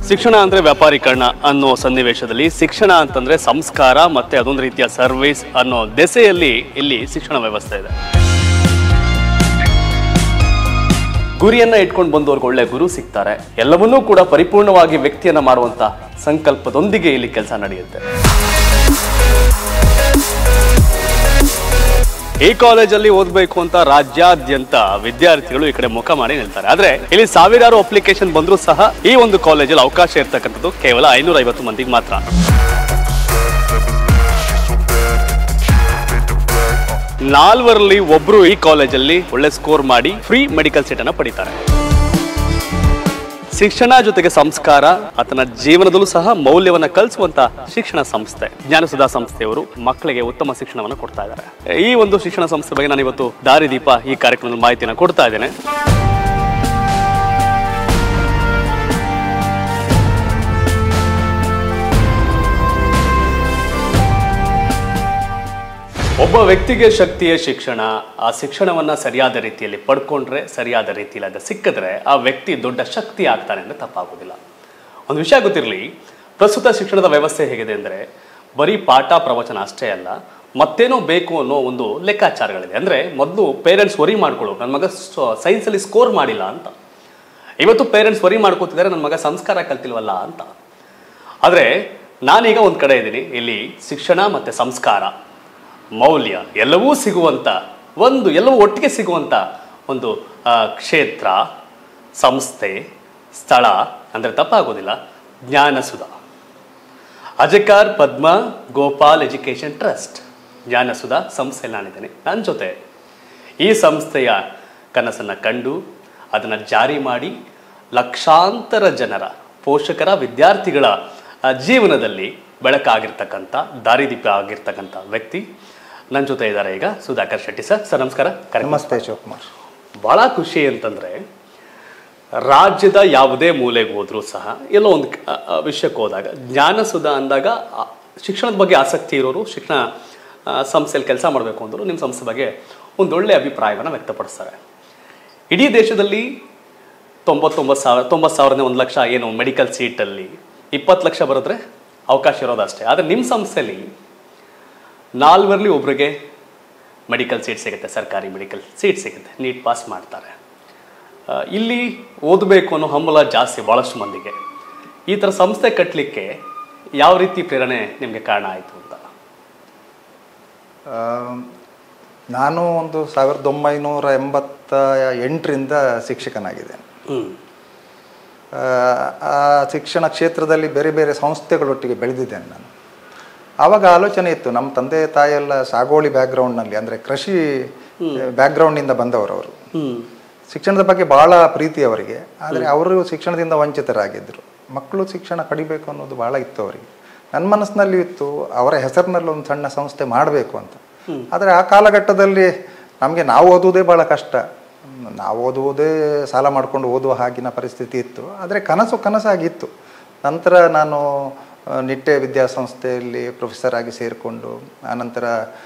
ಶಿಕ್ಷಣ ಅಂದ್ರೆ ವ್ಯಾಪಾರೀಕರಣ ಅನ್ನೋ ಸನ್ನಿವೇಶದಲ್ಲಿ ಶಿಕ್ಷಣ ಅಂತಂದ್ರೆ ಸಂಸ್ಕಾರ ಮತ್ತೆ ಅದೊಂದು ರೀತಿಯ ಸರ್ವಿಸ್ ಅನ್ನೋ ದೆಸೆಯಲ್ಲಿ ಇಲ್ಲಿ ಶಿಕ್ಷಣ ವ್ಯವಸ್ಥೆ ಇದೆ ಗುರಿಯನ್ನ ಇಟ್ಕೊಂಡು ಬಂದವ್ರಿಗೆ ಒಳ್ಳೆ ಗುರು ಸಿಗ್ತಾರೆ ಎಲ್ಲವನ್ನೂ ಕೂಡ ಪರಿಪೂರ್ಣವಾಗಿ ವ್ಯಕ್ತಿಯನ್ನ ಮಾಡುವಂತ ಸಂಕಲ್ಪದೊಂದಿಗೆ ಇಲ್ಲಿ ಕೆಲಸ ನಡೆಯುತ್ತೆ ಈ ಕಾಲೇಜಲ್ಲಿ ಓದಬೇಕು ಅಂತ ರಾಜ್ಯಾದ್ಯಂತ ವಿದ್ಯಾರ್ಥಿಗಳು ಈ ಕಡೆ ಮುಖ ಮಾಡಿ ನಿಲ್ತಾರೆ ಆದ್ರೆ ಇಲ್ಲಿ ಸಾವಿರಾರು ಅಪ್ಲಿಕೇಶನ್ ಬಂದರೂ ಸಹ ಈ ಒಂದು ಕಾಲೇಜಲ್ಲಿ ಅವಕಾಶ ಇರ್ತಕ್ಕಂಥದ್ದು ಕೇವಲ ಐನೂರ ಐವತ್ತು ಮಂದಿಗೆ ಮಾತ್ರ ನಾಲ್ವರಲ್ಲಿ ಒಬ್ರು ಈ ಕಾಲೇಜಲ್ಲಿ ಒಳ್ಳೆ ಸ್ಕೋರ್ ಮಾಡಿ ಫ್ರೀ ಮೆಡಿಕಲ್ ಸೀಟ್ ಅನ್ನ ಪಡಿತಾರೆ ಶಿಕ್ಷಣ ಜೊತೆಗೆ ಸಂಸ್ಕಾರ ಆತನ ಜೀವನದಲ್ಲೂ ಸಹ ಮೌಲ್ಯವನ್ನ ಕಲಿಸುವಂತ ಶಿಕ್ಷಣ ಸಂಸ್ಥೆ ಜ್ಞಾನಸುಧಾ ಸಂಸ್ಥೆಯವರು ಮಕ್ಕಳಿಗೆ ಉತ್ತಮ ಶಿಕ್ಷಣವನ್ನು ಕೊಡ್ತಾ ಇದ್ದಾರೆ ಈ ಒಂದು ಶಿಕ್ಷಣ ಸಂಸ್ಥೆ ಬಗ್ಗೆ ನಾನು ಇವತ್ತು ದಾರಿದೀಪ ಈ ಕಾರ್ಯಕ್ರಮದಲ್ಲಿ ಮಾಹಿತಿಯನ್ನು ಕೊಡ್ತಾ ಇದ್ದೇನೆ ಒಬ್ಬ ವ್ಯಕ್ತಿಗೆ ಶಕ್ತಿಯೇ ಶಿಕ್ಷಣ ಆ ಶಿಕ್ಷಣವನ್ನ ಸರಿಯಾದ ರೀತಿಯಲ್ಲಿ ಪಡ್ಕೊಂಡ್ರೆ ಸರಿಯಾದ ರೀತಿಯಲ್ಲಿ ಅದು ಸಿಕ್ಕಿದ್ರೆ ಆ ವ್ಯಕ್ತಿ ದೊಡ್ಡ ಶಕ್ತಿ ಆಗ್ತಾನೆ ಅಂದ್ರೆ ತಪ್ಪಾಗೋದಿಲ್ಲ ಒಂದು ವಿಷಯ ಗೊತ್ತಿರಲಿ ಪ್ರಸ್ತುತ ಶಿಕ್ಷಣದ ವ್ಯವಸ್ಥೆ ಹೇಗಿದೆ ಅಂದರೆ ಬರೀ ಪಾಠ ಪ್ರವಚನ ಅಷ್ಟೇ ಅಲ್ಲ ಮತ್ತೇನೋ ಬೇಕು ಅನ್ನೋ ಒಂದು ಲೆಕ್ಕಾಚಾರಗಳಿದೆ ಅಂದರೆ ಮೊದಲು ಪೇರೆಂಟ್ಸ್ ವರಿ ಮಾಡ್ಕೊಳ್ಳೋ ನನ್ನ ಮಗ ಸೈನ್ಸಲ್ಲಿ ಸ್ಕೋರ್ ಮಾಡಿಲ್ಲ ಅಂತ ಇವತ್ತು ಪೇರೆಂಟ್ಸ್ ವರಿ ಮಾಡ್ಕೋತಿದ್ದಾರೆ ನನ್ನ ಮಗ ಸಂಸ್ಕಾರ ಕಲ್ತಿಲ್ವಲ್ಲ ಅಂತ ಆದರೆ ನಾನೀಗ ಒಂದು ಕಡೆ ಇದ್ದೀನಿ ಇಲ್ಲಿ ಶಿಕ್ಷಣ ಮತ್ತು ಸಂಸ್ಕಾರ ಮೌಲ್ಯ ಎಲ್ಲವೂ ಸಿಗುವಂಥ ಒಂದು ಎಲ್ಲವೂ ಒಟ್ಟಿಗೆ ಸಿಗುವಂಥ ಒಂದು ಆ, ಕ್ಷೇತ್ರ ಸಂಸ್ಥೆ ಸ್ಥಳ ಅಂದರೆ ತಪ್ಪಾಗೋದಿಲ್ಲ ಜ್ಞಾನಸುಧ ಅಜಕಾರ್ ಪದ್ಮ ಗೋಪಾಲ್ ಎಜುಕೇಷನ್ ಟ್ರಸ್ಟ್ ಜ್ಞಾನಸುಧ ಸಂಸ್ಥೆಯಲ್ಲಿ ನಾನಿದ್ದೇನೆ ನನ್ನ ಜೊತೆ ಈ ಸಂಸ್ಥೆಯ ಕನಸನ್ನು ಕಂಡು ಅದನ್ನು ಜಾರಿ ಮಾಡಿ ಲಕ್ಷಾಂತರ ಜನರ ಪೋಷಕರ ವಿದ್ಯಾರ್ಥಿಗಳ ಆ, ಜೀವನದಲ್ಲಿ ಬೆಳಕಾಗಿರ್ತಕ್ಕಂಥ ದಾರಿದೀಪ ಆಗಿರ್ತಕ್ಕಂಥ ವ್ಯಕ್ತಿ ನನ್ನ ಜೊತೆ ಇದ್ದಾರೆ ಈಗ ಸುಧಾಕರ್ ಶೆಟ್ಟಿ ಸರ್ ಸರ್ ನಮಸ್ಕಾರ ಕಾರ್ಯಕ್ರಮ ನಮಸ್ತೆ ಶಿವಕುಮಾರ್ ಬಹಳ ಖುಷಿ ಅಂತಂದ್ರೆ ರಾಜ್ಯದ ಯಾವುದೇ ಮೂಲೆಗೆ ಹೋದ್ರೂ ಸಹ ಎಲ್ಲೋ ಒಂದು ಕ- ಆ, ವಿಷಯಕ್ಕೆ ಹೋದಾಗ ಜ್ಞಾನಸುಧ ಅಂದಾಗ ಆ, ಶಿಕ್ಷಣದ ಬಗ್ಗೆ ಆಸಕ್ತಿ ಇರೋರು ಶಿಕ್ಷಣ ಆ, ಸಂಸ್ಥೆಯಲ್ಲಿ ಕೆಲಸ ಮಾಡಬೇಕು ಅಂದರು ನಿಮ್ಮ ಸಂಸ್ಥೆ ಬಗ್ಗೆ ಒಂದೊಳ್ಳೆ ಅಭಿಪ್ರಾಯವನ್ನು ವ್ಯಕ್ತಪಡಿಸ್ತಾರೆ ಇಡೀ ದೇಶದಲ್ಲಿ ತೊಂಬತ್ತೊಂಬತ್ತು ಸಾವಿರ ತೊಂಬತ್ತು ಸಾವಿರದ ಒಂದು ಲಕ್ಷ ಏನು ಮೆಡಿಕಲ್ ಸೀಟಲ್ಲಿ ಇಪ್ಪತ್ತು ಲಕ್ಷ ಬರೆದ್ರೆ ಅವಕಾಶ ಇರೋದಷ್ಟೇ ಆದರೆ ನಿಮ್ಮ ಸಂಸ್ಥೆಯಲ್ಲಿ ನಾಲ್ವರಲ್ಲಿ ಒಬ್ರಿಗೆ ಮೆಡಿಕಲ್ ಸೀಟ್ ಸಿಗುತ್ತೆ ಸರ್ಕಾರಿ ಮೆಡಿಕಲ್ ಸೀಟ್ ಸಿಗುತ್ತೆ ನೀಟ್ ಪಾಸ್ ಮಾಡ್ತಾರೆ ಆ, ಇಲ್ಲಿ ಓದಬೇಕು ಅನ್ನೋ ಹಂಬಲ ಜಾಸ್ತಿ ಭಾಳಷ್ಟು ಮಂದಿಗೆ ಈ ಥರ ಸಂಸ್ಥೆ ಕಟ್ಟಲಿಕ್ಕೆ ಯಾವ ರೀತಿ ಪ್ರೇರಣೆ ನಿಮಗೆ ಕಾರಣ ಆಯಿತು ಅಂತ ಆ, ನಾನು ಒಂದು ಸಾವಿರದ ಒಂಬೈನೂರ ಎಂಬತ್ತ ಎಂಟರಿಂದ ಶಿಕ್ಷಕನಾಗಿದ್ದೇನೆ ಹ್ಞೂ ಆ, ಆ ಶಿಕ್ಷಣ ಕ್ಷೇತ್ರದಲ್ಲಿ ಬೇರೆ ಬೇರೆ ಸಂಸ್ಥೆಗಳೊಟ್ಟಿಗೆ ಬೆಳೆದಿದ್ದೇನೆ ನಾನು ಆವಾಗ ಆಲೋಚನೆ ಇತ್ತು ನಮ್ಮ ತಂದೆ ತಾಯಿಯೆಲ್ಲ ಸಾಗೋಳಿ ಬ್ಯಾಕ್ಗ್ರೌಂಡ್ನಲ್ಲಿ ಅಂದರೆ ಕೃಷಿ ಬ್ಯಾಕ್ಗ್ರೌಂಡಿಂದ ಬಂದವರು ಅವರು ಹ್ಞೂ ಶಿಕ್ಷಣದ ಬಗ್ಗೆ ಭಾಳ ಪ್ರೀತಿ ಅವರಿಗೆ ಆದರೆ ಅವರು ಶಿಕ್ಷಣದಿಂದ ವಂಚಿತರಾಗಿದ್ದರು ಮಕ್ಕಳು ಶಿಕ್ಷಣ ಪಡಿಬೇಕು ಅನ್ನೋದು ಭಾಳ ಇತ್ತು ಅವರಿಗೆ ನನ್ನ ಮನಸ್ಸಿನಲ್ಲಿ ಇತ್ತು ಅವರ ಹೆಸರಿನಲ್ಲಿ ಒಂದು ಸಣ್ಣ ಸಂಸ್ಥೆ ಮಾಡಬೇಕು ಅಂತ ಆದರೆ ಆ ಕಾಲಘಟ್ಟದಲ್ಲಿ ನಮಗೆ ನಾವು ಓದುವುದೇ ಭಾಳ ಕಷ್ಟ ನಾವು ಓದುವುದೇ ಸಾಲ ಮಾಡಿಕೊಂಡು ಓದುವ ಹಾಗಿನ ಪರಿಸ್ಥಿತಿ ಇತ್ತು ಆದರೆ ಕನಸು ಕನಸಾಗಿತ್ತು ನಂತರ ನಾನು ಆ, ನಿಟ್ಟೆ ವಿದ್ಯಾಸಂಸ್ಥೆಯಲ್ಲಿ ಪ್ರೊಫೆಸರ್ ಆಗಿ ಸೇರಿಕೊಂಡು ಆನಂತರ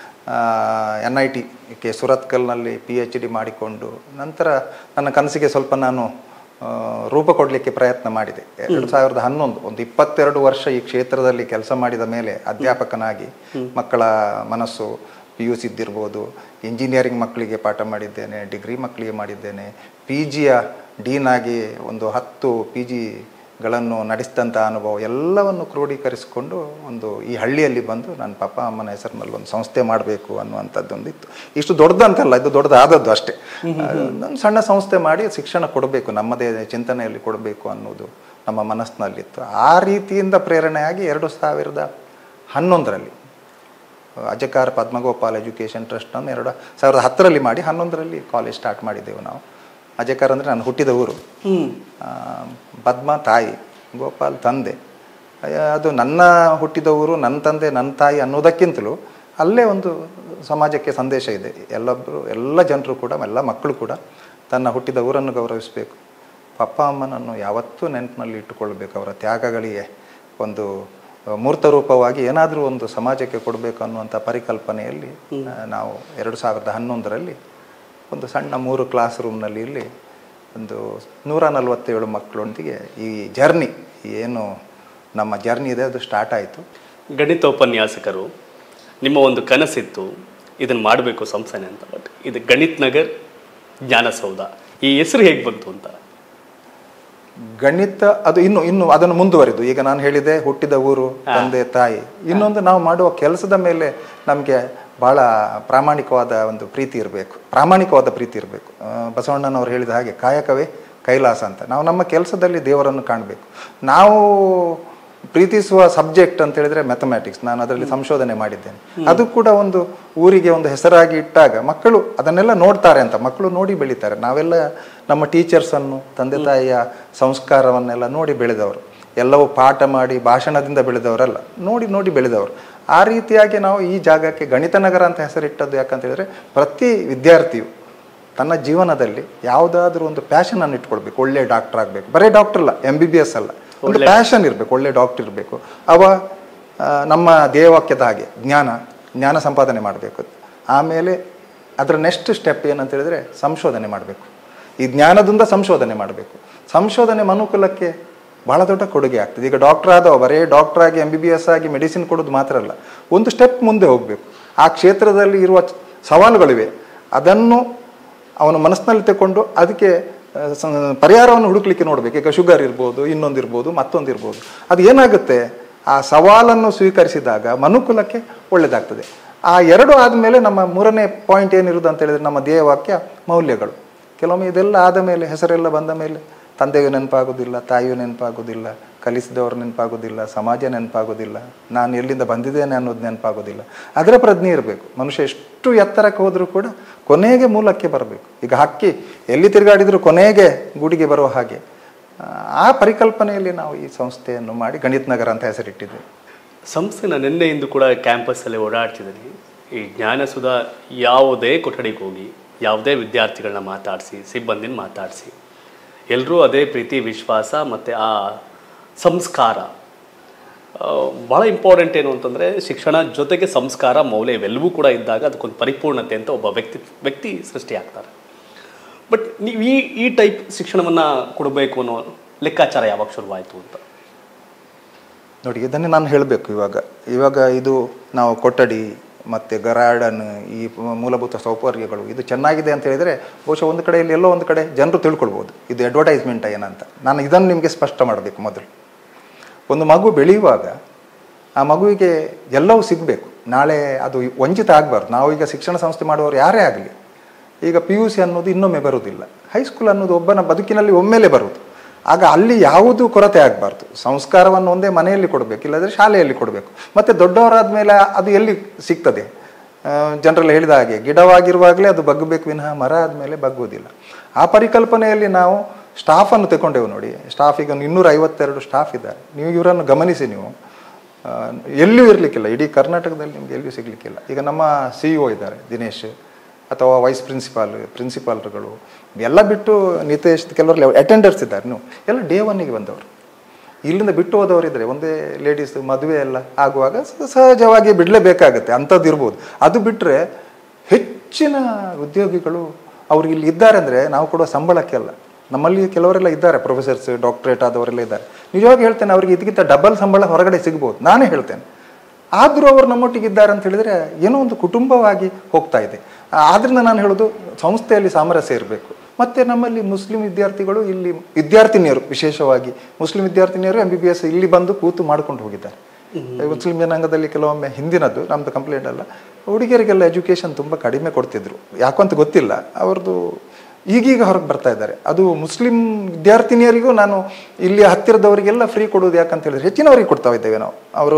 ಎನ್ ಐ ಟಿ ಕೆ ಸುರತ್ಕಲ್ನಲ್ಲಿ ಪಿ ಎಚ್ ಡಿ ಮಾಡಿಕೊಂಡು ನಂತರ ನನ್ನ ಕನಸಿಗೆ ಸ್ವಲ್ಪ ನಾನು ಆ, ರೂಪ ಕೊಡಲಿಕ್ಕೆ ಪ್ರಯತ್ನ ಮಾಡಿದೆ ಎರಡು ಸಾವಿರದ ಹನ್ನೊಂದು ಒಂದು ಇಪ್ಪತ್ತೆರಡು ವರ್ಷ ಈ ಕ್ಷೇತ್ರದಲ್ಲಿ ಕೆಲಸ ಮಾಡಿದ ಮೇಲೆ ಅಧ್ಯಾಪಕನಾಗಿ ಮಕ್ಕಳ ಮನಸ್ಸು ಪಿ ಯು ಸಿದ್ದಿರ್ಬೋದು ಇಂಜಿನಿಯರಿಂಗ್ ಮಕ್ಕಳಿಗೆ ಪಾಠ ಮಾಡಿದ್ದೇನೆ ಡಿಗ್ರಿ ಮಕ್ಕಳಿಗೆ ಮಾಡಿದ್ದೇನೆ ಪಿ ಜಿಯ ಡೀನ್ ಆಗಿ ಒಂದು ಹತ್ತು ಪಿ ಜಿಗಳನ್ನು ನಡೆಸಿದಂಥ ಅನುಭವ ಎಲ್ಲವನ್ನು ಕ್ರೋಢೀಕರಿಸಿಕೊಂಡು ಒಂದು ಈ ಹಳ್ಳಿಯಲ್ಲಿ ಬಂದು ನನ್ನ ಪಪ್ಪ ಅಮ್ಮನ ಹೆಸರಿನಲ್ಲಿ ಒಂದು ಸಂಸ್ಥೆ ಮಾಡಬೇಕು ಅನ್ನುವಂಥದ್ದೊಂದಿತ್ತು ಇಷ್ಟು ದೊಡ್ಡದಂತಲ್ಲ ಇದು ದೊಡ್ಡದಾದದ್ದು ಅಷ್ಟೇ ಒಂದು ಸಣ್ಣ ಸಂಸ್ಥೆ ಮಾಡಿ ಶಿಕ್ಷಣ ಕೊಡಬೇಕು ನಮ್ಮದೇ ಚಿಂತನೆಯಲ್ಲಿ ಕೊಡಬೇಕು ಅನ್ನೋದು ನಮ್ಮ ಮನಸ್ಸಿನಲ್ಲಿತ್ತು ಆ ರೀತಿಯಿಂದ ಪ್ರೇರಣೆಯಾಗಿ ಎರಡು ಸಾವಿರದ ಹನ್ನೊಂದರಲ್ಲಿ ಅಜಕಾರ್ ಪದ್ಮಗೋಪಾಲ್ ಎಜುಕೇಷನ್ ಟ್ರಸ್ಟನ್ನು ಎರಡು ಸಾವಿರದ ಹತ್ತರಲ್ಲಿ ಮಾಡಿ ಹನ್ನೊಂದರಲ್ಲಿ ಕಾಲೇಜ್ ಸ್ಟಾರ್ಟ್ ಮಾಡಿದ್ದೆವು ನಾವು ಅಜಕಾರ್ ಅಂದರೆ ನಾನು ಹುಟ್ಟಿದ ಊರು ಆ, ಪದ್ಮ ತಾಯಿ ಗೋಪಾಲ್ ತಂದೆ ಅಯ್ಯ, ಅದು ನನ್ನ ಹುಟ್ಟಿದ ಊರು ನನ್ನ ತಂದೆ ನನ್ನ ತಾಯಿ ಅನ್ನೋದಕ್ಕಿಂತಲೂ ಅಲ್ಲೇ ಒಂದು ಸಮಾಜಕ್ಕೆ ಸಂದೇಶ ಇದೆ ಎಲ್ಲೊಬ್ಬರು ಎಲ್ಲ ಜನರು ಕೂಡ ಎಲ್ಲ ಮಕ್ಕಳು ಕೂಡ ತನ್ನ ಹುಟ್ಟಿದ ಊರನ್ನು ಗೌರವಿಸಬೇಕು ಪಪ್ಪ ಅಮ್ಮನನ್ನು ಯಾವತ್ತೂ ನೆನಪಿನಲ್ಲಿ ಇಟ್ಟುಕೊಳ್ಬೇಕು ಅವರ ತ್ಯಾಗಗಳಿಗೆ ಒಂದು ಮೂರ್ತ ರೂಪವಾಗಿ ಏನಾದರೂ ಒಂದು ಸಮಾಜಕ್ಕೆ ಕೊಡಬೇಕು ಅನ್ನುವಂಥ ಪರಿಕಲ್ಪನೆಯಲ್ಲಿ ಆ, ನಾವು ಎರಡು ಸಾವಿರದ ಹನ್ನೊಂದರಲ್ಲಿ ಒಂದು ಸಣ್ಣ ಮೂರು ಕ್ಲಾಸ್ ರೂಮ್ನಲ್ಲಿ ಇಲ್ಲಿ ಒಂದು ನೂರ ನಲವತ್ತೇಳು ಮಕ್ಕಳೊಂದಿಗೆ ಈ ಜರ್ನಿ ಏನು ನಮ್ಮ ಜರ್ನಿ ಇದೆ ಅದು ಸ್ಟಾರ್ಟ್ ಆಯಿತು ಗಣಿತ ಉಪನ್ಯಾಸಕರು ನಿಮ್ಮ ಒಂದು ಕನಸಿತ್ತು ಇದನ್ನು ಮಾಡಬೇಕು ಸಂಸ್ಥೆನೆ ಅಂತ ಬಟ್ ಇದು ಗಣಿತ್ ನಗರ್ ಜ್ಞಾನಸೌಧ ಈ ಹೆಸರು ಹೇಗೆ ಬಂತು ಅಂತ ಗಣಿತ ಅದು ಇನ್ನು ಇನ್ನು ಅದನ್ನು ಮುಂದುವರಿದು ಈಗ ನಾನು ಹೇಳಿದೆ ಹುಟ್ಟಿದ ಊರು ತಂದೆ ತಾಯಿ ಇನ್ನೊಂದು ನಾವು ಮಾಡುವ ಕೆಲಸದ ಮೇಲೆ ನಮಗೆ ಬಹಳ ಪ್ರಾಮಾಣಿಕವಾದ ಒಂದು ಪ್ರೀತಿ ಇರಬೇಕು ಪ್ರಾಮಾಣಿಕವಾದ ಪ್ರೀತಿ ಇರಬೇಕು ಬಸವಣ್ಣನವರು ಹೇಳಿದ ಹಾಗೆ ಕಾಯಕವೇ ಕೈಲಾಸ ಅಂತ ನಾವು ನಮ್ಮ ಕೆಲಸದಲ್ಲಿ ದೇವರನ್ನು ಕಾಣಬೇಕು ನಾವು ಪ್ರೀತಿಸುವ ಸಬ್ಜೆಕ್ಟ್ ಅಂತ ಹೇಳಿದ್ರೆ ಮ್ಯಾಥಮ್ಯಾಟಿಕ್ಸ್ ನಾನು ಅದರಲ್ಲಿ ಸಂಶೋಧನೆ ಮಾಡಿದ್ದೇನೆ ಅದು ಕೂಡ ಒಂದು ಊರಿಗೆ ಒಂದು ಹೆಸರಾಗಿ ಇಟ್ಟಾಗ ಮಕ್ಕಳು ಅದನ್ನೆಲ್ಲ ನೋಡ್ತಾರೆ ಅಂತ ಮಕ್ಕಳು ನೋಡಿ ಬೆಳೀತಾರೆ ನಾವೆಲ್ಲ ನಮ್ಮ ಟೀಚರ್ಸನ್ನು ತಂದೆ ತಾಯಿಯ ಸಂಸ್ಕಾರವನ್ನೆಲ್ಲ ನೋಡಿ ಬೆಳೆದವರು ಎಲ್ಲವೂ ಪಾಠ ಮಾಡಿ ಭಾಷಣದಿಂದ ಬೆಳೆದವರಲ್ಲ ನೋಡಿ ನೋಡಿ ಬೆಳೆದವರು ಆ ರೀತಿಯಾಗಿ ನಾವು ಈ ಜಾಗಕ್ಕೆ ಗಣಿತ ನಗರ ಅಂತ ಹೆಸರಿಟ್ಟದ್ದು ಯಾಕಂತ ಹೇಳಿದ್ರೆ ಪ್ರತಿ ವಿದ್ಯಾರ್ಥಿಯು ತನ್ನ ಜೀವನದಲ್ಲಿ ಯಾವುದಾದ್ರೂ ಒಂದು ಪ್ಯಾಷನ್ ಅನ್ನು ಇಟ್ಕೊಳ್ಬೇಕು ಒಳ್ಳೆ ಡಾಕ್ಟರ್ ಆಗಬೇಕು ಬರೀ ಡಾಕ್ಟರ್ ಅಲ್ಲ ಎಂ ಬಿ ಬಿ ಎಸ್ ಅಲ್ಲ ಒಂದು ಪ್ಯಾಷನ್ ಇರಬೇಕು ಒಳ್ಳೆ ಡಾಕ್ಟರ್ ಇರಬೇಕು ಅವ ಆ, ನಮ್ಮ ಧ್ಯೇಯವಾಕ್ಯದ ಹಾಗೆ ಜ್ಞಾನ ಜ್ಞಾನ ಸಂಪಾದನೆ ಮಾಡಬೇಕು ಆಮೇಲೆ ಅದರ ನೆಕ್ಸ್ಟ್ ಸ್ಟೆಪ್ ಏನಂತ ಹೇಳಿದ್ರೆ ಸಂಶೋಧನೆ ಮಾಡಬೇಕು ಈ ಜ್ಞಾನದಿಂದ ಸಂಶೋಧನೆ ಮಾಡಬೇಕು ಸಂಶೋಧನೆ ಮನುಕುಲಕ್ಕೆ ಬಹಳ ದೊಡ್ಡ ಕೊಡುಗೆ ಆಗ್ತದೆ ಈಗ ಡಾಕ್ಟರ್ ಆದವ ಬರೇ ಡಾಕ್ಟರ್ ಆಗಿ ಎಂ ಬಿ ಬಿ ಎಸ್ ಆಗಿ ಮೆಡಿಸಿನ್ ಕೊಡೋದು ಮಾತ್ರ ಅಲ್ಲ ಒಂದು ಸ್ಟೆಪ್ ಮುಂದೆ ಹೋಗಬೇಕು ಆ ಕ್ಷೇತ್ರದಲ್ಲಿ ಇರುವ ಸವಾಲುಗಳಿವೆ ಅದನ್ನು ಅವನು ಮನಸ್ಸಿನಲ್ಲಿ ತಗೊಂಡು ಅದಕ್ಕೆ ಆ, ಸ- ಪರಿಹಾರವನ್ನು ಹುಡುಕ್ಲಿಕ್ಕೆ ನೋಡಬೇಕು ಈಗ ಶುಗರ್ ಇರ್ಬೋದು ಇನ್ನೊಂದು ಇರ್ಬೋದು ಮತ್ತೊಂದು ಇರ್ಬೋದು ಅದು ಏನಾಗುತ್ತೆ ಆ ಸವಾಲನ್ನು ಸ್ವೀಕರಿಸಿದಾಗ ಮನುಕುಲಕ್ಕೆ ಒಳ್ಳೆಯದಾಗ್ತದೆ ಆ ಎರಡು ಆದಮೇಲೆ ನಮ್ಮ ಮೂರನೇ ಪಾಯಿಂಟ್ ಏನಿರುವುದು ಅಂತ ಹೇಳಿದ್ರೆ ನಮ್ಮ ಧ್ಯೇಯವಾಕ್ಯ ಮೌಲ್ಯಗಳು ಕೆಲವೊಮ್ಮೆ ಇದೆಲ್ಲ ಆದ ಮೇಲೆ ಹೆಸರೆಲ್ಲ ಬಂದ ಮೇಲೆ ತಂದೆಯು ನೆನಪಾಗೋದಿಲ್ಲ ತಾಯಿಯು ನೆನಪಾಗೋದಿಲ್ಲ ಕಲಿಸಿದವರು ನೆನಪಾಗೋದಿಲ್ಲ ಸಮಾಜ ನೆನಪಾಗೋದಿಲ್ಲ ನಾನು ಎಲ್ಲಿಂದ ಬಂದಿದ್ದೇನೆ ಅನ್ನೋದು ನೆನಪಾಗೋದಿಲ್ಲ ಅದರ ಪ್ರಜ್ಞೆ ಇರಬೇಕು ಮನುಷ್ಯ ಎಷ್ಟು ಎತ್ತರಕ್ಕೆ ಹೋದರೂ ಕೂಡ ಕೊನೆಗೆ ಮೂಲಕ್ಕೆ ಬರಬೇಕು ಈಗ ಹಕ್ಕಿ ಎಲ್ಲಿ ತಿರುಗಾಡಿದರೂ ಕೊನೆಗೆ ಗೂಡಿಗೆ ಬರುವ ಹಾಗೆ ಆ, ಆ ಪರಿಕಲ್ಪನೆಯಲ್ಲಿ ನಾವು ಈ ಸಂಸ್ಥೆಯನ್ನು ಮಾಡಿ ಗಣಿತ ನಗರ ಅಂತ ಹೆಸರಿಟ್ಟಿದ್ದೇವೆ ಸಂಸ್ಥೆನ ನಿನ್ನೆಯಿಂದ ಕೂಡ ಕ್ಯಾಂಪಸ್ಸಲ್ಲಿ ಓಡಾಡ್ತಿದ್ದೀನಿ ಈ ಜ್ಞಾನಸುಧ ಯಾವುದೇ ಕೊಠಡಿಗೆ ಹೋಗಿ ಯಾವುದೇ ವಿದ್ಯಾರ್ಥಿಗಳನ್ನ ಮಾತಾಡಿಸಿ ಸಿಬ್ಬಂದಿನ ಮಾತಾಡಿಸಿ ಎಲ್ಲರೂ ಅದೇ ಪ್ರೀತಿ ವಿಶ್ವಾಸ ಮತ್ತು ಆ ಸಂಸ್ಕಾರ ಆ, ಭಾಳ ಇಂಪಾರ್ಟೆಂಟ್ ಏನು ಅಂತಂದರೆ ಶಿಕ್ಷಣ ಜೊತೆಗೆ ಸಂಸ್ಕಾರ ಮೌಲ್ಯ ಇವೆಲ್ಲವೂ ಕೂಡ ಇದ್ದಾಗ ಅದಕ್ಕೊಂದು ಪರಿಪೂರ್ಣತೆ ಅಂತ ಒಬ್ಬ ವ್ಯಕ್ತಿ ವ್ಯಕ್ತಿ ಸೃಷ್ಟಿಯಾಗ್ತಾರೆ ಬಟ್ ನೀವು ಈ ಈ ಟೈಪ್ ಶಿಕ್ಷಣವನ್ನು ಕೊಡಬೇಕು ಅನ್ನೋ ಲೆಕ್ಕಾಚಾರ ಯಾವಾಗ ಶುರುವಾಯಿತು ಅಂತ ನೋಡಿ ಇದನ್ನೇ ನಾನು ಹೇಳಬೇಕು ಇವಾಗ ಇವಾಗ ಇದು ನಾವು ಕೊಠಡಿ ಮತ್ತು ಗರಾಡನ್ ಈ ಮೂಲಭೂತ ಸೌಕರ್ಯಗಳು ಇದು ಚೆನ್ನಾಗಿದೆ ಅಂತ ಹೇಳಿದರೆ ಬಹುಶಃ ಒಂದು ಕಡೆಯಲ್ಲಿ ಎಲ್ಲೋ ಒಂದು ಕಡೆ ಜನರು ತಿಳ್ಕೊಳ್ಬೋದು ಇದು ಅಡ್ವರ್ಟೈಸ್ಮೆಂಟ್ ಏನಂತ ನಾನು ಇದನ್ನು ನಿಮಗೆ ಸ್ಪಷ್ಟ ಮಾಡಬೇಕು ಮೊದಲು ಒಂದು ಮಗು ಬೆಳೆಯುವಾಗ ಆ ಮಗುವಿಗೆ ಎಲ್ಲವೂ ಸಿಗಬೇಕು ನಾಳೆ ಅದು ವಂಚಿತ ಆಗಬಾರ್ದು ನಾವು ಈಗ ಶಿಕ್ಷಣ ಸಂಸ್ಥೆ ಮಾಡುವವರು ಯಾರೇ ಆಗಲಿ ಈಗ ಪಿ ಯು ಸಿ ಅನ್ನೋದು ಇನ್ನೊಮ್ಮೆ ಬರುವುದಿಲ್ಲ ಹೈಸ್ಕೂಲ್ ಅನ್ನೋದು ಒಬ್ಬನ ಬದುಕಿನಲ್ಲಿ ಒಮ್ಮೆಲೆ ಬರುವುದು ಆಗ ಅಲ್ಲಿ ಯಾವುದೂ ಕೊರತೆ ಆಗಬಾರ್ದು ಸಂಸ್ಕಾರವನ್ನು ಒಂದೇ ಮನೆಯಲ್ಲಿ ಕೊಡಬೇಕು ಇಲ್ಲದ್ರೆ ಶಾಲೆಯಲ್ಲಿ ಕೊಡಬೇಕು ಮತ್ತು ದೊಡ್ಡವರಾದ ಮೇಲೆ ಅದು ಎಲ್ಲಿ ಸಿಗ್ತದೆ ಜನರಲ್ಲಿ ಹೇಳಿದ ಹಾಗೆ ಗಿಡವಾಗಿರುವಾಗಲೇ ಅದು ಬಗ್ಗಬೇಕು ವಿನಃ ಮರ ಆದಮೇಲೆ ಬಗ್ಗುವುದಿಲ್ಲ ಆ ಪರಿಕಲ್ಪನೆಯಲ್ಲಿ ನಾವು ಸ್ಟಾಫನ್ನು ತಗೊಂಡೆವು ನೋಡಿ ಸ್ಟಾಫ್ ಈಗ ಇನ್ನೂರ ಐವತ್ತೆರಡು ಸ್ಟಾಫ್ ಇದ್ದಾರೆ ನೀವು ಇವರನ್ನು ಗಮನಿಸಿ ನೀವು ಆ, ಎಲ್ಲೂ ಇರಲಿಕ್ಕಿಲ್ಲ ಇಡೀ ಕರ್ನಾಟಕದಲ್ಲಿ ನಿಮ್ಗೆ ಎಲ್ಲಿಯೂ ಸಿಗಲಿಕ್ಕಿಲ್ಲ ಈಗ ನಮ್ಮ ಸಿ ಇ ಇದ್ದಾರೆ ದಿನೇಶ್ ಅಥವಾ ವೈಸ್ ಪ್ರಿನ್ಸಿಪಾಲ್ ಪ್ರಿನ್ಸಿಪಾಲ್ರುಗಳು ಎಲ್ಲ ಬಿಟ್ಟು ನಿತೇಶ್ ಕೆಲವರು ಅಟೆಂಡರ್ಸ್ ಇದ್ದಾರೆ ನೀವು ಎಲ್ಲ ಡೇ ಒನ್ನಿಗೆ ಬಂದವರು ಇಲ್ಲಿಂದ ಬಿಟ್ಟು ಹೋದವರಿದ್ರೆ ಒಂದೇ ಲೇಡೀಸ್ ಮದುವೆ ಎಲ್ಲ ಆಗುವಾಗ ಸ- ಸಹಜವಾಗಿ ಬಿಡಲೇಬೇಕಾಗತ್ತೆ ಅಂಥದ್ದು ಇರ್ಬೋದು ಅದು ಬಿಟ್ಟರೆ ಹೆಚ್ಚಿನ ಉದ್ಯೋಗಿಗಳು ಅವ್ರು ಇಲ್ಲಿ ಇದ್ದಾರೆ ಅಂದರೆ ನಾವು ಕೊಡೋ ಸಂಬಳಕ್ಕೆ ಅಲ್ಲ ನಮ್ಮಲ್ಲಿ ಕೆಲವರೆಲ್ಲ ಇದ್ದಾರೆ ಪ್ರೊಫೆಸರ್ಸ್ ಡಾಕ್ಟ್ರೇಟ್ ಆದವರೆಲ್ಲ ಇದ್ದಾರೆ ನಿಜವಾಗಿ ಹೇಳ್ತೇನೆ ಅವರಿಗೆ ಇದಕ್ಕಿಂತ ಡಬಲ್ ಸಂಬಳ ಹೊರಗಡೆ ಸಿಗ್ಬೋದು ನಾನೇ ಹೇಳ್ತೇನೆ ಆದರೂ ಅವರು ನಮ್ಮೊಟ್ಟಿಗೆ ಇದ್ದಾರೆ ಅಂತ ಹೇಳಿದರೆ ಏನೋ ಒಂದು ಕುಟುಂಬವಾಗಿ ಹೋಗ್ತಾ ಇದೆ ಆದ್ರಿಂದ ನಾನು ಹೇಳೋದು ಸಂಸ್ಥೆಯಲ್ಲಿ ಸಾಮರಸ್ಯ ಇರಬೇಕು ಮತ್ತು ನಮ್ಮಲ್ಲಿ ಮುಸ್ಲಿಂ ವಿದ್ಯಾರ್ಥಿಗಳು ಇಲ್ಲಿ ವಿದ್ಯಾರ್ಥಿನಿಯರು ವಿಶೇಷವಾಗಿ ಮುಸ್ಲಿಂ ವಿದ್ಯಾರ್ಥಿನಿಯರು ಎಂ ಬಿ ಬಿ ಎಸ್ ಇಲ್ಲಿ ಬಂದು ಕೂತು ಮಾಡ್ಕೊಂಡು ಹೋಗಿದ್ದಾರೆ ಮುಸ್ಲಿಂ ಜನಾಂಗದಲ್ಲಿ ಕೆಲವೊಮ್ಮೆ ಹಿಂದಿನದ್ದು ನಮ್ಮದು ಕಂಪ್ಲೇಂಟ್ ಅಲ್ಲ ಹುಡುಗಿಯರಿಗೆಲ್ಲ ಎಜುಕೇಷನ್ ತುಂಬ ಕಡಿಮೆ ಕೊಡ್ತಿದ್ರು ಯಾಕಂತ ಗೊತ್ತಿಲ್ಲ ಅವ್ರದ್ದು ಈಗೀಗ ಹೊರಗೆ ಬರ್ತಾ ಇದ್ದಾರೆ ಅದು ಮುಸ್ಲಿಂ ವಿದ್ಯಾರ್ಥಿನಿಯರಿಗೂ ನಾನು ಇಲ್ಲಿ ಹತ್ತಿರದವರಿಗೆಲ್ಲ ಫ್ರೀ ಕೊಡೋದು ಯಾಕಂತ ಹೇಳಿದ್ರೆ ಹೆಚ್ಚಿನವರಿಗೆ ಕೊಡ್ತಾ ಇದ್ದೇವೆ ನಾವು ಅವರು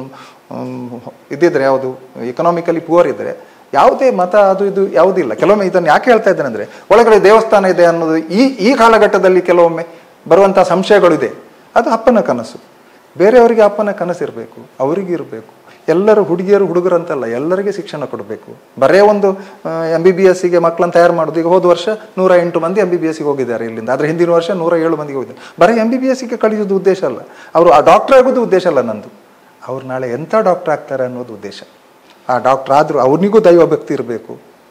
ಇದ್ದಿದ್ರೆ ಯಾವುದು ಎಕನಾಮಿಕಲಿ ಪುವರ್ ಇದ್ದರೆ ಯಾವುದೇ ಮತ ಅದು ಇದು ಯಾವುದಿಲ್ಲ ಕೆಲವೊಮ್ಮೆ ಇದನ್ನು ಯಾಕೆ ಹೇಳ್ತಾ ಇದ್ದೇನೆ ಅಂದರೆ ಒಳಗಡೆ ದೇವಸ್ಥಾನ ಇದೆ ಅನ್ನೋದು ಈ ಈ ಕಾಲಘಟ್ಟದಲ್ಲಿ ಕೆಲವೊಮ್ಮೆ ಬರುವಂಥ ಸಂಶಯಗಳಿದೆ ಅದು ಅಪ್ಪನ ಕನಸು ಬೇರೆಯವರಿಗೆ ಅಪ್ಪನ ಕನಸು ಇರಬೇಕು ಅವರಿಗೆ ಇರಬೇಕು ಎಲ್ಲರೂ ಹುಡುಗಿಯರು ಹುಡುಗರು ಅಂತಲ್ಲ ಎಲ್ಲರಿಗೆ ಶಿಕ್ಷಣ ಕೊಡಬೇಕು ಬರೇ ಒಂದು ಎಂ ಬಿ ಬಿ ಎಸ್ಸಿಗೆ ಮಕ್ಕಳನ್ನು ತಯಾರು ಮಾಡೋದು ಈಗ ಹೋದ ವರ್ಷ ನೂರ ಎಂಟು ಮಂದಿ ಎಂ ಬಿ ಬಿ ಎಸ್ಸಿಗೆ ಹೋಗಿದ್ದಾರೆ ಇಲ್ಲಿಂದ ಆದರೆ ಹಿಂದಿನ ವರ್ಷ ನೂರ ಏಳು ಮಂದಿಗೆ ಹೋಗಿದ್ದಾರೆ ಬರೀ ಎಂ ಬಿ ಬಿ ಎಸ್ಸಿಗೆ ಕಳಿಸೋದು ಉದ್ದೇಶ ಅಲ್ಲ ಅವರು ಆ ಡಾಕ್ಟರ್ ಆಗೋದು ಉದ್ದೇಶ ಅಲ್ಲ ನಂದು ಅವ್ರು ನಾಳೆ ಎಂಥ ಡಾಕ್ಟರ್ ಆಗ್ತಾರೆ ಅನ್ನೋದು ಉದ್ದೇಶ ಆ ಡಾಕ್ಟರ್ ಆದರೂ ಅವನಿಗೂ ದೈವ ಭಕ್ತಿ ಇರಬೇಕು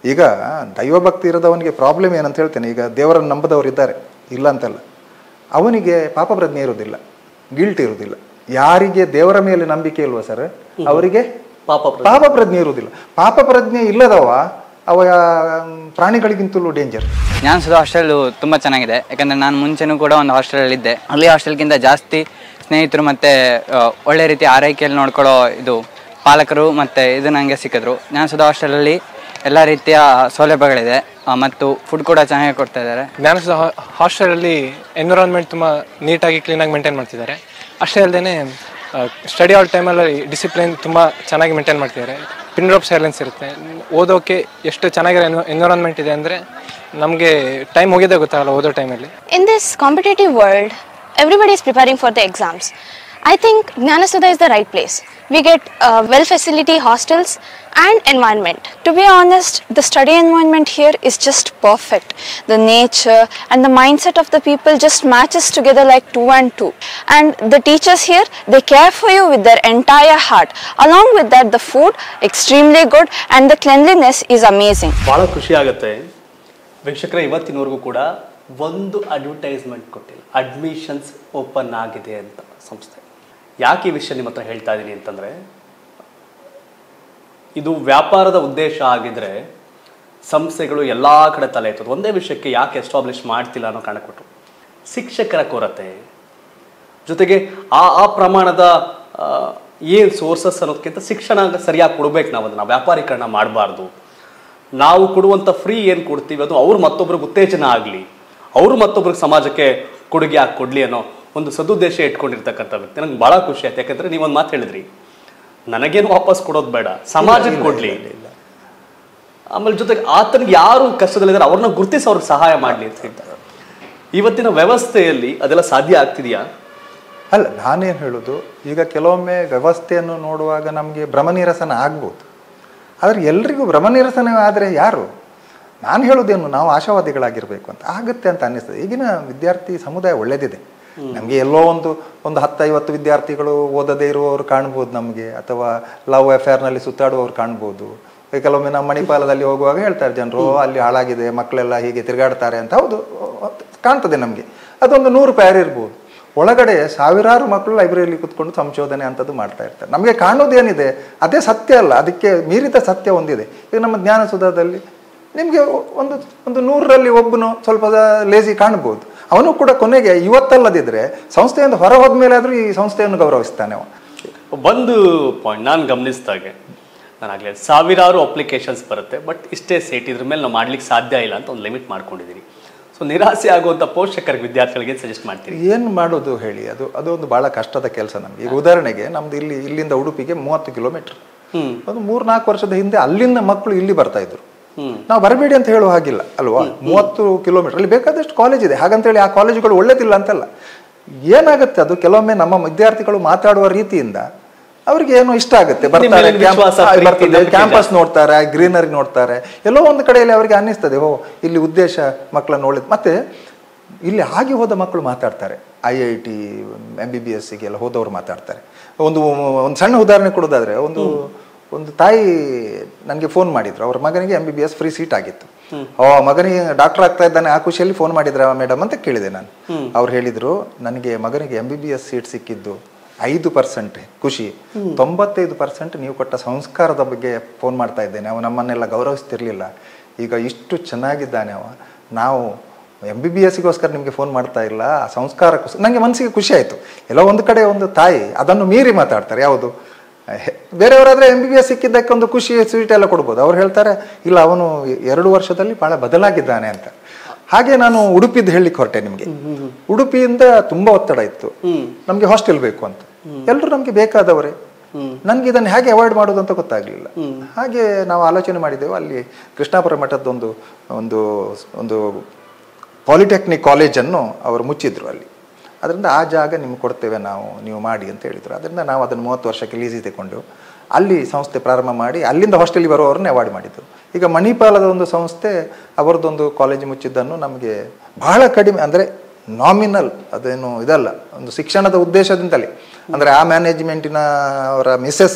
ಈಗ ದೈವಭಕ್ತಿ ಇರೋದವನಿಗೆ ಪ್ರಾಬ್ಲಮ್ ಏನಂತ ಹೇಳ್ತೇನೆ ಈಗ ದೇವರನ್ನು ನಂಬದವರು ಇದ್ದಾರೆ ಇಲ್ಲ ಅಂತಲ್ಲ ಅವನಿಗೆ ಪಾಪ ಪ್ರಜ್ಞೆ ಇರುವುದಿಲ್ಲ ಗಿಲ್ಟ್ ಇರುವುದಿಲ್ಲ ಯಾರಿಗೆ ದೇವರ ಮೇಲೆ ನಂಬಿಕೆ ಇಲ್ವಾ ಸರ್ ಅವರಿಗೆ ಪಾಪ ಪಾಪ ಪ್ರಜ್ಞೆ ಇರುವುದಿಲ್ಲ ಪಾಪ ಪ್ರಜ್ಞೆ ಇಲ್ಲದವ ಅವ ಮ್, ಪ್ರಾಣಿಗಳಿಗಿಂತಲೂ ಡೇಂಜರ್ ಜ್ಞಾನಸುಧ ಹಾಸ್ಟೆಲ್ ತುಂಬ ಚೆನ್ನಾಗಿದೆ ಯಾಕಂದರೆ ನಾನು ಮುಂಚೆನೂ ಕೂಡ ಒಂದು ಹಾಸ್ಟೆಲಲ್ಲಿ ಇದ್ದೆ ಅಲ್ಲಿ ಹಾಸ್ಟೆಲ್ಗಿಂತ ಜಾಸ್ತಿ ಸ್ನೇಹಿತರು ಮತ್ತು ಒಳ್ಳೆ ರೀತಿ ಆರೈಕೆಯಲ್ಲಿ ನೋಡ್ಕೊಳ್ಳೋ ಇದು ಪಾಲಕರು ಮತ್ತು ಇದು ನನಗೆ ಸಿಕ್ಕಿದ್ರು ಜ್ಞಾನಸುಧ ಹಾಸ್ಟೆಲಲ್ಲಿ ಎಲ್ಲ ರೀತಿಯ ಸೌಲಭ್ಯಗಳಿದೆ ಆ, ಮತ್ತು ಫುಡ್ ಕೂಡ ಚೆನ್ನಾಗಿ ಕೊಡ್ತಾ ಇದ್ದಾರೆ ಜ್ಞಾನಸುಧ ಹಾಸ್ಟೆಲಲ್ಲಿ ಎನ್ವಿರಾನ್ಮೆಂಟ್ ತುಂಬ ನೀಟಾಗಿ ಕ್ಲೀನಾಗಿ ಮೇಂಟೈನ್ ಮಾಡ್ತಿದ್ದಾರೆ ಅಷ್ಟೇ ಅಲ್ಲದೆ ಸ್ಟಡಿ ಆಲ್ ಟೈಮಲ್ಲಿ ಡಿಸಿಪ್ಲಿನ್ ತುಂಬ ಚೆನ್ನಾಗಿ ಮೇಂಟೈನ್ ಮಾಡ್ತಿದ್ದಾರೆ ಪಿನ್ ಡ್ರಾಪ್ ಸೈಲೆನ್ಸ್ ಇರುತ್ತೆ ಓದೋಕ್ಕೆ ಎಷ್ಟು ಚೆನ್ನಾಗಿರೋ ಎನ್ವಿರಾನ್ಮೆಂಟ್ ಇದೆ ಅಂದರೆ ನಮಗೆ ಟೈಮ್ ಹೋಗಿದ್ದೇ ಗೊತ್ತಾಗಲ್ಲ ಓದೋ ಟೈಮಲ್ಲಿ In this competitive world, everybody is preparing for the exams. I think Jnanasudha is the right place. We get uh, well facility hostels and environment. To be honest, the study environment here is just perfect. The nature and the mindset of the people just matches together like two and two. And the teachers here, they care for you with their entire heart. Along with that, the food extremely good and the cleanliness is amazing. ಭಾಳ ಖುಷಿ ಆಗುತ್ತೆ ವೀಕ್ಷಕರೇ ಇವತ್ತಿನವರೆಗೂ ಕೂಡ ಒಂದು advertisement ಕೊಟ್ಟಿಲ್ಲ admissions open ಆಗಿದೆ ಅಂತ ಸಂಸ್ಥೆ ಯಾಕೆ ಈ ವಿಷಯ ನಿಮ್ಮ ಹತ್ರ ಹೇಳ್ತಾ ಇದ್ದೀನಿ ಅಂತಂದರೆ ಇದು ವ್ಯಾಪಾರದ ಉದ್ದೇಶ ಆಗಿದ್ರೆ ಸಂಸ್ಥೆಗಳು ಎಲ್ಲ ಕಡೆ ತಲೆ ಎತ್ತೋದು ಒಂದೇ ವಿಷಯಕ್ಕೆ ಯಾಕೆ ಎಸ್ಟಾಬ್ಲಿಷ್ ಮಾಡ್ತಿಲ್ಲ ಅನ್ನೋ ಕಾರಣ ಕೊಟ್ಟರು ಶಿಕ್ಷಕರ ಕೊರತೆ ಜೊತೆಗೆ ಆ ಆ ಪ್ರಮಾಣದ ಏನು ಸೋರ್ಸಸ್ ಅನ್ನೋದಕ್ಕಿಂತ ಶಿಕ್ಷಣ ಸರಿಯಾಗಿ ಕೊಡ್ಬೇಕು ನಾವು ಅದನ್ನು ವ್ಯಾಪಾರೀಕರಣ ಮಾಡಬಾರ್ದು ನಾವು ಕೊಡುವಂಥ ಫ್ರೀ ಏನು ಕೊಡ್ತೀವಿ ಅದು ಅವ್ರು ಮತ್ತೊಬ್ರಿಗೆ ಉತ್ತೇಜನ ಆಗಲಿ ಅವರು ಮತ್ತೊಬ್ರಿಗೆ ಸಮಾಜಕ್ಕೆ ಕೊಡುಗೆ ಹಾಕಿ ಕೊಡಲಿ ಅನ್ನೋ ಒಂದು ಸದುದ್ದೇಶ ಇಟ್ಕೊಂಡಿರ್ತಕ್ಕಂಥ ವ್ಯಕ್ತಿ ನಂಗೆ ಭಾಳ ಖುಷಿ ಆಯ್ತು ಯಾಕಂದ್ರೆ ನೀವೊಂದು ಮಾತು ಹೇಳಿದ್ರಿ ನನಗೇನು ವಾಪಸ್ ಕೊಡೋದು ಬೇಡ ಸಮಾಜಕ್ಕೆ ಕೊಡಲಿ ಆಮೇಲೆ ಜೊತೆಗೆ ಆತನಿಗೆ ಯಾರು ಕಷ್ಟದಲ್ಲಿದ್ದಾರೆ ಅವ್ರನ್ನ ಗುರುತಿಸಿ ಅವ್ರಿಗೆ ಸಹಾಯ ಮಾಡಲಿ ಅಂತ ಹೇಳ್ತಾರೆ ಇವತ್ತಿನ ವ್ಯವಸ್ಥೆಯಲ್ಲಿ ಅದೆಲ್ಲ ಸಾಧ್ಯ ಆಗ್ತಿದೆಯಾ ಅಲ್ಲ ನಾನೇನು ಹೇಳೋದು ಈಗ ಕೆಲವೊಮ್ಮೆ ವ್ಯವಸ್ಥೆಯನ್ನು ನೋಡುವಾಗ ನಮಗೆ ಭ್ರಮನಿರಸನ ಆಗ್ಬೋದು ಆದರೆ ಎಲ್ರಿಗೂ ಭ್ರಮನಿರಸನ ಆದರೆ ಯಾರು ನಾನು ಹೇಳೋದೇನು ನಾವು ಆಶಾವಾದಿಗಳಾಗಿರ್ಬೇಕು ಅಂತ ಆಗುತ್ತೆ ಅಂತ ಅನ್ನಿಸ್ತದೆ ಈಗಿನ ವಿದ್ಯಾರ್ಥಿ ಸಮುದಾಯ ಒಳ್ಳೆದಿದೆ ನಮಗೆ ಎಲ್ಲೋ ಒಂದು ಒಂದು ಹತ್ತೈವತ್ತು ವಿದ್ಯಾರ್ಥಿಗಳು ಓದದೇ ಇರುವವರು ಕಾಣ್ಬೋದು ನಮಗೆ ಅಥವಾ ಲವ್ ಅಫೇರ್ನಲ್ಲಿ ಸುತ್ತಾಡುವವರು ಕಾಣ್ಬೋದು ಈಗ ಕೆಲವೊಮ್ಮೆ ನಾವು ಮಣಿಪಾಲದಲ್ಲಿ ಹೋಗುವಾಗ ಹೇಳ್ತಾರೆ ಜನರು ಅಲ್ಲಿ ಹಾಳಾಗಿದೆ ಮಕ್ಕಳೆಲ್ಲ ಹೀಗೆ ತಿರುಗಾಡ್ತಾರೆ ಅಂತ ಹೌದು ಕಾಣ್ತದೆ ನಮಗೆ ಅದೊಂದು ನೂರು ಪ್ಯಾರ್ ಇರ್ಬೋದು ಒಳಗಡೆ ಸಾವಿರಾರು ಮಕ್ಕಳು ಲೈಬ್ರರಿಯಲ್ಲಿ ಕೂತ್ಕೊಂಡು ಸಂಶೋಧನೆ ಅಂಥದ್ದು ಮಾಡ್ತಾ ಇರ್ತಾರೆ ನಮಗೆ ಕಾಣೋದೇನಿದೆ ಅದೇ ಸತ್ಯ ಅಲ್ಲ ಅದಕ್ಕೆ ಮೀರಿದ ಸತ್ಯ ಒಂದಿದೆ ಈಗ ನಮ್ಮ ಜ್ಞಾನಸುಧಾದಲ್ಲಿ ನಿಮಗೆ ಒಂದು ಒಂದು ನೂರರಲ್ಲಿ ಒಬ್ಬನು ಸ್ವಲ್ಪ ಲೇಜಿ ಕಾಣ್ಬೋದು ಅವನು ಕೂಡ ಕೊನೆಗೆ ಇವತ್ತಲ್ಲದಿದ್ರೆ ಸಂಸ್ಥೆಯಿಂದ ಹೊರ ಹೋದ್ಮೇಲೆ ಆದರೂ ಈ ಸಂಸ್ಥೆಯನ್ನು ಗೌರವಿಸ್ತಾನೆ ಅವ ಒಂದು ಪಾಯಿಂಟ್ ನಾನು ಗಮನಿಸಿದಾಗೆ ನಾನು ಆಗಲೇ ಸಾವಿರಾರು ಅಪ್ಲಿಕೇಶನ್ಸ್ ಬರುತ್ತೆ ಬಟ್ ಇಷ್ಟೇ ಸೇಟ್ ಇದ್ರ ಮೇಲೆ ನಾವು ಮಾಡ್ಲಿಕ್ಕೆ ಸಾಧ್ಯ ಇಲ್ಲ ಅಂತ ಒಂದು ಲಿಮಿಟ್ ಮಾಡ್ಕೊಂಡಿದ್ದೀರಿ ಸೊ ನಿರಾಸೆ ಆಗುವಂಥ ಪೋಷಕರಿಗೆ ವಿದ್ಯಾರ್ಥಿಗಳಿಗೆ ಸಜೆಸ್ಟ್ ಮಾಡ್ತೀರಿ ಏನು ಮಾಡೋದು ಹೇಳಿ ಅದು ಅದು ಒಂದು ಬಹಳ ಕಷ್ಟದ ಕೆಲಸ ನಮಗೆ ಈಗ ಉದಾಹರಣೆಗೆ ನಮ್ದು ಇಲ್ಲಿ ಇಲ್ಲಿಂದ ಉಡುಪಿಗೆ ಮೂವತ್ತು ಕಿಲೋಮೀಟರ್ ಒಂದು ಮೂರ್ನಾಲ್ಕು ವರ್ಷದ ಹಿಂದೆ ಅಲ್ಲಿಂದ ಮಕ್ಕಳು ಇಲ್ಲಿ ಬರ್ತಾ ಇದ್ರು ನಾವು ಬರಬೇಡಿ ಅಂತ ಹೇಳುವ ಹಾಗಿಲ್ಲ ಅಲ್ವಾ ಮೂವತ್ತು ಕಿಲೋಮೀಟರ್ ಅಲ್ಲಿ ಬೇಕಾದಷ್ಟು ಕಾಲೇಜ್ ಇದೆ ಹಾಗಂತೇಳಿ ಆ ಕಾಲೇಜುಗಳು ಒಳ್ಳೇದಿಲ್ಲ ಅಂತಲ್ಲ ಏನಾಗುತ್ತೆ ಅದು ಕೆಲವೊಮ್ಮೆ ನಮ್ಮ ವಿದ್ಯಾರ್ಥಿಗಳು ಮಾತಾಡುವ ರೀತಿಯಿಂದ ಅವ್ರಿಗೆ ಏನೋ ಇಷ್ಟ ಆಗುತ್ತೆ ಬರ್ತಾರೆ ಮೇಲೆ ವಿಶ್ವಾಸ, ಪ್ರೀತಿ, ನಂಬಿಕೆ ಕ್ಯಾಂಪಸ್ ನೋಡ್ತಾರೆ ಗ್ರೀನರಿ ನೋಡ್ತಾರೆ ಎಲ್ಲೋ ಒಂದು ಕಡೆಯಲ್ಲಿ ಅವರಿಗೆ ಅನ್ನಿಸ್ತದೆ ಓ ಇಲ್ಲಿ ಉದ್ದೇಶ ಮಕ್ಕಳನ್ನು ಒಳ್ಳೇದು ಮತ್ತೆ ಇಲ್ಲಿ ಆಗಿ ಹೋದ ಮಕ್ಕಳು ಮಾತಾಡ್ತಾರೆ I I T M B B ಎಸ್ಸಿಗೆಲ್ಲ ಹೋದವರು ಮಾತಾಡ್ತಾರೆ ಒಂದು ಒಂದು ಸಣ್ಣ ಉದಾಹರಣೆ ಕೊಡೋದಾದ್ರೆ ಒಂದು ಒಂದು ತಾಯಿ ನನಗೆ ಫೋನ್ ಮಾಡಿದ್ರು ಅವ್ರ ಮಗನಿಗೆ M B B S free seat ಆಗಿತ್ತು ಓ ಮಗನಿಗೆ ಡಾಕ್ಟರ್ ಆಗ್ತಾ ಇದ್ದಾನೆ ಆ ಖುಷಿಯಲ್ಲಿ ಫೋನ್ ಮಾಡಿದ್ರ ಮೇಡಮ್ ಅಂತ ಕೇಳಿದೆ ನಾನು ಅವ್ರು ಹೇಳಿದ್ರು ನನಗೆ ಮಗನಿಗೆ M B B S seat ಸಿಕ್ಕಿದ್ದು ಐದು ಪರ್ಸೆಂಟ್ ಖುಷಿ ತೊಂಬತ್ತೈದು ಪರ್ಸೆಂಟ್ ನೀವು ಕೊಟ್ಟ ಸಂಸ್ಕಾರದ ಬಗ್ಗೆ ಫೋನ್ ಮಾಡ್ತಾ ಇದ್ದೇನೆ ಅವ ನಮ್ಮನ್ನೆಲ್ಲ ಗೌರವಿಸ್ತಿರ್ಲಿಲ್ಲ ಈಗ ಇಷ್ಟು ಚೆನ್ನಾಗಿದ್ದಾನೆ ಅವ ನಾವು ಎಂ ಬಿ ಬಿ ಎಸ್ಗೋಸ್ಕರ ನಿಮಗೆ ಫೋನ್ ಮಾಡ್ತಾ ಇಲ್ಲ ಆ ಸಂಸ್ಕಾರಕ್ಕೋಸ್ಕರ ನನಗೆ ಮನಸ್ಸಿಗೆ ಖುಷಿ ಆಯಿತು ಎಲ್ಲೋ ಒಂದು ಕಡೆ ಒಂದು ತಾಯಿ ಅದನ್ನು ಮೀರಿ ಮಾತಾಡ್ತಾರೆ ಯಾವುದು ಹೆ- ಬೇರೆಯವರಾದ್ರೆ ಎಂ ಬಿ ಬಿ ಎಸ್ ಸಿಕ್ಕಿದ್ದಕ್ಕೆ ಒಂದು ಖುಷಿ ಸ್ವೀಟ್ ಎಲ್ಲ ಕೊಡ್ಬೋದು ಅವ್ರು ಹೇಳ್ತಾರೆ ಇಲ್ಲ ಅವನು ಎರಡು ವರ್ಷದಲ್ಲಿ ಬಹಳ ಬದಲಾಗಿದ್ದಾನೆ ಅಂತ ಹಾಗೆ ನಾನು ಉಡುಪಿದ್ದು ಹೇಳಲಿಕ್ಕೆ ಹೊರಟೆ ನಿಮಗೆ ಉಡುಪಿಯಿಂದ ತುಂಬಾ ಒತ್ತಡ ಇತ್ತು ನಮಗೆ ಹಾಸ್ಟೆಲ್ ಬೇಕು ಅಂತ ಎಲ್ಲರೂ ನಮಗೆ ಬೇಕಾದವರೇ ನನ್ಗೆ ಇದನ್ನು ಹೇಗೆ ಅವಾಯ್ಡ್ ಮಾಡೋದು ಅಂತ ಗೊತ್ತಾಗ್ಲಿಲ್ಲ ಹಾಗೆ ನಾವು ಆಲೋಚನೆ ಮಾಡಿದೆವು ಅಲ್ಲಿ ಕೃಷ್ಣಾಪುರ ಮಠದ್ದೊಂದು ಒಂದು ಒಂದು ಪಾಲಿಟೆಕ್ನಿಕ್ ಕಾಲೇಜನ್ನು ಅವರು ಮುಚ್ಚಿದ್ರು ಅಲ್ಲಿ ಅದರಿಂದ ಆ ಜಾಗ ನಿಮ್ಗೆ ಕೊಡ್ತೇವೆ ನಾವು ನೀವು ಮಾಡಿ ಅಂತ ಹೇಳಿದರು ಅದರಿಂದ ನಾವು ಅದನ್ನು ಮೂವತ್ತು ವರ್ಷಕ್ಕೆ ಲೀಸಿ ತಗೊಂಡು ಅಲ್ಲಿ ಸಂಸ್ಥೆ ಪ್ರಾರಂಭ ಮಾಡಿ ಅಲ್ಲಿಂದ ಹಾಸ್ಟೆಲಿಗೆ ಬರುವವರನ್ನ ಅವಾಯ್ಡ್ ಮಾಡಿದ್ದು ಈಗ ಮಣಿಪಾಲದ ಒಂದು ಸಂಸ್ಥೆ ಅವರದೊಂದು ಕಾಲೇಜ್ ಮುಚ್ಚಿದ್ದನ್ನು ನಮಗೆ ಬಹಳ ಕಡಿಮೆ ಅಂದರೆ ನಾಮಿನಲ್ ಅದೇನು ಇದಲ್ಲ ಒಂದು ಶಿಕ್ಷಣದ ಉದ್ದೇಶದಿಂದಲೇ ಅಂದರೆ ಆ ಮ್ಯಾನೇಜ್ಮೆಂಟಿನ ಅವರ ಮಿಸ್ಸಸ್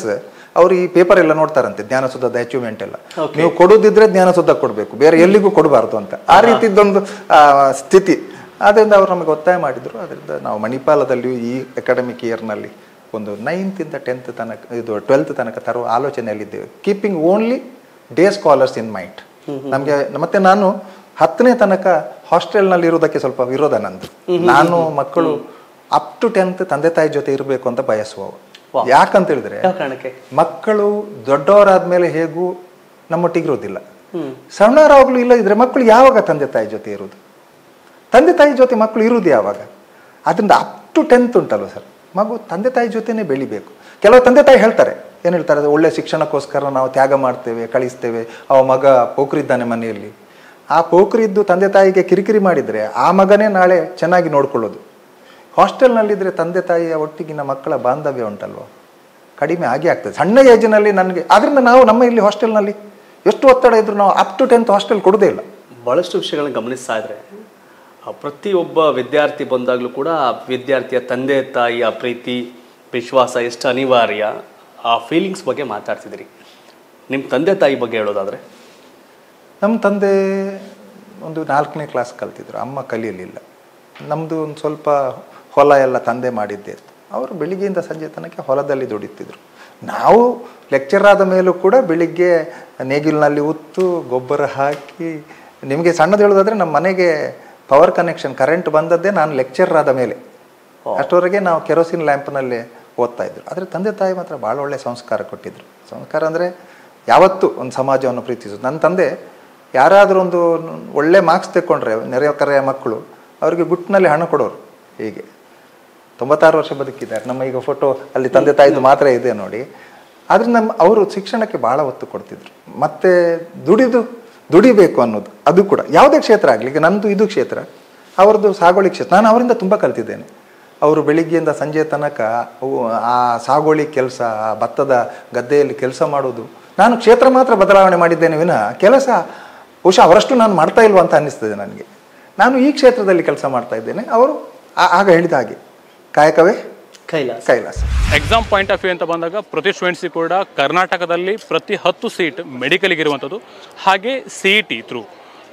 ಅವ್ರು ಈ ಪೇಪರ್ ಎಲ್ಲ ನೋಡ್ತಾರಂತೆ ಜ್ಞಾನಸುಧದ ಅಚೀವ್ಮೆಂಟ್ ಎಲ್ಲ ನೀವು ಕೊಡೋದಿದ್ರೆ ಜ್ಞಾನಸುಧ ಕೊಡಬೇಕು ಬೇರೆ ಎಲ್ಲಿಗೂ ಕೊಡಬಾರ್ದು ಅಂತ ಆ ರೀತಿದ್ದೊಂದು ಆ, ಸ್ಥಿತಿ ಆದ್ದರಿಂದ ಅವ್ರು ನಮಗೆ ಒತ್ತಾಯ ಮಾಡಿದ್ರು ಅದರಿಂದ ನಾವು ಮಣಿಪಾಲದಲ್ಲಿಯೂ ಈ ಅಕಾಡೆಮಿಕ್ ಇಯರ್ನಲ್ಲಿ ಒಂದು ನೈನ್ತಿಂದ ಟೆಂತ್ ತನಕ ಇದು ಟ್ವೆಲ್ತ್ ತನಕ ತರುವ ಆಲೋಚನೆಯಲ್ಲಿದ್ದೇವೆ keeping only day scholars in mind ನಮಗೆ ಮತ್ತೆ ನಾನು ಹತ್ತನೇ ತನಕ ಹಾಸ್ಟೆಲ್ನಲ್ಲಿ ಇರೋದಕ್ಕೆ ಸ್ವಲ್ಪ ವಿರೋಧ ನಂದು ನಾನು ಮಕ್ಕಳು ಅಪ್ ಟು ಟೆಂತ್ ತಂದೆ ತಾಯಿ ಜೊತೆ ಇರಬೇಕು ಅಂತ ಬಯಸುವವು ಯಾಕಂತ ಹೇಳಿದ್ರೆ ಯಾವ ಕಾರಣಕ್ಕೆ ಮಕ್ಕಳು ದೊಡ್ಡವರಾದ್ಮೇಲೆ ಹೇಗೂ ನಮ್ಮೊಟ್ಟಿಗೆ ಇರೋದಿಲ್ಲ ಸಣ್ಣವರಾಗ್ಲೂ ಇಲ್ಲ ಇದ್ರೆ ಮಕ್ಕಳು ಯಾವಾಗ ತಂದೆ ತಾಯಿ ಜೊತೆ ಇರುವುದು ತಂದೆ ತಾಯಿ ಜೊತೆ ಮಕ್ಕಳು ಇರುವುದು ಯಾವಾಗ ಅದರಿಂದ ಅಪ್ ಟು ಟೆಂತ್ ಉಂಟಲ್ವ ಸರ್ ಮಗು ತಂದೆ ತಾಯಿ ಜೊತೆನೇ ಬೆಳಿಬೇಕು ಕೆಲವು ತಂದೆ ತಾಯಿ ಹೇಳ್ತಾರೆ ಏನು ಹೇಳ್ತಾರೆ ಅದು ಒಳ್ಳೆ ಶಿಕ್ಷಣಕ್ಕೋಸ್ಕರ ನಾವು ತ್ಯಾಗ ಮಾಡ್ತೇವೆ ಕಳಿಸ್ತೇವೆ ಅವ ಮಗ ಪೋಖ್ರಿದ್ದಾನೆ ಮನೆಯಲ್ಲಿ ಆ ಪೋಖ್ರಿದ್ದು ತಂದೆ ತಾಯಿಗೆ ಕಿರಿಕಿರಿ ಮಾಡಿದರೆ ಆ ಮಗನೇ ನಾಳೆ ಚೆನ್ನಾಗಿ ನೋಡ್ಕೊಳ್ಳೋದು ಹಾಸ್ಟೆಲ್ನಲ್ಲಿದ್ದರೆ ತಂದೆ ತಾಯಿಯ ಒಟ್ಟಿಗಿನ ಮಕ್ಕಳ ಬಾಂಧವ್ಯ ಉಂಟಲ್ವ ಕಡಿಮೆ ಆಗಿ ಆಗ್ತದೆ ಸಣ್ಣ ಏಜಿನಲ್ಲಿ ನನಗೆ ಅದರಿಂದ ನಾವು ನಮ್ಮ ಇಲ್ಲಿ ಹಾಸ್ಟೆಲ್ನಲ್ಲಿ ಎಷ್ಟು ಒತ್ತಡ ಇದ್ರು ನಾವು ಅಪ್ ಟು ಟೆಂತ್ ಹಾಸ್ಟೆಲ್ ಕೊಡೋದೇ ಇಲ್ಲ ಬಹಳಷ್ಟು ವಿಷಯಗಳನ್ನ ಗಮನಿಸ್ತಾ ಇದ್ರೆ ಆ ಪ್ರತಿಯೊಬ್ಬ ವಿದ್ಯಾರ್ಥಿ ಬಂದಾಗಲೂ ಕೂಡ ಆ ವಿದ್ಯಾರ್ಥಿಯ ತಂದೆ ತಾಯಿಯ ಪ್ರೀತಿ ವಿಶ್ವಾಸ ಎಷ್ಟು ಅನಿವಾರ್ಯ ಆ ಫೀಲಿಂಗ್ಸ್ ಬಗ್ಗೆ ಮಾತಾಡ್ತಿದ್ರಿ ನಿಮ್ಮ ತಂದೆ ತಾಯಿ ಬಗ್ಗೆ ಹೇಳೋದಾದ್ರೆ ನಮ್ಮ ತಂದೆ ಒಂದು ನಾಲ್ಕನೇ ಕ್ಲಾಸ್ ಕಲ್ತಿದ್ರು ಅಮ್ಮ ಕಲಿಯಲಿಲ್ಲ ನಮ್ಮದು ಒಂದು ಸ್ವಲ್ಪ ಹೊಲ ಎಲ್ಲ ತಂದೆ ಮಾಡಿದ್ದೇ ಇತ್ತು ಅವರು ಬೆಳಿಗ್ಗೆಯಿಂದ ಸಂಜೆ ತನಕ ಹೊಲದಲ್ಲಿ ದುಡಿತಿದ್ರು ನಾವು ಲೆಕ್ಚರ್ ಆದ ಮೇಲೂ ಕೂಡ ಬೆಳಿಗ್ಗೆ ನೇಗಿಲಿನಲ್ಲಿ ಉತ್ತು ಗೊಬ್ಬರ ಹಾಕಿ ನಿಮಗೆ ಸಣ್ಣದು ಹೇಳೋದಾದ್ರೆ ನಮ್ಮ ಮನೆಗೆ ಪವರ್ ಕನೆಕ್ಷನ್ ಕರೆಂಟ್ ಬಂದದ್ದೇ ನಾನು ಲೆಕ್ಚರ್ ಆದ ಮೇಲೆ ಅಷ್ಟವರೆಗೆ ನಾವು ಕೆರೋಸಿನ್ ಲ್ಯಾಂಪ್ನಲ್ಲೇ ಓದ್ತಾ ಇದ್ರು ಆದರೆ ತಂದೆ ತಾಯಿ ಮಾತ್ರ ಭಾಳ ಒಳ್ಳೆ ಸಂಸ್ಕಾರ ಕೊಟ್ಟಿದ್ರು ಸಂಸ್ಕಾರ ಅಂದರೆ ಯಾವತ್ತೂ ಒಂದು ಸಮಾಜವನ್ನು ಪ್ರೀತಿಸೋದು ನನ್ನ ತಂದೆ ಯಾರಾದರೂ ಒಂದು ಒಳ್ಳೆ ಮಾರ್ಕ್ಸ್ ತೆಕ್ಕೊಂಡ್ರೆ ನೆರೆಕರೆಯ ಮಕ್ಕಳು ಅವರಿಗೆ ಗುಟ್ಟಿನಲ್ಲಿ ಹಣ ಕೊಡೋರು ಹೀಗೆ ತೊಂಬತ್ತಾರು ವರ್ಷ ಬದುಕಿದ್ದಾರೆ ನಮ್ಮ ಈಗ ಫೋಟೋ ಅಲ್ಲಿ ತಂದೆ ತಾಯಿದು ಮಾತ್ರ ಇದೆ ನೋಡಿ ಆದ್ರೆ ನಮ್ಮ ಅವರು ಶಿಕ್ಷಣಕ್ಕೆ ಭಾಳ ಒತ್ತು ಕೊಡ್ತಿದ್ರು ಮತ್ತೆ ದುಡಿದು ದುಡಿಬೇಕು ಅನ್ನೋದು ಅದು ಕೂಡ ಯಾವುದೇ ಕ್ಷೇತ್ರ ಆಗಲಿ ಈಗ ನಂದು ಇದು ಕ್ಷೇತ್ರ ಅವ್ರದ್ದು ಸಾಗುವಳಿ ಕ್ಷೇತ್ರ ನಾನು ಅವರಿಂದ ತುಂಬ ಕಲ್ತಿದ್ದೇನೆ ಅವರು ಬೆಳಿಗ್ಗೆಯಿಂದ ಸಂಜೆ ತನಕ ಅವು ಆ ಸಾಗುವಳಿ ಕೆಲಸ ಆ ಭತ್ತದ ಗದ್ದೆಯಲ್ಲಿ ಕೆಲಸ ಮಾಡೋದು ನಾನು ಕ್ಷೇತ್ರ ಮಾತ್ರ ಬದಲಾವಣೆ ಮಾಡಿದ್ದೇನೆ ವಿನ ಕೆಲಸ ಬಹುಶಃ ಅವರಷ್ಟು ನಾನು ಮಾಡ್ತಾ ಇಲ್ವಾ ಅಂತ ಅನ್ನಿಸ್ತದೆ ನನಗೆ ನಾನು ಈ ಕ್ಷೇತ್ರದಲ್ಲಿ ಕೆಲಸ ಮಾಡ್ತಾ ಇದ್ದೇನೆ ಅವರು ಆ- ಆಗ ಹೇಳಿದ ಹಾಗೆ ಕಾಯಕವೇ ಕೈಲಾಸ ಕೈಲಾಸ ಎಕ್ಸಾಮ್ ಪಾಯಿಂಟ್ ಆಫ್ ವ್ಯೂ ಅಂತ ಬಂದಾಗ ಪ್ರತಿ ಸ್ಟೂಡೆಂಟ್ಸಿಗೆ ಕೂಡ ಕರ್ನಾಟಕದಲ್ಲಿ ಪ್ರತಿ ಹತ್ತು ಸೀಟ್ ಮೆಡಿಕಲ್ಗೆ ಇರುವಂಥದ್ದು ಹಾಗೆ ಸಿ ಇ ಟಿ ಥ್ರೂ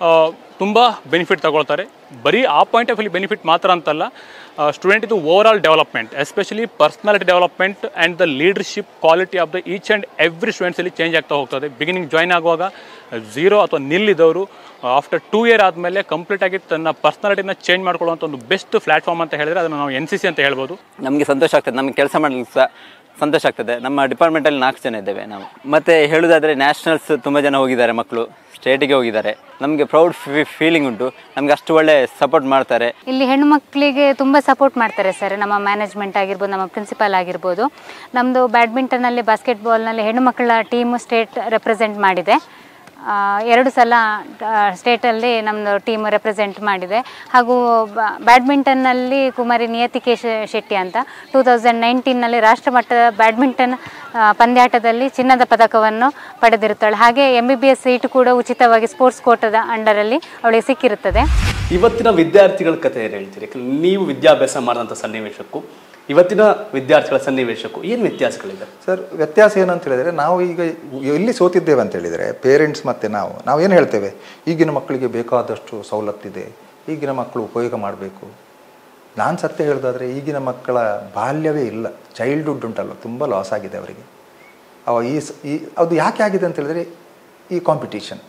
ತುಂಬ ಬೆನಿಫಿಟ್ ತಗೊಳ್ತಾರೆ ಬರೀ ಆ ಪಾಯಿಂಟ್ ಆಫ್ ವ್ಯೂ ಬೆನಿಫಿಟ್ ಮಾತ್ರ ಅಂತಲ್ಲ ಸ್ಟೂಡೆಂಟ್ ಇದು overall development especially personality development and the leadership quality of the each and every ಸ್ಟೂಡೆಂಟ್ಸಲ್ಲಿ ಚೇಂಜ್ ಆಗ್ತಾ ಹೋಗ್ತದೆ ಬಿಗಿನಿಂಗ್ ಜಾಯ್ನ್ ಆಗುವಾಗ ಝೀರೋ ಅಥವಾ ನಿಲ್ಲಿದ್ದವರು ಆಫ್ಟರ್ ಟೂ ಇಯರ್ ಆದಮೇಲೆ ಕಂಪ್ಲೀಟಾಗಿ ತನ್ನ ಪರ್ಸ್ನಾಲಿಟಿನ ಚೇಂಜ್ ಮಾಡ್ಕೊಳ್ಳುವಂಥ ಒಂದು ಬೆಸ್ಟ್ ಪ್ಲಾಟ್ಫಾರ್ಮ್ ಅಂತ ಹೇಳಿದ್ರೆ ಅದನ್ನು ನಾವು ಎನ್ ಸಿ ಸಿ ಅಂತ ಹೇಳ್ಬೋದು ನಮಗೆ ಸಂತೋಷ ಆಗ್ತದೆ ನಮಗೆ ಕೆಲಸ ಮಾಡಲಿಕ್ಕೆ ಸಹ ಸಂತೋಷ ಆಗ್ತದೆ ನಮ್ಮ ಡಿಪಾರ್ಟ್ಮೆಂಟಲ್ಲಿ ನಾಲ್ಕು ಜನ ಇದ್ದೇವೆ ನಾವು ಮತ್ತು ಹೇಳೋದಾದರೆ ನ್ಯಾಷನಲ್ಸ್ ತುಂಬ ಜನ ಹೋಗಿದ್ದಾರೆ ಮಕ್ಕಳು ಸ್ಟೇಟಿಗೆ ಹೋಗಿದ್ದಾರೆ ನಮಗೆ ಪ್ರೌಡ್ ಫೀಲಿಂಗ್ ಉಂಟು ನಮಗೆ ಅಷ್ಟು ಒಳ್ಳೆ ಸಪೋರ್ಟ್ ಮಾಡ್ತಾರೆ ಇಲ್ಲಿ ಹೆಣ್ಣು ಮಕ್ಕಳಿಗೆ ತುಂಬ ಸಪೋರ್ಟ್ ಮಾಡ್ತಾರೆ ಸರ್ ನಮ್ಮ ಮ್ಯಾನೇಜ್ಮೆಂಟ್ ಆಗಿರ್ಬೋದು ನಮ್ಮ ಪ್ರಿನ್ಸಿಪಾಲ್ ಆಗಿರ್ಬೋದು ನಮ್ಮದು ಬ್ಯಾಡ್ಮಿಂಟನಲ್ಲಿ ಬಾಸ್ಕೆಟ್ಬಾಲ್ನಲ್ಲಿ ಹೆಣ್ಣು ಮಕ್ಕಳ ಟೀಮು ಸ್ಟೇಟ್ ರೆಪ್ರೆಸೆಂಟ್ ಮಾಡಿದೆ ಆ, ಎರಡು ಸಲ ಸ್ಟೇಟಲ್ಲಿ ನಮ್ಮದು ಟೀಮ್ ರೆಪ್ರೆಸೆಂಟ್ ಮಾಡಿದೆ ಹಾಗೂ ಬ- ಬ್ಯಾಡ್ಮಿಂಟನ್ನಲ್ಲಿ ಕುಮಾರಿ ನಿಯತಿ ಕೆ ಶೆ- ಶೆಟ್ಟಿ ಅಂತ ಟೂ ತೌಸಂಡ್ ನೈನ್ಟೀನಲ್ಲಿ ರಾಷ್ಟ್ರಮಟ್ಟದ ಬ್ಯಾಡ್ಮಿಂಟನ್ ಆ, ಪಂದ್ಯಾಟದಲ್ಲಿ ಚಿನ್ನದ ಪದಕವನ್ನು ಪಡೆದಿರುತ್ತಾಳೆ ಹಾಗೆ M B B S seat ಕೂಡ ಉಚಿತವಾಗಿ ಸ್ಪೋರ್ಟ್ಸ್ ಕೋಟದ ಅಂಡರಲ್ಲಿ ಅವಳಿಗೆ ಸಿಕ್ಕಿರುತ್ತದೆ ಇವತ್ತಿನ ವಿದ್ಯಾರ್ಥಿಗಳ ಕಥೆ ಏನು ಹೇಳ್ತೀರಿ ಯಾಕಂದ್ರೆ ನೀವು ವಿದ್ಯಾಭ್ಯಾಸ ಮಾಡಿದಂಥ ಸನ್ನಿವೇಶಕ್ಕೂ ಇವತ್ತಿನ ವಿದ್ಯಾರ್ಥಿಗಳ ಸನ್ನಿವೇಶಕ್ಕೂ ಏನು ವ್ಯತ್ಯಾಸಗಳಿದೆ ಸರ್ ವ್ಯತ್ಯಾಸ ಏನಂತ ಹೇಳಿದ್ರೆ ನಾವು ಈಗ ಎಲ್ಲಿ ಸೋತಿದ್ದೇವೆ ಅಂತ ಹೇಳಿದರೆ ಪೇರೆಂಟ್ಸ್ ಮತ್ತು ನಾವು ನಾವೇನು ಹೇಳ್ತೇವೆ ಈಗಿನ ಮಕ್ಕಳಿಗೆ ಬೇಕಾದಷ್ಟು ಸವಲತ್ತಿದೆ ಈಗಿನ ಮಕ್ಕಳು ಉಪಯೋಗ ಮಾಡಬೇಕು ನಾನು ಸತ್ಯ ಹೇಳೋದಾದರೆ ಈಗಿನ ಮಕ್ಕಳ ಬಾಲ್ಯವೇ ಇಲ್ಲ ಚೈಲ್ಡ್ಹುಡ್ ಉಂಟಲ್ಲ ತುಂಬ ಲಾಸ್ ಆಗಿದೆ ಅವರಿಗೆ ಅವ ಈ ಸ- ಈ ಅದು ಯಾಕೆ ಆಗಿದೆ ಅಂತ ಹೇಳಿದ್ರೆ ಈ ಕಾಂಪಿಟೀಷನ್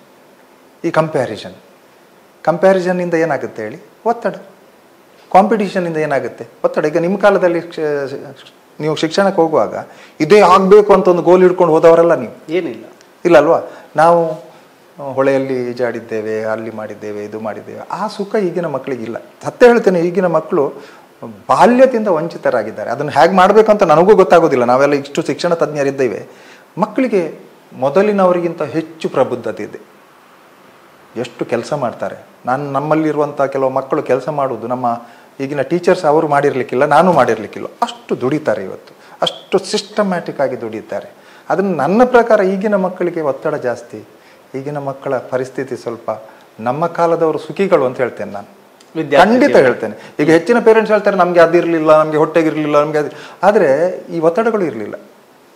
ಈ ಕಂಪ್ಯಾರಿಸನ್ ಕಂಪ್ಯಾರಿಸನ್ನಿಂದ ಏನಾಗುತ್ತೆ ಹೇಳಿ ಒತ್ತಡ ಕಾಂಪಿಟೀಷನಿಂದ ಏನಾಗುತ್ತೆ ಒತ್ತಡ ಈಗ ನಿಮ್ಮ ಕಾಲದಲ್ಲಿ ಕ್ಷ- ನೀವು ಶಿಕ್ಷಣಕ್ಕೆ ಹೋಗುವಾಗ ಇದೇ ಆಗಬೇಕು ಅಂತ ಒಂದು ಗೋಲ್ ಹಿಡ್ಕೊಂಡು ಹೋದವರಲ್ಲ ನೀವು ಏನಿಲ್ಲ ಇಲ್ಲ ಅಲ್ವಾ ನಾವು ಆ, ಹೊಳೆಯಲ್ಲಿ ಈಜಾಡಿದ್ದೇವೆ ಅಲ್ಲಿ ಮಾಡಿದ್ದೇವೆ ಇದು ಮಾಡಿದ್ದೇವೆ ಆ ಸುಖ ಈಗಿನ ಮಕ್ಕಳಿಗಿಲ್ಲ ಸತ್ಯ ಹೇಳ್ತೇನೆ ಈಗಿನ ಮಕ್ಕಳು ಬಾಲ್ಯದಿಂದ ವಂಚಿತರಾಗಿದ್ದಾರೆ ಅದನ್ನು ಹೇಗೆ ಮಾಡಬೇಕಂತ ನನಗೂ ಗೊತ್ತಾಗೋದಿಲ್ಲ ನಾವೆಲ್ಲ ಇಷ್ಟು ಶಿಕ್ಷಣ ತಜ್ಞರಿದ್ದೇವೆ ಮಕ್ಕಳಿಗೆ ಮೊದಲಿನವರಿಗಿಂತ ಹೆಚ್ಚು ಪ್ರಬುದ್ಧತೆ ಇದೆ ಎಷ್ಟು ಕೆಲಸ ಮಾಡ್ತಾರೆ ನಾನು ನಮ್ಮಲ್ಲಿರುವಂಥ ಕೆಲವು ಮಕ್ಕಳು ಕೆಲಸ ಮಾಡುವುದು ನಮ್ಮ ಈಗಿನ ಟೀಚರ್ಸ್ ಅವರು ಮಾಡಿರಲಿಕ್ಕಿಲ್ಲ ನಾನು ಮಾಡಿರಲಿಕ್ಕಿಲ್ಲ ಅಷ್ಟು ದುಡಿತಾರೆ ಇವತ್ತು ಅಷ್ಟು ಸಿಸ್ಟಮ್ಯಾಟಿಕ್ ಆಗಿ ದುಡಿತಾರೆ ಅದನ್ನು ನನ್ನ ಪ್ರಕಾರ ಈಗಿನ ಮಕ್ಕಳಿಗೆ ಒತ್ತಡ ಜಾಸ್ತಿ ಈಗಿನ ಮಕ್ಕಳ ಪರಿಸ್ಥಿತಿ ಸ್ವಲ್ಪ ನಮ್ಮ ಕಾಲದವರು ಸುಖಿಗಳು ಅಂತ ಹೇಳ್ತೇನೆ ನಾನು ವಿದ್ಯಾರ್ಥಿ ಖಂಡಿತ ಹೇಳ್ತೇನೆ ಈಗ ಹೆಚ್ಚಿನ ಪೇರೆಂಟ್ಸ್ ಹೇಳ್ತಾರೆ ನಮಗೆ ಅದಿರಲಿಲ್ಲ ನಮಗೆ ಹೊಟ್ಟೆಗಿರಲಿಲ್ಲ ನಮಗೆ ಅದು ಆದರೆ ಈ ಒತ್ತಡಗಳು ಇರಲಿಲ್ಲ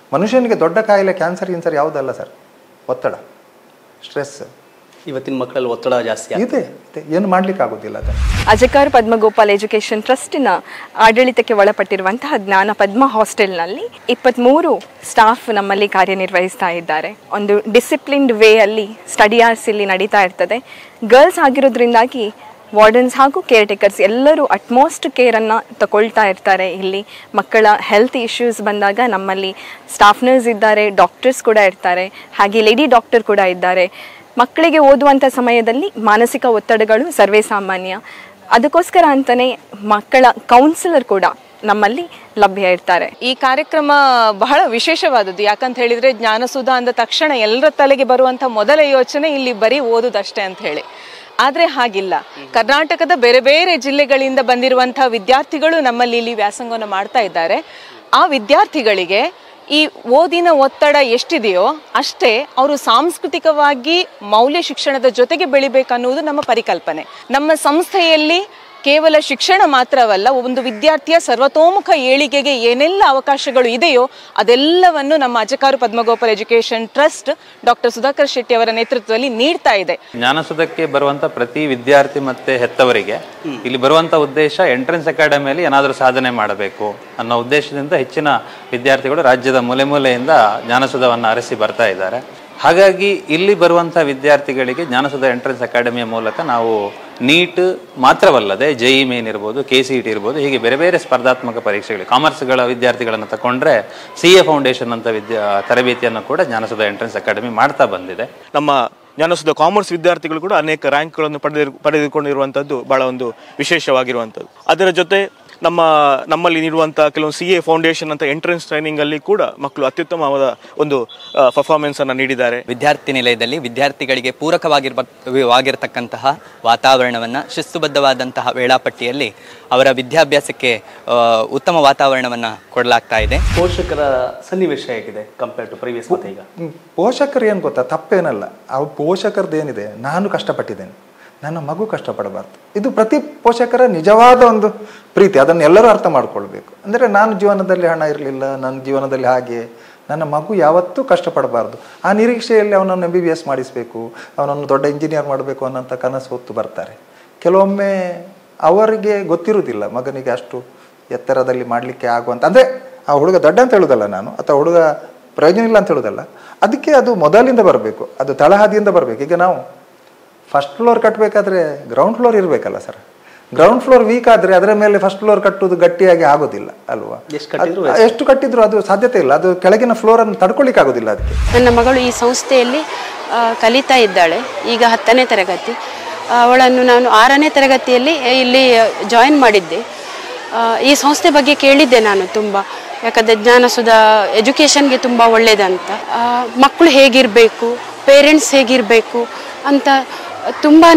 ಮನುಷ್ಯನಿಗೆ ದೊಡ್ಡ ಕಾಯಿಲೆ ಕ್ಯಾನ್ಸರ್ ಗಿನ್ಸರ್ ಯಾವುದಲ್ಲ ಸರ್ ಒತ್ತಡ ಸ್ಟ್ರೆಸ್ ಇವತ್ತಿನ ಮಕ್ಕಳಲ್ಲಿ ಒತ್ತಡ ಜಾಸ್ತಿ ಆಗ್ತಿದೆ. ಇದೆ ಇದೆ ಏನು ಮಾಡ್ಲಿಕ್ಕೆ ಆಗೋದಿಲ್ಲ ಅದನ್ನು ಅಜಕಾರ್ ಪದ್ಮಗೋಪಾಲ್ ಎಜುಕೇಷನ್ ಟ್ರಸ್ಟಿನ ಆಡಳಿತಕ್ಕೆ ಒಳಪಟ್ಟಿರುವಂತಹ ಜ್ಞಾನ ಪದ್ಮ ಹಾಸ್ಟೆಲ್ನಲ್ಲಿ ಇಪ್ಪತ್ತ್ಮೂರು ಸ್ಟಾಫ್ ನಮ್ಮಲ್ಲಿ ಕಾರ್ಯನಿರ್ವಹಿಸ್ತಾ ಇದ್ದಾರೆ ಒಂದು ಡಿಸಿಪ್ಲಿನ್ಡ್ ವೇ ಅಲ್ಲಿ ಸ್ಟಡಿ ಅವರ್ಸ್ ಇಲ್ಲಿ ನಡೀತಾ ಇರ್ತದೆ ಗರ್ಲ್ಸ್ ಆಗಿರೋದ್ರಿಂದಾಗಿ ವಾರ್ಡನ್ಸ್ ಹಾಗೂ ಕೇರ್ ಟೇಕರ್ಸ್ ಎಲ್ಲರೂ ಅಟ್ಮೋಸ್ಟ್ ಕೇರನ್ನು ತಗೊಳ್ತಾ ಇರ್ತಾರೆ ಇಲ್ಲಿ ಮಕ್ಕಳ ಹೆಲ್ತ್ ಇಶ್ಯೂಸ್ ಬಂದಾಗ ನಮ್ಮಲ್ಲಿ ಸ್ಟಾಫ್ ನರ್ಸ್ ಇದ್ದಾರೆ ಡಾಕ್ಟರ್ಸ್ ಕೂಡ ಇರ್ತಾರೆ ಹಾಗೆ ಲೇಡಿ ಡಾಕ್ಟರ್ ಕೂಡ ಇದ್ದಾರೆ ಮಕ್ಕಳಿಗೆ ಓದುವಂಥ ಸಮಯದಲ್ಲಿ ಮಾನಸಿಕ ಒತ್ತಡಗಳು ಸರ್ವೇ ಸಾಮಾನ್ಯ ಅದಕ್ಕೋಸ್ಕರ ಅಂತಲೇ ಮಕ್ಕಳ ಕೌನ್ಸಿಲರ್ ಕೂಡ ನಮ್ಮಲ್ಲಿ ಲಭ್ಯ ಇರ್ತಾರೆ ಈ ಕಾರ್ಯಕ್ರಮ ಬಹಳ ವಿಶೇಷವಾದದ್ದು ಯಾಕಂತ ಹೇಳಿದ್ರೆ ಜ್ಞಾನಸುಧ ಅಂದ ತಕ್ಷಣ ಎಲ್ಲರ ತಲೆಗೆ ಬರುವಂತ ಮೊದಲ ಯೋಚನೆ ಇಲ್ಲಿ ಬರೀ ಓದುದಷ್ಟೇ ಅಂತ ಹೇಳಿ ಆದ್ರೆ ಹಾಗಿಲ್ಲ ಕರ್ನಾಟಕದ ಬೇರೆ ಬೇರೆ ಜಿಲ್ಲೆಗಳಿಂದ ಬಂದಿರುವಂತಹ ವಿದ್ಯಾರ್ಥಿಗಳು ನಮ್ಮಲ್ಲಿ ಇಲ್ಲಿ ವ್ಯಾಸಂಗವನ್ನು ಮಾಡ್ತಾ ಇದ್ದಾರೆ ಆ ವಿದ್ಯಾರ್ಥಿಗಳಿಗೆ ಈ ಓದಿನ ಒತ್ತಡ ಎಷ್ಟಿದೆಯೋ ಅಷ್ಟೇ ಅವರು ಸಾಂಸ್ಕೃತಿಕವಾಗಿ ಮೌಲ್ಯ ಶಿಕ್ಷಣದ ಜೊತೆಗೆ ಬೆಳಿಬೇಕನ್ನುವುದು ನಮ್ಮ ಪರಿಕಲ್ಪನೆ ನಮ್ಮ ಸಂಸ್ಥೆಯಲ್ಲಿ ಕೇವಲ ಶಿಕ್ಷಣ ಮಾತ್ರವಲ್ಲ ಒಂದು ವಿದ್ಯಾರ್ಥಿಯ ಸರ್ವತೋಮುಖ ಏಳಿಗೆಗೆ ಏನೆಲ್ಲ ಅವಕಾಶಗಳು ಇದೆಯೋ ಅದೆಲ್ಲವನ್ನು ನಮ್ಮ Ajekar Padmagopal education trust doctor Sudhakar Shetty ಅವರ ನೇತೃತ್ವದಲ್ಲಿ ನೀಡ್ತಾ ಇದೆ ಜ್ಞಾನಸುಧಕ್ಕೆ ಬರುವಂತ ಪ್ರತಿ ವಿದ್ಯಾರ್ಥಿ ಮತ್ತೆ ಹೆತ್ತವರಿಗೆ ಇಲ್ಲಿ ಬರುವಂತ ಉದ್ದೇಶ ಎಂಟ್ರೆನ್ಸ್ ಅಕಾಡೆಮಿಯಲ್ಲಿ ಏನಾದರೂ ಸಾಧನೆ ಮಾಡಬೇಕು ಅನ್ನೋ ಉದ್ದೇಶದಿಂದ ಹೆಚ್ಚಿನ ವಿದ್ಯಾರ್ಥಿಗಳು ರಾಜ್ಯದ ಮೂಲೆ ಮೂಲೆಯಿಂದ ಜ್ಞಾನಸುಧವನ್ನು ಅರಸಿ ಬರ್ತಾ ಇದ್ದಾರೆ ಹಾಗಾಗಿ ಇಲ್ಲಿ ಬರುವಂಥ ವಿದ್ಯಾರ್ಥಿಗಳಿಗೆ ಜ್ಞಾನಸುಧ ಎಂಟ್ರೆನ್ಸ್ ಅಕಾಡೆಮಿಯ ಮೂಲಕ ನಾವು ನೀಟ್ ಮಾತ್ರವಲ್ಲದೆ ಜೆ ಇ ಮೇನ್ ಇರ್ಬೋದು ಕೆ ಸಿ ಟಿ ಇರ್ಬೋದು ಹೀಗೆ ಬೇರೆ ಬೇರೆ ಸ್ಪರ್ಧಾತ್ಮಕ ಪರೀಕ್ಷೆಗಳು ಕಾಮರ್ಸ್ಗಳ ವಿದ್ಯಾರ್ಥಿಗಳನ್ನು ತಗೊಂಡ್ರೆ ಸಿ ಎ ಫೌಂಡೇಶನ್ ಅಂತ ವಿದ್ಯಾ ತರಬೇತಿಯನ್ನು ಕೂಡ ಜ್ಞಾನಸುಧ ಎಂಟ್ರೆನ್ಸ್ ಅಕಾಡೆಮಿ ಮಾಡ್ತಾ ಬಂದಿದೆ ನಮ್ಮ ಜ್ಞಾನಸುಧ ಕಾಮರ್ಸ್ ವಿದ್ಯಾರ್ಥಿಗಳು ಕೂಡ ಅನೇಕ ರ್ಯಾಂಕ್ಗಳನ್ನು ಪಡೆದಿರು ಪಡೆದುಕೊಂಡಿರುವಂಥದ್ದು ಬಹಳ ಒಂದು ವಿಶೇಷವಾಗಿರುವಂಥದ್ದು ಅದರ ಜೊತೆ ನಮ್ಮ ನಮ್ಮಲ್ಲಿ ನೀಡುವಂಥ ಕೆಲವು ಸಿ ಎ ಫೌಂಡೇಶನ್ ಅಂತ ಎಂಟ್ರೆನ್ಸ್ ಟ್ರೈನಿಂಗ್ ಅಲ್ಲಿ ಕೂಡ ಮಕ್ಕಳು ಅತ್ಯುತ್ತಮವಾದ ಒಂದು ಪರ್ಫಾರ್ಮೆನ್ಸ್ ಅನ್ನು ನೀಡಿದ್ದಾರೆ ವಿದ್ಯಾರ್ಥಿ ನಿಲಯದಲ್ಲಿ ವಿದ್ಯಾರ್ಥಿಗಳಿಗೆ ಪೂರಕವಾಗಿರ್ಬ ವಾಗಿರತಕ್ಕಂತಹ ವಾತಾವರಣವನ್ನು ಶಿಸ್ತುಬದ್ಧವಾದಂತಹ ವೇಳಾಪಟ್ಟಿಯಲ್ಲಿ ಅವರ ವಿದ್ಯಾಭ್ಯಾಸಕ್ಕೆ ಆ, ಉತ್ತಮ ವಾತಾವರಣವನ್ನು ಕೊಡಲಾಗ್ತಾ ಇದೆ ಪೋಷಕರ ಸನ್ನಿವೇಶ ಹೇಗಿದೆ ಕಂಪೇರ್ ಟು ಪ್ರೀವಿಯಸ್ ಮತ್ತೆ ಈಗ ಹ್ಮ್. ಪೋಷಕರು ಏನು ಗೊತ್ತಾ ತಪ್ಪೇನಲ್ಲ ಆ ಪೋಷಕರದ್ದು ಏನಿದೆ ನಾನು ಕಷ್ಟಪಟ್ಟಿದ್ದೇನೆ ನನ್ನ ಮಗು ಕಷ್ಟಪಡಬಾರ್ದು ಇದು ಪ್ರತಿ ಪೋಷಕರ ನಿಜವಾದ ಒಂದು ಪ್ರೀತಿ ಅದನ್ನು ಎಲ್ಲರೂ ಅರ್ಥ ಮಾಡ್ಕೊಳ್ಬೇಕು ಅಂದರೆ ನಾನು ಜೀವನದಲ್ಲಿ ಹಣ ಇರಲಿಲ್ಲ ನನ್ನ ಜೀವನದಲ್ಲಿ ಹಾಗೆ ನನ್ನ ಮಗು ಯಾವತ್ತೂ ಕಷ್ಟಪಡಬಾರ್ದು ಆ ನಿರೀಕ್ಷೆಯಲ್ಲಿ ಅವನನ್ನು ಎಂ ಬಿ ಬಿ ಎಸ್ ಮಾಡಿಸಬೇಕು ಅವನನ್ನು ದೊಡ್ಡ ಇಂಜಿನಿಯರ್ ಮಾಡಬೇಕು ಅನ್ನೋಂಥ ಕನಸು ಹೊತ್ತು ಬರ್ತಾರೆ ಕೆಲವೊಮ್ಮೆ ಅವರಿಗೆ ಗೊತ್ತಿರುವುದಿಲ್ಲ ಮಗನಿಗೆ ಅಷ್ಟು ಎತ್ತರದಲ್ಲಿ ಮಾಡಲಿಕ್ಕೆ ಆಗುವಂತ ಅಂದರೆ ಆ ಹುಡುಗ ದೊಡ್ಡ ಅಂತ ಹೇಳೋದಲ್ಲ ನಾನು ಅಥವಾ ಹುಡುಗ ಪ್ರಯೋಜನ ಇಲ್ಲ ಅಂತ ಹೇಳೋದಲ್ಲ ಅದಕ್ಕೆ ಅದು ಮೊದಲಿಂದ ಬರಬೇಕು ಅದು ತಳಹದಿಯಿಂದ ಬರಬೇಕು ಈಗ ನಾವು ಫಸ್ಟ್ ಫ್ಲೋರ್ ಕಟ್ಟಬೇಕಾದ್ರೆ ಗ್ರೌಂಡ್ ಫ್ಲೋರ್ ಇರಬೇಕಲ್ಲ ಸರ್ ಗ್ರೌಂಡ್ ಫ್ಲೋರ್ ವೀಕ್ ಆದರೆ ಅದರ ಮೇಲೆ ಫಸ್ಟ್ ಫ್ಲೋರ್ ಕಟ್ಟುವುದು ಗಟ್ಟಿಯಾಗಿ ಆಗೋದಿಲ್ಲ ಅಲ್ವಾ ಎಷ್ಟು ಕಟ್ಟಿದ್ರು ಅದು- ಎಷ್ಟು ಕಟ್ಟಿದ್ರು ಅದು ಸಾಧ್ಯತೆ ಇಲ್ಲ ಅದು ಕೆಳಗಿನ ಫ್ಲೋರನ್ನು ತಡ್ಕೊಳ್ಳಿಕ್ಕೆ ಆಗೋದಿಲ್ಲ ಅದಕ್ಕೆ ನನ್ನ ಮಗಳು ಈ ಸಂಸ್ಥೆಯಲ್ಲಿ ಆ, ಕಲಿತಾ ಇದ್ದಾಳೆ ಈಗ ಹತ್ತನೇ ತರಗತಿ ಅವಳನ್ನು ನಾನು ಆರನೇ ತರಗತಿಯಲ್ಲಿ ಇಲ್ಲಿ ಜಾಯಿನ್ ಮಾಡಿದ್ದೆ ಆ, ಈ ಸಂಸ್ಥೆ ಬಗ್ಗೆ ಕೇಳಿದ್ದೆ ನಾನು ತುಂಬ ಯಾಕಂದರೆ ಜ್ಞಾನಸುಧ ಎಜುಕೇಷನ್ಗೆ ತುಂಬ ಒಳ್ಳೆಯದಂತ ಆ, ಮಕ್ಕಳು ಹೇಗಿರಬೇಕು ಪೇರೆಂಟ್ಸ್ ಹೇಗಿರಬೇಕು ಅಂತ ತುಂಬಾ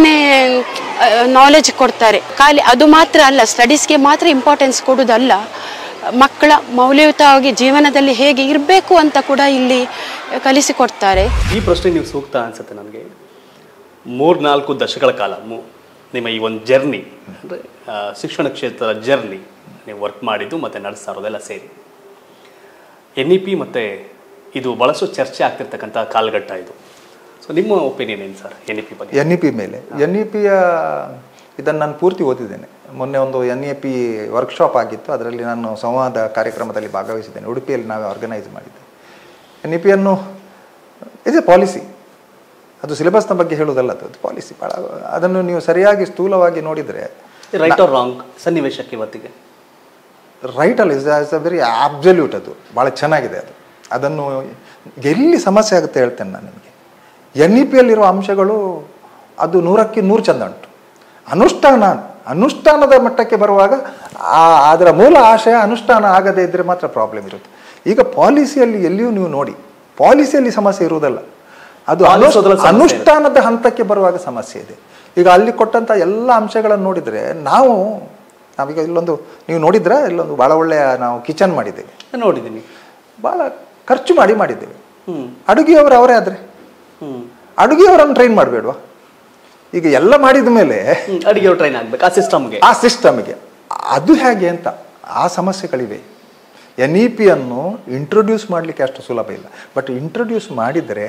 ನಾಲೆಜ್ ಕೊಡ್ತಾರೆ ಖಾಲಿ ಅದು ಮಾತ್ರ ಅಲ್ಲ ಸ್ಟಡೀಸ್ಗೆ ಮಾತ್ರ ಇಂಪಾರ್ಟೆನ್ಸ್ ಕೊಡೋದಲ್ಲ ಮಕ್ಕಳ ಮೌಲ್ಯಯುತವಾಗಿ ಜೀವನದಲ್ಲಿ ಹೇಗೆ ಇರಬೇಕು ಅಂತ ಕೂಡ ಇಲ್ಲಿ ಕಲಿಸಿಕೊಡ್ತಾರೆ ಈ ಪ್ರಶ್ನೆ ನೀವು ಸೂಕ್ತ ಅನ್ಸುತ್ತೆ ನನಗೆ ಮೂರ್ನಾಲ್ಕು ದಶಕಗಳ ಕಾಲ ಮು- ನಿಮ್ಮ ಈ ಒಂದು ಜರ್ನಿ ಅಂದರೆ ಶಿಕ್ಷಣ ಕ್ಷೇತ್ರದ ಜರ್ನಿ ನೀವು ವರ್ಕ್ ಮಾಡಿದ್ದು ಮತ್ತು ನಡೆಸ್ತಾ ಇರೋದೆಲ್ಲ ಸೇರಿ ಎನ್ ಇ ಪಿ ಮತ್ತು ಇದು ಭಾಳಷ್ಟು ಚರ್ಚೆ ಆಗ್ತಿರ್ತಕ್ಕಂಥ ಕಾಲಘಟ್ಟ ಇದು ಸೊ ನಿಮ್ಮ ಒಪಿನಿಯನ್ ಏನು ಸರ್ ಎನ್ ಇ ಪಿ ಬಗ್ಗೆ ಎನ್ ಇ ಪಿ ಮೇಲೆ ಎನ್ ಇ ಪಿಯ ಇದನ್ನು ನಾನು ಪೂರ್ತಿ ಓದಿದ್ದೇನೆ ಮೊನ್ನೆ ಒಂದು ಎನ್ ಇ ಪಿ ವರ್ಕ್ಶಾಪ್ ಆಗಿತ್ತು ಅದರಲ್ಲಿ ನಾನು ಸಂವಾದ ಕಾರ್ಯಕ್ರಮದಲ್ಲಿ ಭಾಗವಹಿಸಿದ್ದೇನೆ ಉಡುಪಿಯಲ್ಲಿ ನಾವೇ ಆರ್ಗನೈಸ್ ಮಾಡಿದ್ದೆ ಎನ್ ಇ ಪಿಯನ್ನು ಇಸ್ ಎ ಪಾಲಿಸಿ ಅದು ಸಿಲೆಬಸ್ನ ಬಗ್ಗೆ ಹೇಳುವುದಲ್ಲ ಅದು ಪಾಲಿಸಿ ಭಾಳ ಅದನ್ನು ನೀವು ಸರಿಯಾಗಿ ಸ್ಥೂಲವಾಗಿ ನೋಡಿದರೆ ರೈಟ್ ಆರ್ ರಾಂಗ್ ಸನ್ನಿವೇಶಕ್ಕೆ ಇವತ್ತಿಗೆ ರೈಟ್ ಅಲ್ಲ is is a very absolute ಅದು ಭಾಳ ಚೆನ್ನಾಗಿದೆ ಅದು ಅದನ್ನು ಎಲ್ಲಿ ಸಮಸ್ಯೆ ಆಗುತ್ತೆ ಹೇಳ್ತೇನೆ ನಾನು ನಿಮಗೆ ಎನ್ ಇ ಪಿಯಲ್ಲಿರುವ ಅಂಶಗಳು ಅದು ನೂರಕ್ಕೆ ನೂರು ಚಂದ ಉಂಟು ಅನುಷ್ಠಾನ ಅನುಷ್ಠಾನದ ಮಟ್ಟಕ್ಕೆ ಬರುವಾಗ ಆ ಅದರ ಮೂಲ ಆಶಯ ಅನುಷ್ಠಾನ ಆಗದೇ ಇದ್ದರೆ ಮಾತ್ರ ಪ್ರಾಬ್ಲಮ್ ಇರುತ್ತೆ ಈಗ ಪಾಲಿಸಿಯಲ್ಲಿ ಎಲ್ಲಿಯೂ ನೀವು ನೋಡಿ ಪಾಲಿಸಿಯಲ್ಲಿ ಸಮಸ್ಯೆ ಇರುವುದಲ್ಲ ಅದು ಅನು- ಪಾಲಿಸೋದ್ರಲ್ಲಿ ಸಮಸ್ಯೆ ಇರುತ್ತೆ. ಅನುಷ್ಠಾನದ ಹಂತಕ್ಕೆ ಬರುವಾಗ ಸಮಸ್ಯೆ ಇದೆ ಈಗ ಅಲ್ಲಿ ಕೊಟ್ಟಂಥ ಎಲ್ಲ ಅಂಶಗಳನ್ನು ನೋಡಿದರೆ ನಾವು ನಾವೀಗ ಇಲ್ಲೊಂದು ನೀವು ನೋಡಿದ್ರೆ ಇಲ್ಲೊಂದು ಭಾಳ ಒಳ್ಳೆಯ ನಾವು ಕಿಚನ್ ಮಾಡಿದ್ದೇವೆ ನೋಡಿದ್ದೀನಿ ಭಾಳ ಖರ್ಚು ಮಾಡಿ ಮಾಡಿದ್ದೇವೆ ಹ್ಮ್. ಅಡುಗೆಯವರು ಅವರೇ ಆದರೆ ಹ್ಮ್ ಅಡುಗೆಯವರನ್ನು ಟ್ರೈನ್ ಮಾಡಬೇಡ್ವಾ ಈಗ ಎಲ್ಲ ಮಾಡಿದ ಮೇಲೆ ಅಡಿಗೆ ಟ್ರೈನ್ ಆಗ್ಬೇಕು ಆ ಸಿಸ್ಟಮ್ಗೆ ಆ ಸಿಸ್ಟಮ್ಗೆ ಅದು ಹೇಗೆ ಅಂತ ಆ ಸಮಸ್ಯೆಗಳಿವೆ ಎನ್ ಇ ಪಿಯನ್ನು ಇಂಟ್ರೊಡ್ಯೂಸ್ ಮಾಡಲಿಕ್ಕೆ ಅಷ್ಟು ಸುಲಭ ಇಲ್ಲ ಬಟ್ ಇಂಟ್ರೊಡ್ಯೂಸ್ ಮಾಡಿದರೆ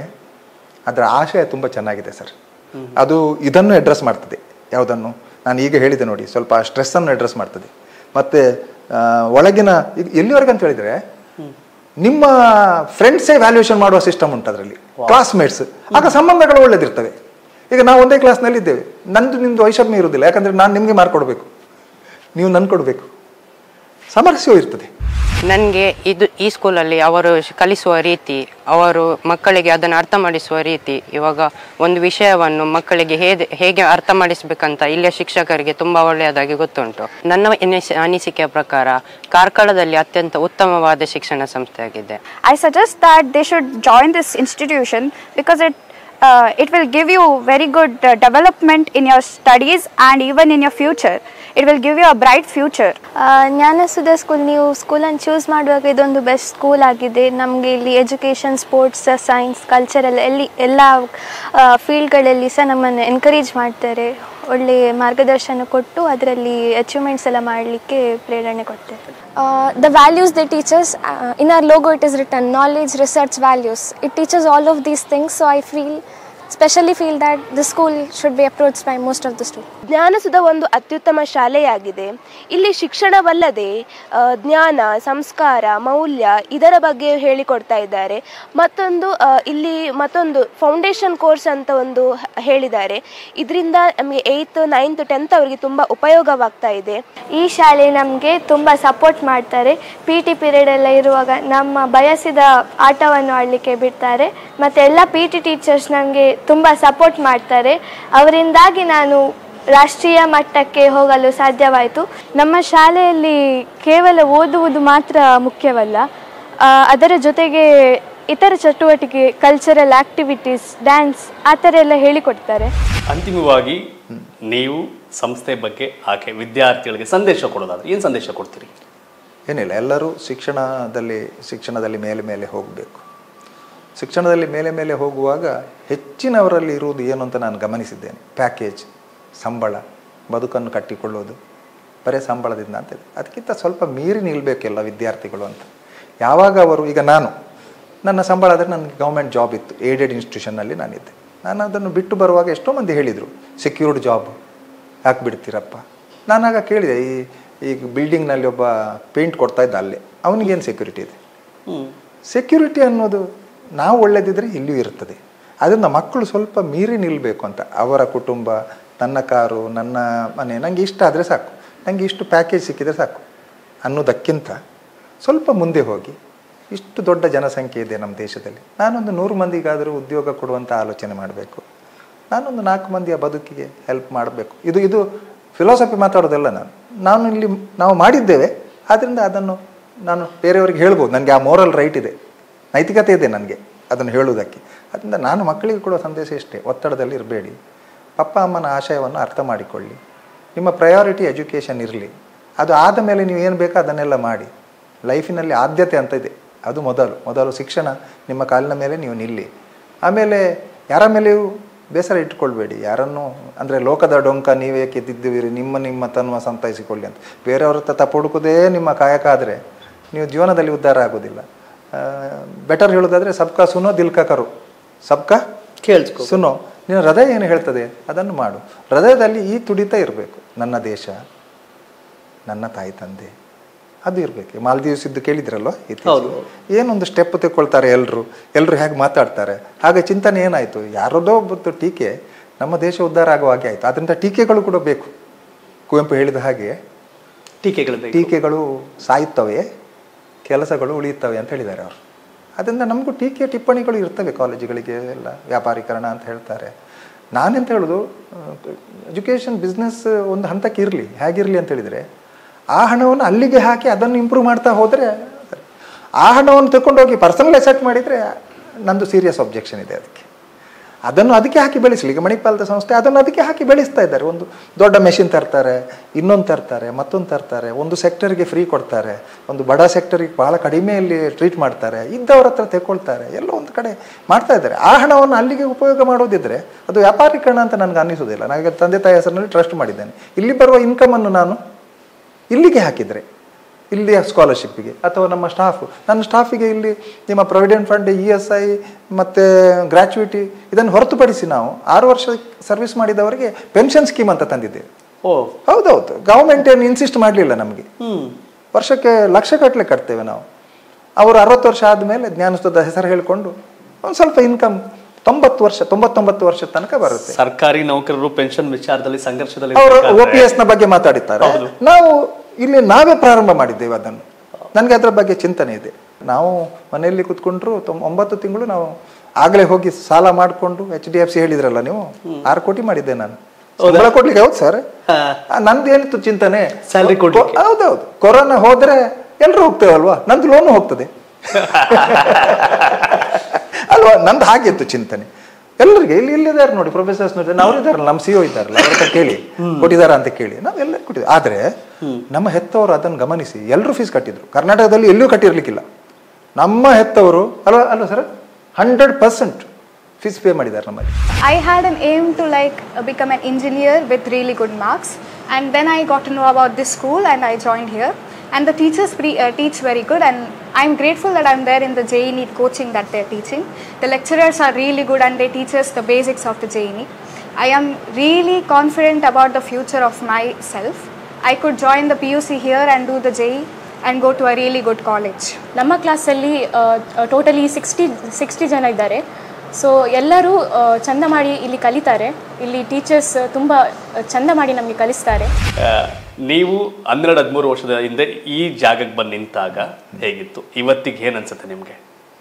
ಅದರ ಆಶಯ ತುಂಬ ಚೆನ್ನಾಗಿದೆ ಸರ್ ಅದು ಇದನ್ನು ಅಡ್ರೆಸ್ ಮಾಡ್ತದೆ ಯಾವುದನ್ನು ನಾನು ಈಗ ಹೇಳಿದೆ ನೋಡಿ ಸ್ವಲ್ಪ ಸ್ಟ್ರೆಸ್ಸನ್ನು ಅಡ್ರೆಸ್ ಮಾಡ್ತದೆ ಮತ್ತು ಒಳಗಿನ ಈಗ ಎಲ್ಲಿವರೆಗೆ ಅಂತ ಹೇಳಿದರೆ ನಿಮ್ಮ ಫ್ರೆಂಡ್ಸೇ ವ್ಯಾಲ್ಯೂಯೇಷನ್ ಮಾಡುವ ಸಿಸ್ಟಮ್ ಉಂಟು ಅದರಲ್ಲಿ ಕ್ಲಾಸ್ಮೇಟ್ಸ್ ಆಗ ಸಂಬಂಧಗಳು ಒಳ್ಳೇದಿರ್ತವೆ ಈಗ ನಾವು ಒಂದೇ ಕ್ಲಾಸ್ನಲ್ಲಿ ಇದ್ದೇವೆ ನಂದು ನಿಮ್ದು ವೈಷಮ್ಯ ಇರುವುದಿಲ್ಲ ಯಾಕಂದ್ರೆ ನಾನು ನಿಮಗೆ ಮಾರ್ಕ್ ಕೊಡಬೇಕು ನೀವು ನನ್ ಕೊಡಬೇಕು ಸಾಮರಸ್ಯವೂ ಇರ್ತದೆ ನನಗೆ ಇದು ಈ ಸ್ಕೂಲಲ್ಲಿ ಅವರು ಶ್- ಕಲಿಸುವ ರೀತಿ ಅವರು ಮಕ್ಕಳಿಗೆ ಅದನ್ನು ಅರ್ಥ ಮಾಡಿಸುವ ರೀತಿ ಇವಾಗ ಒಂದು ವಿಷಯವನ್ನು ಮಕ್ಕಳಿಗೆ ಹೇಗೆ ಹೇಗೆ ಅರ್ಥ ಮಾಡಿಸಬೇಕಂತ ಇಲ್ಲಿಯ ಶಿಕ್ಷಕರಿಗೆ ತುಂಬ ಒಳ್ಳೆಯದಾಗಿ ಗೊತ್ತುಂಟು ನನ್ನ ಎನಿಸಿ ಅನಿಸಿಕೆಯ ಪ್ರಕಾರ ಕಾರ್ಕಳದಲ್ಲಿ ಅತ್ಯಂತ ಉತ್ತಮವಾದ ಶಿಕ್ಷಣ ಸಂಸ್ಥೆಯಾಗಿದೆ I suggest that they should join this institution because it uh, it will give you very good uh, development in your studies and even in your future. It will give you a bright future. Jnanasudha school ನೀವು ಸ್ಕೂಲನ್ನು choose ಮಾಡುವಾಗ ಇದೊಂದು best school ಆಗಿದೆ ನಮಗೆ ಇಲ್ಲಿ education sports science cultural ಎಲ್ಲಿ ಎಲ್ಲ ಫೀಲ್ಡ್ಗಳಲ್ಲಿ ಸಹ ನಮ್ಮನ್ನು ಎನ್ಕರೇಜ್ ಮಾಡ್ತಾರೆ ಒಳ್ಳೆಯ ಮಾರ್ಗದರ್ಶನ ಕೊಟ್ಟು ಅದರಲ್ಲಿ ಅಚೀವ್ಮೆಂಟ್ಸ್ ಎಲ್ಲ ಮಾಡಲಿಕ್ಕೆ ಪ್ರೇರಣೆ ಕೊಡ್ತಾರೆ the values the teachers in our logo it is return knowledge research values it teachers all of these things so I feel specially feel that the school should be approach by most of the student Jnanasudha ಒಂದು ಅತ್ಯುತ್ತಮ ಶಾಲೆಯಾಗಿದೆ ಇಲ್ಲಿ ಶಿಕ್ಷಣವಲ್ಲದೆ ಆ, ಜ್ಞಾನ ಸಂಸ್ಕಾರ ಮೌಲ್ಯ ಇದರ ಬಗ್ಗೆ ಹೇಳಿಕೊಡ್ತಾ ಇದ್ದಾರೆ ಮತ್ತೊಂದು ಆ, ಇಲ್ಲಿ ಮತ್ತೊಂದು ಫೌಂಡೇಶನ್ ಕೋರ್ಸ್ ಅಂತ ಒಂದು ಹ- ಹೇಳಿದ್ದಾರೆ ಇದರಿಂದ ನಮಗೆ ಏಯ್ತ್ ನೈನ್ತ್ ಟೆಂತ್ ಅವರಿಗೆ ತುಂಬ ಉಪಯೋಗವಾಗ್ತಾ ಇದೆ ಈ ಶಾಲೆ ನಮಗೆ ತುಂಬ ಸಪೋರ್ಟ್ ಮಾಡ್ತಾರೆ ಪಿ ಟಿ ಪೀರಿಯಡ್ ಎಲ್ಲ ಇರುವಾಗ ನಮ್ಮ ಬಯಸಿದ ಆಟವನ್ನು ಆಡಲಿಕ್ಕೆ ಬಿಡ್ತಾರೆ ಮತ್ತು ಎಲ್ಲ ಪಿ ಟಿ ಟೀಚರ್ಸ್ ನಮಗೆ ತುಂಬ ಸಪೋರ್ಟ್ ಮಾಡ್ತಾರೆ ಅವರಿಂದಾಗಿ ನಾನು ರಾಷ್ಟ್ರೀಯ ಮಟ್ಟಕ್ಕೆ ಹೋಗಲು ಸಾಧ್ಯವಾಯಿತು ನಮ್ಮ ಶಾಲೆಯಲ್ಲಿ ಕೇವಲ ಓದುವುದು ಮಾತ್ರ ಮುಖ್ಯವಲ್ಲ ಆ, ಅದರ ಜೊತೆಗೆ ಇತರ ಚಟುವಟಿಕೆ ಕಲ್ಚರಲ್ ಆಕ್ಟಿವಿಟೀಸ್ ಡ್ಯಾನ್ಸ್ ಆ ಥರ ಎಲ್ಲ ಹೇಳಿಕೊಡ್ತಾರೆ ಅಂತಿಮವಾಗಿ ನೀವು ಸಂಸ್ಥೆ ಬಗ್ಗೆ ಆಕೆ ವಿದ್ಯಾರ್ಥಿಗಳಿಗೆ ಸಂದೇಶ ಕೊಡೋದಾದ್ರೆ ಏನು ಸಂದೇಶ ಕೊಡ್ತೀರಿ ಏನಿಲ್ಲ ಎಲ್ಲರೂ ಶಿಕ್ಷಣದಲ್ಲಿ ಶಿಕ್ಷಣದಲ್ಲಿ ಮೇಲೆ ಮೇಲೆ ಹೋಗಬೇಕು ಶಿಕ್ಷಣದಲ್ಲಿ ಮೇಲೆ ಮೇಲೆ ಹೋಗುವಾಗ ಹೆಚ್ಚಿನವರಲ್ಲಿ ಇರುವುದು ಏನು ಅಂತ ನಾನು ಗಮನಿಸಿದ್ದೇನೆ ಪ್ಯಾಕೇಜ್ ಸಂಬಳ ಬದುಕನ್ನು ಕಟ್ಟಿಕೊಳ್ಳೋದು ಬರೀ ಸಂಬಳದಿಂದ ಅಂತ ಇದೆ ಅದಕ್ಕಿಂತ ಸ್ವಲ್ಪ ಮೀರಿ ನಿಲ್ಲಬೇಕೆಲ್ಲ ವಿದ್ಯಾರ್ಥಿಗಳು ಅಂತ ಯಾವಾಗ ಅವರು ಈಗ ನಾನು ನನ್ನ ಸಂಬಳ ಆದರೆ ನನಗೆ ಗೌರ್ಮೆಂಟ್ ಜಾಬ್ ಇತ್ತು ಏಡೆಡ್ ಇನ್ಸ್ಟಿಟ್ಯೂಷನ್ನಲ್ಲಿ ನಾನಿದ್ದೆ ನಾನು ಅದನ್ನು ಬಿಟ್ಟು ಬರುವಾಗ ಎಷ್ಟೋ ಮಂದಿ ಹೇಳಿದರು ಸೆಕ್ಯೂರ್ಡ್ ಜಾಬ್ ಯಾಕೆ ಬಿಡ್ತೀರಪ್ಪ ನಾನಾಗ ಕೇಳಿದೆ ಈ ಈಗ ಬಿಲ್ಡಿಂಗ್ನಲ್ಲಿ ಒಬ್ಬ ಪೇಂಟ್ ಕೊಡ್ತಾ ಇದ್ದ ಅಲ್ಲೇ ಅವನಿಗೇನು ಸೆಕ್ಯೂರಿಟಿ ಇದೆ ಸೆಕ್ಯೂರಿಟಿ ಅನ್ನೋದು ನಾವು ಒಳ್ಳೆದಿದ್ರೆ ಇಲ್ಲಿಯೂ ಇರ್ತದೆ ಅದರಿಂದ ಮಕ್ಕಳು ಸ್ವಲ್ಪ ಮೀರಿ ನಿಲ್ಲಬೇಕು ಅಂತ ಅವರ ಕುಟುಂಬ ನನ್ನ ಕಾರು ನನ್ನ ಮನೆ ನನಗೆ ಇಷ್ಟ ಆದರೆ ಸಾಕು ನನಗೆ ಇಷ್ಟು ಪ್ಯಾಕೇಜ್ ಸಿಕ್ಕಿದರೆ ಸಾಕು ಅನ್ನೋದಕ್ಕಿಂತ ಸ್ವಲ್ಪ ಮುಂದೆ ಹೋಗಿ ಇಷ್ಟು ದೊಡ್ಡ ಜನಸಂಖ್ಯೆ ಇದೆ ನಮ್ಮ ದೇಶದಲ್ಲಿ ನಾನೊಂದು ನೂರು ಮಂದಿಗಾದರೂ ಉದ್ಯೋಗ ಕೊಡುವಂಥ ಆಲೋಚನೆ ಮಾಡಬೇಕು ನಾನೊಂದು ನಾಲ್ಕು ಮಂದಿಯ ಬದುಕಿಗೆ ಹೆಲ್ಪ್ ಮಾಡಬೇಕು ಇದು ಇದು ಫಿಲಾಸಫಿ ಮಾತಾಡೋದಲ್ಲ ನಾನು ನಾನು ಇಲ್ಲಿ ನಾವು ಮಾಡಿದ್ದೇವೆ ಆದ್ದರಿಂದ ಅದನ್ನು ನಾನು ಬೇರೆಯವರಿಗೆ ಹೇಳ್ಬೋದು ನನಗೆ ಆ ಮೋರಲ್ ರೈಟ್ ಇದೆ ನೈತಿಕತೆ ಇದೆ ನನಗೆ ಅದನ್ನು ಹೇಳುವುದಕ್ಕೆ ಅದರಿಂದ ನಾನು ಮಕ್ಕಳಿಗೆ ಕೊಡುವ ಸಂದೇಶ ಇಷ್ಟೇ ಒತ್ತಡದಲ್ಲಿ ಇರಬೇಡಿ ಪಪ್ಪ ಅಮ್ಮನ ಆಶಯವನ್ನು ಅರ್ಥ ಮಾಡಿಕೊಳ್ಳಿ ನಿಮ್ಮ ಪ್ರಯಾರಿಟಿ ಎಜುಕೇಷನ್ ಇರಲಿ ಅದು ಆದ ಮೇಲೆ ನೀವು ಏನು ಬೇಕೋ ಅದನ್ನೆಲ್ಲ ಮಾಡಿ ಲೈಫಿನಲ್ಲಿ ಆದ್ಯತೆ ಅಂತ ಇದೆ ಅದು ಮೊದಲು ಮೊದಲು ಶಿಕ್ಷಣ ನಿಮ್ಮ ಕಾಲಿನ ಮೇಲೆ ನೀವು ನಿಲ್ಲಿ ಆಮೇಲೆ ಯಾರ ಮೇಲೆಯೂ ಬೇಸರ ಇಟ್ಕೊಳ್ಬೇಡಿ ಯಾರನ್ನು ಅಂದರೆ ಲೋಕದ ಡೊಂಕ ನೀವೇ ಕೆದ್ದಿದ್ದೀರಿ ನಿಮ್ಮ ನಿಮ್ಮ ತನ್ವ ಸಂತೈಸಿಕೊಳ್ಳಿ ಅಂತ ಬೇರೆಯವ್ರ ಹತ್ರ ತಪ್ಪು ಹುಡುಕೋದೇ ನಿಮ್ಮ ಕಾಯಕ ಆದರೆ ನೀವು ಜೀವನದಲ್ಲಿ ಉದ್ಧಾರ ಆಗೋದಿಲ್ಲ ಬೆಟರ್ ಹೇಳೋದಾದರೆ ಸಬ್ಕಾ ಸುನೋ ದಿಲ್ಕಾ ಕರು ಸಬ್ಕಾ ಕೇಳಿಸ್ಕೊ ಸುನೋ ನಿನ್ನ ಹೃದಯ ಏನು ಹೇಳ್ತದೆ ಅದನ್ನು ಮಾಡು ಹೃದಯದಲ್ಲಿ ಈ ತುಡಿತ ಇರಬೇಕು ನನ್ನ ದೇಶ ನನ್ನ ತಾಯಿ ತಂದೆ ಅದು ಇರಬೇಕು ಮಾಲ್ದೀವ್ಸ್ ಇದ್ದು ಕೇಳಿದ್ರಲ್ವ ಇತ್ತೀಚೆಗೆ. ಏನೊಂದು ಸ್ಟೆಪ್ ತೆಕ್ಕೊಳ್ತಾರೆ ಎಲ್ಲರೂ ಎಲ್ಲರೂ ಹೇಗೆ ಮಾತಾಡ್ತಾರೆ ಹಾಗೆ ಚಿಂತನೆ ಏನಾಯಿತು ಯಾರದೋ ಒಬ್ಬತ್ತು ಟೀಕೆ ನಮ್ಮ ದೇಶ ಉದ್ಧಾರ ಆಗುವ ಹಾಗೆ ಆಯಿತು ಅದರಿಂದ ಟೀಕೆಗಳು ಕೂಡ ಬೇಕು ಕುವೆಂಪು ಹೇಳಿದ ಹಾಗೆ ಟೀಕೆಗಳು ಬೇಕು. ಟೀಕೆಗಳು ಸಾಯುತ್ತವೆ ಕೆಲಸಗಳು ಉಳಿಯುತ್ತವೆ ಅಂತ ಹೇಳಿದ್ದಾರೆ ಅವರು ಅದರಿಂದ ನಮಗೂ ಟೀಕೆ ಟಿಪ್ಪಣಿಗಳು ಇರ್ತವೆ ಕಾಲೇಜುಗಳಿಗೆ ಎಲ್ಲ ವ್ಯಾಪಾರೀಕರಣ ಅಂತ ಹೇಳ್ತಾರೆ ನಾನೆಂತ ಹೇಳೋದು ಎಜುಕೇಷನ್ ಬಿಸ್ನೆಸ್ ಒಂದು ಹಂತಕ್ಕೆ ಇರಲಿ ಹೇಗಿರಲಿ ಅಂತ ಹೇಳಿದರೆ ಆ ಹಣವನ್ನು ಅಲ್ಲಿಗೆ ಹಾಕಿ ಅದನ್ನು ಇಂಪ್ರೂವ್ ಮಾಡ್ತಾ ಹೋದರೆ ಆ ಹಣವನ್ನು ತಗೊಂಡೋಗಿ ಪರ್ಸನಲ್ ಅಸೆಟ್ ಮಾಡಿದರೆ ನಂದು ಸೀರಿಯಸ್ ಒಬ್ಜೆಕ್ಷನ್ ಇದೆ ಅದಕ್ಕೆ ಅದನ್ನು ಅದಕ್ಕೆ ಹಾಕಿ ಬೆಳೆಸಲಿ ಈಗ ಮಣಿಪಾಲದ ಸಂಸ್ಥೆ ಅದನ್ನು ಅದಕ್ಕೆ ಹಾಕಿ ಬೆಳೆಸ್ತಾ ಇದ್ದಾರೆ ಒಂದು ದೊಡ್ಡ ಮೆಷಿನ್ ತರ್ತಾರೆ ಇನ್ನೊಂದು ತರ್ತಾರೆ ಮತ್ತೊಂದು ತರ್ತಾರೆ ಒಂದು ಸೆಕ್ಟರ್ಗೆ ಫ್ರೀ ಕೊಡ್ತಾರೆ ಒಂದು ಬಡ ಸೆಕ್ಟರಿಗೆ ಭಾಳ ಕಡಿಮೆಯಲ್ಲಿ ಟ್ರೀಟ್ ಮಾಡ್ತಾರೆ ಇದ್ದವ್ರ ಹತ್ರ ತೆಕ್ಕೊಳ್ತಾರೆ ಎಲ್ಲ ಒಂದು ಕಡೆ ಮಾಡ್ತಾ ಇದ್ದಾರೆ ಆ ಹಣವನ್ನು ಅಲ್ಲಿಗೆ ಉಪಯೋಗ ಮಾಡೋದಿದ್ರೆ ಅದು ವ್ಯಾಪಾರೀಕರಣ ಅಂತ ನನಗೆ ಅನ್ನಿಸೋದಿಲ್ಲ ನನಗೆ ತಂದೆ ತಾಯಿ ಹೆಸರಿನಲ್ಲಿ ಟ್ರಸ್ಟ್ ಮಾಡಿದ್ದೇನೆ ಇಲ್ಲಿ ಬರುವ ಇನ್ಕಮನ್ನು ನಾನು ಇಲ್ಲಿಗೆ ಹಾಕಿದರೆ ಇಲ್ಲಿಯ ಸ್ಕಾಲರ್ಶಿಪ್ಪಿಗೆ ಅಥವಾ ನಮ್ಮ ಸ್ಟಾಫ್ ನನ್ನ ಸ್ಟಾಫಿಗೆ ಇಲ್ಲಿ ನಿಮ್ಮ provident fund E S I ಮತ್ತು ಗ್ರ್ಯಾಚುಯಿಟಿ ಇದನ್ನು ಹೊರತುಪಡಿಸಿ ನಾವು ಆರು ವರ್ಷ ಸರ್ವಿಸ್ ಮಾಡಿದವರಿಗೆ ಪೆನ್ಷನ್ ಸ್ಕೀಮ್ ಅಂತ ತಂದಿದ್ದೇವೆ ಓ ಹೌದೌದು ಗೌರ್ಮೆಂಟ್ ಏನು ಇನ್ಸಿಸ್ಟ್ ಮಾಡಲಿಲ್ಲ ನಮಗೆ ವರ್ಷಕ್ಕೆ ಲಕ್ಷ ಗಟ್ಟಲೆ ಕಟ್ತೇವೆ ನಾವು ಅವರು ಅರವತ್ತು ವರ್ಷ ಆದಮೇಲೆ ಜ್ಞಾನಸುಧದ ಹೆಸರು ಹೇಳಿಕೊಂಡು ಒಂದು ಸ್ವಲ್ಪ ಇನ್ಕಮ್ ತೊಂಬತ್ತು ವರ್ಷ ತೊಂಬತ್ತೊಂಬತ್ತು ವರ್ಷ ತನಕ ಬರುತ್ತೆ ಸರ್ಕಾರಿ ನೌಕರರು ಪೆನ್ಷನ್ ವಿಚಾರದಲ್ಲಿ ಸಂಘರ್ಷದಲ್ಲಿ ಅವರು ಒ ಇರ್ಬೇಕಾದ್ರೆ- ಪಿ ಎಸ್ ನ ಬಗ್ಗೆ ಮಾತಾಡಿದ್ದಾರೆ ನಾವು ಇಲ್ಲಿ ನಾವೇ ಪ್ರಾರಂಭ ಮಾಡಿದ್ದೇವೆ ಅದನ್ನು ನನಗೆ ಅದರ ಬಗ್ಗೆ ಚಿಂತನೆ ಇದೆ ನಾವು ಮನೆಯಲ್ಲಿ ಕುತ್ಕೊಂಡ್ರು ತೊಂಬ- ಒಂಬತ್ತು ತಿಂಗಳು ನಾವು ಆಗಲೇ ಹೋಗಿ ಸಾಲ ಮಾಡಿಕೊಂಡು ಎಚ್ ಡಿ ಎಫ್ ಸಿ ಹೇಳಿದ್ರಲ್ಲ ನೀವು ಆರು ಕೋಟಿ ಮಾಡಿದ್ದೆ ನಾನು ಸಂಬಳ ಕೊಡ್ಲಿಕ್ಕೆ ಹೌದು ಸರ್ ನಂದು ಏನಿತ್ತು ಚಿಂತನೆ Salary ಕೊಡ್ಲಿಕ್ಕೆ. ಹೌದೌದು ಕೊರೋನಾ ಹೋದ್ರೆ ಎಲ್ಲರೂ ಹೋಗ್ತೇವಲ್ವಾ ನಂದು ಲೋನು ಹೋಗ್ತದೆ ಅಲ್ವಾ ನಂದು ಹಾಗಿತ್ತು ಚಿಂತನೆ ಎಲ್ಲರಿಗೆ ಇಲ್ಲಿ ಇಲ್ಲಿದ್ದಾರೆ ನೋಡಿ ಪ್ರೊಫೆಸರ್ಸ್ ನೋಡಿ ನಾವು ಇದ್ದಾರಲ್ಲ ನಮ್ಮ ಸಿ ಇದ್ದಾರಲ್ಲ ಅವ್ರ ಹತ್ರ ಕೇಳಿ ಕೊಟ್ಟಿದ್ದಾರಾ ಅಂತ ಕೇಳಿ ನಾವು ಎಲ್ಲರೂ ಕೊಟ್ಟಿದ್ವಿ ಆದ್ರೆ ನಮ್ಮ ಹೆತ್ತವರು ಅದನ್ನು ಗಮನಿಸಿ ಎಲ್ಲರೂ ಫೀಸ್ ಕಟ್ಟಿದ್ರು ಕರ್ನಾಟಕದಲ್ಲಿ ಎಲ್ಲೂ ಕಟ್ಟಿರ್ಲಿಕ್ಕಿಲ್ಲ ನಮ್ಮ ಹೆತ್ತವರು ಅಲ್ವಾ ಅಲ್ವಾ sir hundred percent fees pay ಮಾಡಿದ್ದಾರೆ ನಮ್ಮಲ್ಲಿ I had an aim to like uh, become an engineer with really good marks, and then I got to know about this school and I joined here. And the teachers pre- uh, teach very good, and I'm grateful that I'm there in the JE NEET coaching that they're teaching. The lecturers are really good and they teach us the basics of the JE NEET. I am really confident about the future of myself. I could join the PUC here and do the JE and go to a really good college. ನಮ್ಮ ಕ್ಲಾಸಲ್ಲಿ totally sixty sixty ಜನ ಇದ್ದಾರೆ so ಎಲ್ಲರೂ ಆ, ಚಂದ ಮಾಡಿ ಇಲ್ಲಿ ಕಲಿತಾರೆ ಇಲ್ಲಿ ಟೀಚರ್ಸ್ ತುಂಬ ಚಂದ ಮಾಡಿ ನಮಗೆ ಕಲಿಸ್ತಾರೆ ಆ, ನೀವು ಹನ್ನೆರಡು ಹದಿಮೂರು ವರ್ಷದ ಹಿಂದೆ ಈ ಜಾಗಕ್ಕೆ ಬಂದು ನಿಂತಾಗ ಹೇಗಿತ್ತು ಇವತ್ತಿಗೆ ಏನ್ ಅನ್ಸುತ್ತೆ ನಿಮ್ಗೆ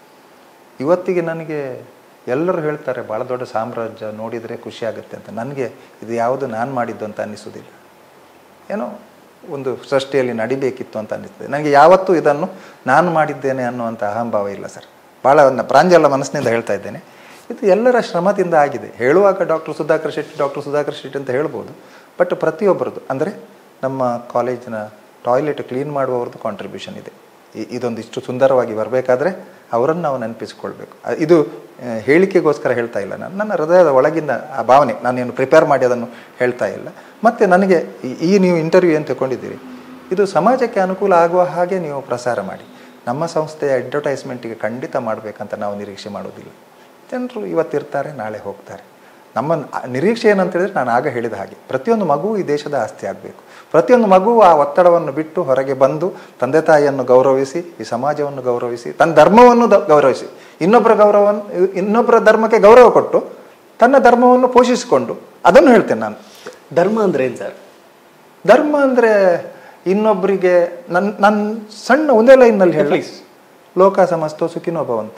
ಇವತ್ತಿಗೆ ನನಗೆ ಎಲ್ಲರೂ ಹೇಳ್ತಾರೆ ಭಾಳ ದೊಡ್ಡ ಸಾಮ್ರಾಜ್ಯ ನೋಡಿದರೆ ಖುಷಿ ಆಗುತ್ತೆ ಅಂತ ನನಗೆ ಇದು ಯಾವುದು ನಾನು ಮಾಡಿದ್ದು ಅಂತ ಅನ್ನಿಸೋದಿಲ್ಲ ಏನೋ ಒಂದು ಸೃಷ್ಟಿಯಲ್ಲಿ ನಡಿಬೇಕಿತ್ತು ಅಂತ ಅನ್ನಿಸ್ತದೆ ನನಗೆ ಯಾವತ್ತೂ ಇದನ್ನು ನಾನು ಮಾಡಿದ್ದೇನೆ ಅನ್ನುವಂಥ ಅಹಂಭಾವ ಇಲ್ಲ ಸರ್ ಭಾಳ ಒಂದು ಪ್ರಾಂಜಲ ಮನಸ್ಸಿನಿಂದ ಹೇಳ್ತಾ ಇದ್ದೇನೆ ಇದು ಎಲ್ಲರ ಶ್ರಮದಿಂದ ಆಗಿದೆ ಹೇಳುವಾಗ ಡಾಕ್ಟರ್ ಸುಧಾಕರ್ ಶೆಟ್ಟಿ ಡಾಕ್ಟರ್ ಸುಧಾಕರ್ ಶೆಟ್ಟಿ ಅಂತ ಹೇಳ್ಬೋದು ಬಟ್ ಪ್ರತಿಯೊಬ್ಬರದ್ದು ಅಂದರೆ ನಮ್ಮ ಕಾಲೇಜಿನ ಟಾಯ್ಲೆಟ್ ಕ್ಲೀನ್ ಮಾಡುವವ್ರದ್ದು ಕಾಂಟ್ರಿಬ್ಯೂಷನ್ ಇದೆ ಇ- ಇದೊಂದು ಇಷ್ಟು ಸುಂದರವಾಗಿ ಬರಬೇಕಾದ್ರೆ ಅವರನ್ನು ನಾವು ನೆನಪಿಸ್ಕೊಳ್ಬೇಕು ಅ- ಇದು ಆ, ಹೇಳಿಕೆಗೋಸ್ಕರ ಹೇಳ್ತಾ ಇಲ್ಲ ನಾನು ನನ್ನ ಹೃದಯದ ಒಳಗಿನ ಆ ಭಾವನೆ ನಾನೇನು ಪ್ರಿಪೇರ್ ಮಾಡಿ ಅದನ್ನು ಹೇಳ್ತಾ ಇಲ್ಲ ಮತ್ತು ನನಗೆ ಈ- ಈ ನೀವು ಇಂಟರ್ವ್ಯೂ ಏನು ತಗೊಂಡಿದ್ದೀರಿ ಇದು ಸಮಾಜಕ್ಕೆ ಅನುಕೂಲ ಆಗುವ ಹಾಗೆ ನೀವು ಪ್ರಸಾರ ಮಾಡಿ ನಮ್ಮ ಸಂಸ್ಥೆಯ ಅಡ್ವರ್ಟೈಸ್ಮೆಂಟಿಗೆ ಖಂಡಿತ ಮಾಡಬೇಕಂತ ನಾವು ನಿರೀಕ್ಷೆ ಮಾಡೋದಿಲ್ಲ ಜನರು ಇವತ್ತಿರ್ತಾರೆ ನಾಳೆ ಹೋಗ್ತಾರೆ ನಮ್ಮ ನ- ನಿರೀಕ್ಷೆ ಏನಂತ ಹೇಳಿದ್ರೆ ನಾನು ಆಗ ಹೇಳಿದ ಹಾಗೆ ಪ್ರತಿಯೊಂದು ಮಗುವು ಈ ದೇಶದ ಆಸ್ತಿ ಆಗಬೇಕು ಪ್ರತಿಯೊಂದು ಮಗುವು ಆ ಒತ್ತಡವನ್ನು ಬಿಟ್ಟು ಹೊರಗೆ ಬಂದು ತಂದೆ ತಾಯಿಯನ್ನು ಗೌರವಿಸಿ ಈ ಸಮಾಜವನ್ನು ಗೌರವಿಸಿ ತನ್ನ ಧರ್ಮವನ್ನು ದ- ಗೌರವಿಸಿ ಇನ್ನೊಬ್ಬರ ಗೌರವವನ್ನು ಇನ್ನೊಬ್ಬರ ಧರ್ಮಕ್ಕೆ ಗೌರವ ಕೊಟ್ಟು ತನ್ನ ಧರ್ಮವನ್ನು ಪೋಷಿಸಿಕೊಂಡು ಅದನ್ನು ಹೇಳ್ತೇನೆ ನಾನು ಧರ್ಮ ಅಂದ್ರೆ ಏನ್ ಸರ್ ಧರ್ಮ ಅಂದರೆ ಇನ್ನೊಬ್ಬರಿಗೆ ನನ್ನ ನನ್ನ ಸಣ್ಣ ಒಂದೇ ಲೈನ್ನಲ್ಲಿ ಹೇಳಿ ಲೋಕ ಸಮಸ್ತ ಸುಖಿನೋ ಭವಂತ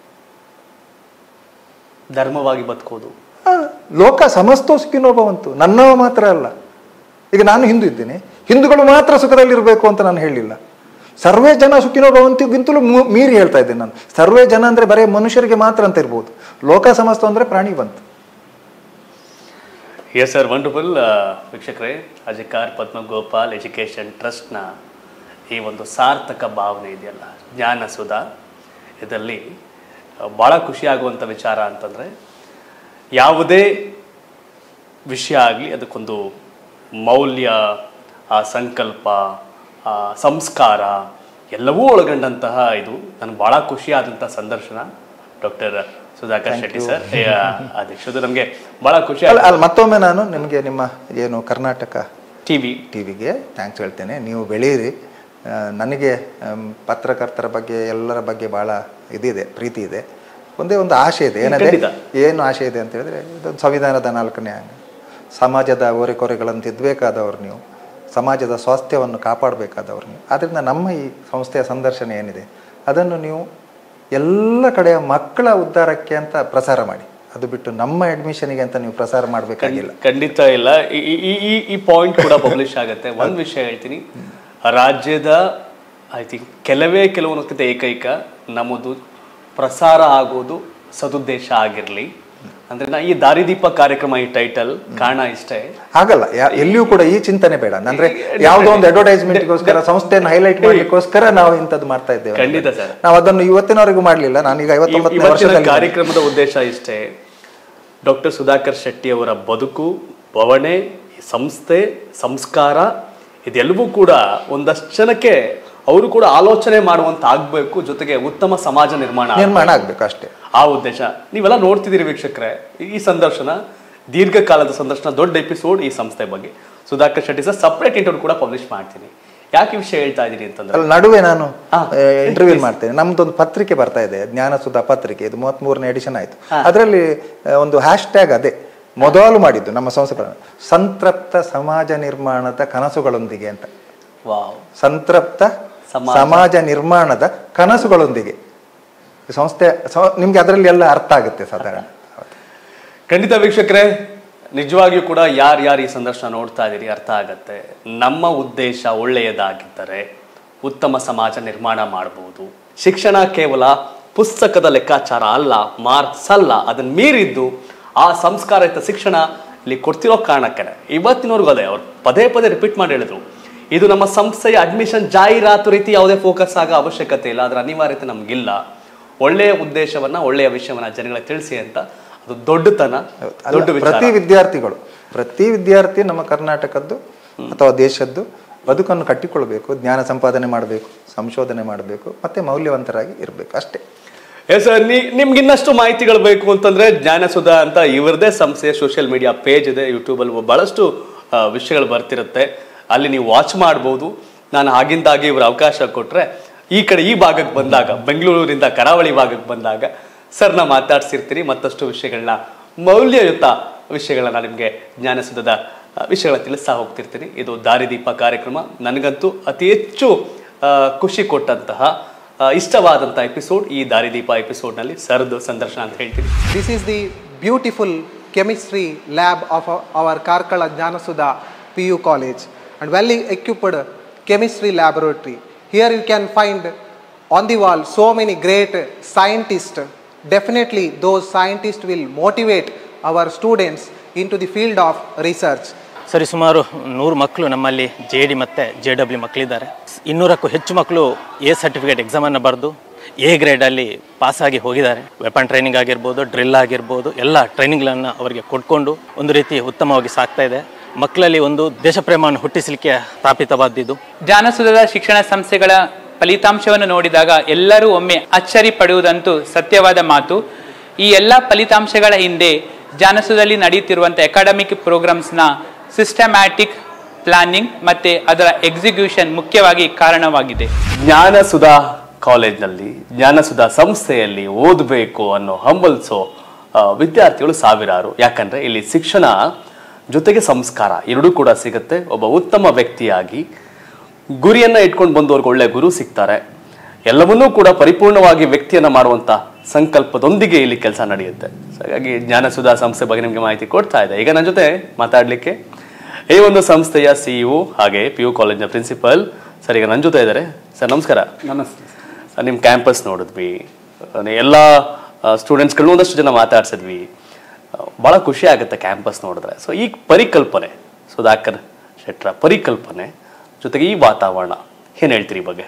ಧರ್ಮವಾಗಿ ಬದುಕೋದು ಆ, ಲೋಕ ಸಮಸ್ತೋ ಸುಖಿನೋ ಭವಂತು ನನ್ನವ ಮಾತ್ರ ಅಲ್ಲ ಈಗ ನಾನು ಹಿಂದೂ ಇದ್ದೀನಿ ಹಿಂದೂಗಳು ಮಾತ್ರ ಸುಖದಲ್ಲಿರಬೇಕು ಅಂತ ನಾನು ಹೇಳಿಲ್ಲ ಸರ್ವೇ ಜನ ಸುಖಿನೋ ಭವಂತಿಗಿಂತಲೂ ಮೂ- ಮೀರಿ ಹೇಳ್ತಾ ಇದ್ದೇನೆ ನಾನು ಸರ್ವೇ ಜನ ಅಂದ್ರೆ ಬರೀ ಮನುಷ್ಯರಿಗೆ ಮಾತ್ರ ಅಂತ ಇರ್ಬೋದು ಲೋಕ ಸಮಸ್ತ ಅಂದ್ರೆ ಪ್ರಾಣಿ ಬಂತು ಎಸ್ ಸರ್ ವಂಡರ್ಫುಲ್ ವೀಕ್ಷಕರೇ ಅಜಿಕಾರ್ ಪದ್ಮಗೋಪಾಲ್ ಎಜುಕೇಷನ್ ಟ್ರಸ್ಟ್ನ ಈ ಒಂದು ಸಾರ್ಥಕ ಭಾವನೆ ಇದೆಯಲ್ಲ ಜ್ಞಾನ ಸುಧಾ ಇದರಲ್ಲಿ ಭಾಳ ಖುಷಿಯಾಗುವಂಥ ವಿಚಾರ ಅಂತಂದರೆ ಯಾವುದೇ ವಿಷಯ ಆಗಲಿ ಅದಕ್ಕೊಂದು ಮೌಲ್ಯ ಆ ಸಂಕಲ್ಪ ಆ ಸಂಸ್ಕಾರ ಎಲ್ಲವೂ ಒಳಗೊಂಡಂತಹ ಇದು ನನಗೆ ಭಾಳ ಖುಷಿಯಾದಂಥ ಸಂದರ್ಶನ doctor Sudhakar Thank Shetty you. Sir ಅಧ್ಯಕ್ಷರು ನಮಗೆ ಭಾಳ ಖುಷಿ ಅಲ್ಲ ಆಯ್ತು. ಅಲ್ಲಿ ಮತ್ತೊಮ್ಮೆ ನಾನು ನಿಮಗೆ ನಿಮ್ಮ ಏನು ಕರ್ನಾಟಕ ಟಿವಿ ಟಿವಿಗೆ ಥ್ಯಾಂಕ್ಸ್ ಹೇಳ್ತೇನೆ ನೀವು ಬೆಳೀರಿ ಆ, ನನಗೆ ಆಮ್, ಪತ್ರಕರ್ತರ ಬಗ್ಗೆ ಎಲ್ಲರ ಬಗ್ಗೆ ಭಾಳ ಇದಿದೆ ಪ್ರೀತಿ ಇದೆ ಒಂದೇ ಒಂದು ಆಶೆ ಇದೆ ಏನಂದ್ರೆ ಖಂಡಿತ. ಏನು ಆಶೆ ಇದೆ ಅಂತ ಹೇಳಿದ್ರೆ ಇದೊಂದು ಸಂವಿಧಾನದ ನಾಲ್ಕನೇ ಅಂಗ ಸಮಾಜದ ಓರೆಕೊರೆಗಳನ್ನು ತಿದ್ದಬೇಕಾದವರು ನೀವು ಸಮಾಜದ ಸ್ವಾಸ್ಥ್ಯವನ್ನು ಕಾಪಾಡಬೇಕಾದವರು ನೀವು ಆದ್ದರಿಂದ ನಮ್ಮ ಈ ಸಂಸ್ಥೆಯ ಸಂದರ್ಶನ ಏನಿದೆ ಅದನ್ನು ನೀವು ಎಲ್ಲ ಕಡೆಯ ಮಕ್ಕಳ ಉದ್ಧಾರಕ್ಕೆ ಅಂತ ಪ್ರಸಾರ ಮಾಡಿ ಅದು ಬಿಟ್ಟು ನಮ್ಮ ಅಡ್ಮಿಷನ್ಗೆ ಅಂತ ನೀವು ಪ್ರಸಾರ ಮಾಡಬೇಕಾಗಿಲ್ಲ ಖಂಡಿತ ಇಲ್ಲ ಈ- ಈ- ಈ ಈ ಈ ಪಾಯಿಂಟ್ ಕೂಡ ಪಬ್ಲಿಷ್ ಆಗುತ್ತೆ ಒಂದು ವಿಷಯ ಹೇಳ್ತೀನಿ ರಾಜ್ಯದ ಐ ಥಿಂಕ್ ಕೆಲವೇ ಕೆಲವೊಂದಕ್ಕಿಂತ ಏಕೈಕ ನಮ್ಮದು ಪ್ರಸಾರ ಆಗೋದು ಸದುದ್ದೇಶ ಆಗಿರಲಿ ಅಂದ್ರೆ ನಾ ಈ ದಾರಿದೀಪ ಕಾರ್ಯಕ್ರಮ ಈ ಟೈಟಲ್ ಕಾರಣ ಇಷ್ಟೇ ಆಗಲ್ಲ ಯಾ- ಎಲ್ಲಿಯೂ ಕೂಡ ಈ ಚಿಂತನೆ ಬೇಡ ಅಂದ್ರೆ ಯಾವುದೋ ಒಂದು ಅಡ್ವರ್ಟೈಸ್ಮೆಂಟ್ಗೋಸ್ಕರ ಸಂಸ್ಥೆಯನ್ನು ಹೈಲೈಟ್ ಮಾಡ್ಲಿಕ್ಕೋಸ್ಕರ ನಾವು ಇಂಥದ್ದು ಮಾಡ್ತಾ ಇದ್ದೇವೆ ಖಂಡಿತ ಸರ್ ನಾವು ಅದನ್ನು ಇವತ್ತಿನವರೆಗೂ ಮಾಡಲಿಲ್ಲ ನಾನೀಗ ಐವತ್ತೊಂಬತ್ತನೇ ಇವತ್ತಿನ ವರ್ಷದಲ್ಲಿ ಕಾರ್ಯಕ್ರಮದ ಉದ್ದೇಶ ಇಷ್ಟೇ ಡಾಕ್ಟರ್ ಸುಧಾಕರ್ ಶೆಟ್ಟಿ ಅವರ ಬದುಕು ಬವಣೆ ಈ ಸಂಸ್ಥೆ ಸಂಸ್ಕಾರ ಇದೆಲ್ಲವೂ ಕೂಡ ಒಂದಷ್ಟು ಜನಕ್ಕೆ ಅವರು ಕೂಡ ಆಲೋಚನೆ ಮಾಡುವಂತ ಆಗ್ಬೇಕು ಜೊತೆಗೆ ಉತ್ತಮ ಸಮಾಜ ನಿರ್ಮಾಣ ಆಗ್ಬೇಕು. ನಿರ್ಮಾಣ ಆಗ್ಬೇಕು ಅಷ್ಟೇ ಆ ಉದ್ದೇಶ ನೀವೆಲ್ಲ ನೋಡ್ತಿದ್ದೀರಿ ವೀಕ್ಷಕರೇ ಈ ಸಂದರ್ಶನ ದೀರ್ಘಕಾಲದ ಸಂದರ್ಶನ ದೊಡ್ಡ ಎಪಿಸೋಡ್ ಈ ಸಂಸ್ಥೆ ಬಗ್ಗೆ Sudhakar Shetty sir separate interview ಕೂಡ ಪಬ್ಲಿಷ್ ಮಾಡ್ತೀನಿ ಯಾಕೆ ಈ ವಿಷಯ ಹೇಳ್ತಾ ಇದ್ದೀನಿ ಅಂತಂದ್ರೆ ಅಲ್ಲಿ ನಡುವೆ ನಾನು ಇಂಟರ್ವ್ಯೂ ಮಾಡ್ತೇನೆ ನಮ್ದೊಂದು ಪತ್ರಿಕೆ ಬರ್ತಾ ಇದೆ ಜ್ಞಾನಸುಧಾ ಪತ್ರಿಕೆ ಇದು ಮೂವತ್ತ್ ಮೂರನೇ ಎಡಿಷನ್ ಆಯ್ತು ಅದರಲ್ಲಿ ಒಂದು ಹ್ಯಾಶ್ ಟ್ಯಾಗ್ ಅದೇ ಮೊದಲು ಮಾಡಿದ್ದು ನಮ್ಮ ಸಂಸ್ಥೆ ಪ್ರ- ಸಂತೃಪ್ತ ಸಮಾಜ ನಿರ್ಮಾಣದ ಕನಸುಗಳೊಂದಿಗೆ ಅಂತ ವಾವ್ ಸಂತೃಪ್ತ ಸಮಾಜ. ಸಮಾಜ ನಿರ್ಮಾಣದ ಕನಸುಗಳೊಂದಿಗೆ ಈ ಸಂಸ್ಥೆ ಸ- ನಿಮ್ಗೆ ಅದರಲ್ಲಿ ಎಲ್ಲ ಅರ್ಥ ಆಗುತ್ತೆ ಸಾಧಾರಣ ಖಂಡಿತ ವೀಕ್ಷಕರೇ ನಿಜವಾಗಿಯೂ ಕೂಡ ಯಾರ್ಯಾರು ಈ ಸಂದರ್ಶನ ನೋಡ್ತಾ ಇದ್ದೀರಿ ಅರ್ಥ ಆಗತ್ತೆ ನಮ್ಮ ಉದ್ದೇಶ ಒಳ್ಳೆಯದಾಗಿದ್ದರೆ ಉತ್ತಮ ಸಮಾಜ ನಿರ್ಮಾಣ ಮಾಡಬಹುದು ಶಿಕ್ಷಣ ಕೇವಲ ಪುಸ್ತಕದ ಲೆಕ್ಕಾಚಾರ ಅಲ್ಲ ಮಾರ್ಕ್ಸ್ ಅಲ್ಲ ಅದನ್ನ ಮೀರಿದ್ದು ಆ ಸಂಸ್ಕಾರಯುತ ಶಿಕ್ಷಣ ಇಲ್ಲಿ ಕೊಡ್ತಿರೋ ಕಾರಣಕ್ಕೆ ಇವತ್ತಿನವರೆಗೂ ಅದೇ ಅವ್ರು ಪದೇ ಪದೇ ರಿಪೀಟ್ ಮಾಡಿ ಹೇಳಿದ್ರು ಇದು ನಮ್ಮ ಸಂಸ್ಥೆಯ ಅಡ್ಮಿಷನ್ ಜಾಹೀರಾತು ರೀತಿ ಯಾವುದೇ ಫೋಕಸ್ ಆಗೋ ಅವಶ್ಯಕತೆ ಇಲ್ಲ ಅದರ ಅನಿವಾರ್ಯತೆ ನಮಗಿಲ್ಲ ಒಳ್ಳೆಯ ಉದ್ದೇಶವನ್ನ ಒಳ್ಳೆಯ ವಿಷಯವನ್ನ ಜನಗಳಿಗೆ ತಿಳಿಸಿ ಅಂತ ಅದು ದೊಡ್ಡತನ ಅಲ್ಲ, ದೊಡ್ಡ ವಿಚಾರ ಪ್ರತಿ ವಿದ್ಯಾರ್ಥಿಗಳು ಪ್ರತಿ ವಿದ್ಯಾರ್ಥಿ ನಮ್ಮ ಕರ್ನಾಟಕದ್ದು ಅಥವಾ ದೇಶದ್ದು ಬದುಕನ್ನು ಕಟ್ಟಿಕೊಳ್ಬೇಕು ಜ್ಞಾನ ಸಂಪಾದನೆ ಮಾಡಬೇಕು ಸಂಶೋಧನೆ ಮಾಡಬೇಕು ಮತ್ತೆ ಮೌಲ್ಯವಂತರಾಗಿ ಇರಬೇಕು ಅಷ್ಟೇ ಎಸ್ ಸರ್ ನೀ ನಿಮ್ಗೆ ಇನ್ನಷ್ಟು ಮಾಹಿತಿಗಳು ಬೇಕು ಅಂತಂದ್ರೆ ಜ್ಞಾನಸುಧಾ ಅಂತ ಇವರದೇ ಸಂಸ್ಥೆಯ ಸೋಷಿಯಲ್ ಮೀಡಿಯಾ ಪೇಜ್ ಇದೆ ಯೂಟ್ಯೂಬಲ್ಲಿ ಬಹಳಷ್ಟು ಆ, ವಿಷಯಗಳು ಬರ್ತಿರುತ್ತೆ ಅಲ್ಲಿ ನೀವು ವಾಚ್ ಮಾಡ್ಬೋದು ನಾನು ಆಗಿಂದಾಗಿ ಇವ್ರ ಅವಕಾಶ ಕೊಟ್ರೆ ಈ ಕಡೆ ಈ ಭಾಗಕ್ಕೆ ಬಂದಾಗ ಬೆಂಗಳೂರಿನಿಂದ ಕರಾವಳಿ ಭಾಗಕ್ಕೆ ಬಂದಾಗ ಸರ್ ನಾ ಮಾತಾಡ್ಸಿರ್ತೀನಿ ಮತ್ತಷ್ಟು ವಿಷಯಗಳನ್ನ ಮೌಲ್ಯಯುತ ವಿಷಯಗಳನ್ನ ನಿಮಗೆ ಜ್ಞಾನಸುಧದ ಆ, ವಿಷಯಗಳನ್ನ ತಿಳಿಸ್ತಾ ಹೋಗ್ತಿರ್ತೀನಿ ಇದು ದಾರಿದೀಪ ಕಾರ್ಯಕ್ರಮ ನನಗಂತೂ ಅತಿ ಹೆಚ್ಚು ಆ, ಖುಷಿ ಕೊಟ್ಟಂತಹ ಆ, ಇಷ್ಟವಾದಂಥ ಎಪಿಸೋಡ್ ಈ ದಾರಿದೀಪ ಎಪಿಸೋಡ್ನಲ್ಲಿ ಸರ್ದು ಸಂದರ್ಶನ ಅಂತ ಹೇಳ್ತೀನಿ This is the beautiful chemistry lab of our- our Karkala Jnanasuda PU College and well equipped chemistry laboratory. Here you can find on the wall so many great scientists. Definitely those scientists will motivate our students into the field of research. ಸರಿ ಸುಮಾರು ನೂರು ಮಕ್ಕಳು ನಮ್ಮಲ್ಲಿ J D ಮತ್ತು J W ಮಕ್ಕಳಿದ್ದಾರೆ ಇನ್ನೂರಕ್ಕೂ ಹೆಚ್ಚು ಮಕ್ಕಳು ಎ ಸರ್ಟಿಫಿಕೇಟ್ ಎಕ್ಸಾಮನ್ನು ಬರೆದು ಎ ಗ್ರೇಡಲ್ಲಿ ಪಾಸಾಗಿ ಹೋಗಿದ್ದಾರೆ ವೆಪನ್ ಟ್ರೈನಿಂಗ್ ಆಗಿರ್ಬೋದು ಡ್ರಿಲ್ ಆಗಿರ್ಬೋದು ಎಲ್ಲ ಟ್ರೈನಿಂಗ್ಗಳನ್ನು ಅವರಿಗೆ ಕೊಟ್ಕೊಂಡು ಒಂದು ರೀತಿ ಉತ್ತಮವಾಗಿ ಸಾಗ್ತಾ ಇದೆ ಮಕ್ಕಳಲ್ಲಿ ಒಂದು ದೇಶಪ್ರೇಮವನ್ನು ಹುಟ್ಟಿಸಲಿಕ್ಕೆ ಸ್ಥಾಪಿತವಾದಿದ್ದು ಜ್ಞಾನಸುಧದ ಶಿಕ್ಷಣ ಸಂಸ್ಥೆಗಳ ಫಲಿತಾಂಶವನ್ನು ನೋಡಿದಾಗ ಎಲ್ಲರೂ ಒಮ್ಮೆ ಅಚ್ಚರಿ ಪಡುವುದಂತೂ ಸತ್ಯವಾದ ಮಾತು ಈ ಎಲ್ಲ ಫಲಿತಾಂಶಗಳ ಹಿಂದೆ ಜ್ಞಾನಸುಧದಲ್ಲಿ ನಡೆಯುತ್ತಿರುವಂಥ ಅಕಾಡೆಮಿಕ್ ಪ್ರೋಗ್ರಾಮ್ಸ್ನ ಸಿಸ್ಟಮ್ಯಾಟಿಕ್ ಪ್ಲಾನಿಂಗ್ ಮತ್ತು ಅದರ ಎಕ್ಸಿಕ್ಯೂಷನ್ ಮುಖ್ಯವಾಗಿ ಕಾರಣವಾಗಿದೆ ಜ್ಞಾನಸುಧಾ ಕಾಲೇಜ್ನಲ್ಲಿ ಜ್ಞಾನಸುಧಾ ಸಂಸ್ಥೆಯಲ್ಲಿ ಓದಬೇಕು ಅನ್ನೋ ಹಂಬಲಿಸೋ ಆ, ವಿದ್ಯಾರ್ಥಿಗಳು ಸಾವಿರಾರು ಯಾಕಂದ್ರೆ ಇಲ್ಲಿ ಶಿಕ್ಷಣ ಜೊತೆಗೆ ಸಂಸ್ಕಾರ ಎರಡೂ ಕೂಡ ಸಿಗುತ್ತೆ ಒಬ್ಬ ಉತ್ತಮ ವ್ಯಕ್ತಿಯಾಗಿ ಗುರಿಯನ್ನ ಇಟ್ಕೊಂಡು ಬಂದವ್ರಿಗೆ ಒಳ್ಳೆ ಗುರು ಸಿಗ್ತಾರೆ ಎಲ್ಲವನ್ನೂ ಕೂಡ ಪರಿಪೂರ್ಣವಾಗಿ ವ್ಯಕ್ತಿಯನ್ನ ಮಾಡುವಂತ ಸಂಕಲ್ಪದೊಂದಿಗೆ ಇಲ್ಲಿ ಕೆಲಸ ನಡೆಯುತ್ತೆ So, ಹಾಗಾಗಿ ಜ್ಞಾನಸುಧಾ ಸಂಸ್ಥೆ ಬಗ್ಗೆ ನಿಮಗೆ ಮಾಹಿತಿ ಕೊಡ್ತಾ ಇದೆ ಈಗ ನನ್ನ ಜೊತೆ ಮಾತಾಡ್ಲಿಕ್ಕೆ ಈ ಒಂದು ಸಂಸ್ಥೆಯ ಸಿಇಒ ಹಾಗೆ ಪಿ ಯು ಕಾಲೇಜ್ನ ಪ್ರಿನ್ಸಿಪಲ್ ಸರ್ ಈಗ ನನ್ನ ಜೊತೆ ಇದ್ದಾರೆ ಸರ್ ನಮಸ್ಕಾರ ನಮಸ್ತೆ ಸರ್ ನಿಮ್ಮ ಕ್ಯಾಂಪಸ್ ನೋಡಿದ್ವಿ ಅಹ್ ಎಲ್ಲ ಸ್ಟೂಡೆಂಟ್ಸ್ಗಳನ್ನೂ ಒಂದಷ್ಟು ಜನ ಮಾತಾಡ್ಸಿದ್ವಿ ಅಹ್ ಬಹಳ ಖುಷಿ ಆಗುತ್ತೆ ಕ್ಯಾಂಪಸ್ ನೋಡಿದ್ರೆ ಸೊ ಈ ಪರಿಕಲ್ಪನೆ ಸುಧಾಕರ್ ಶೆಟ್ರ ಪರಿಕಲ್ಪನೆ ಜೊತೆಗೆ ಈ ವಾತಾವರಣ ಏನು ಹೇಳ್ತೀರಿ ಈ ಬಗ್ಗೆ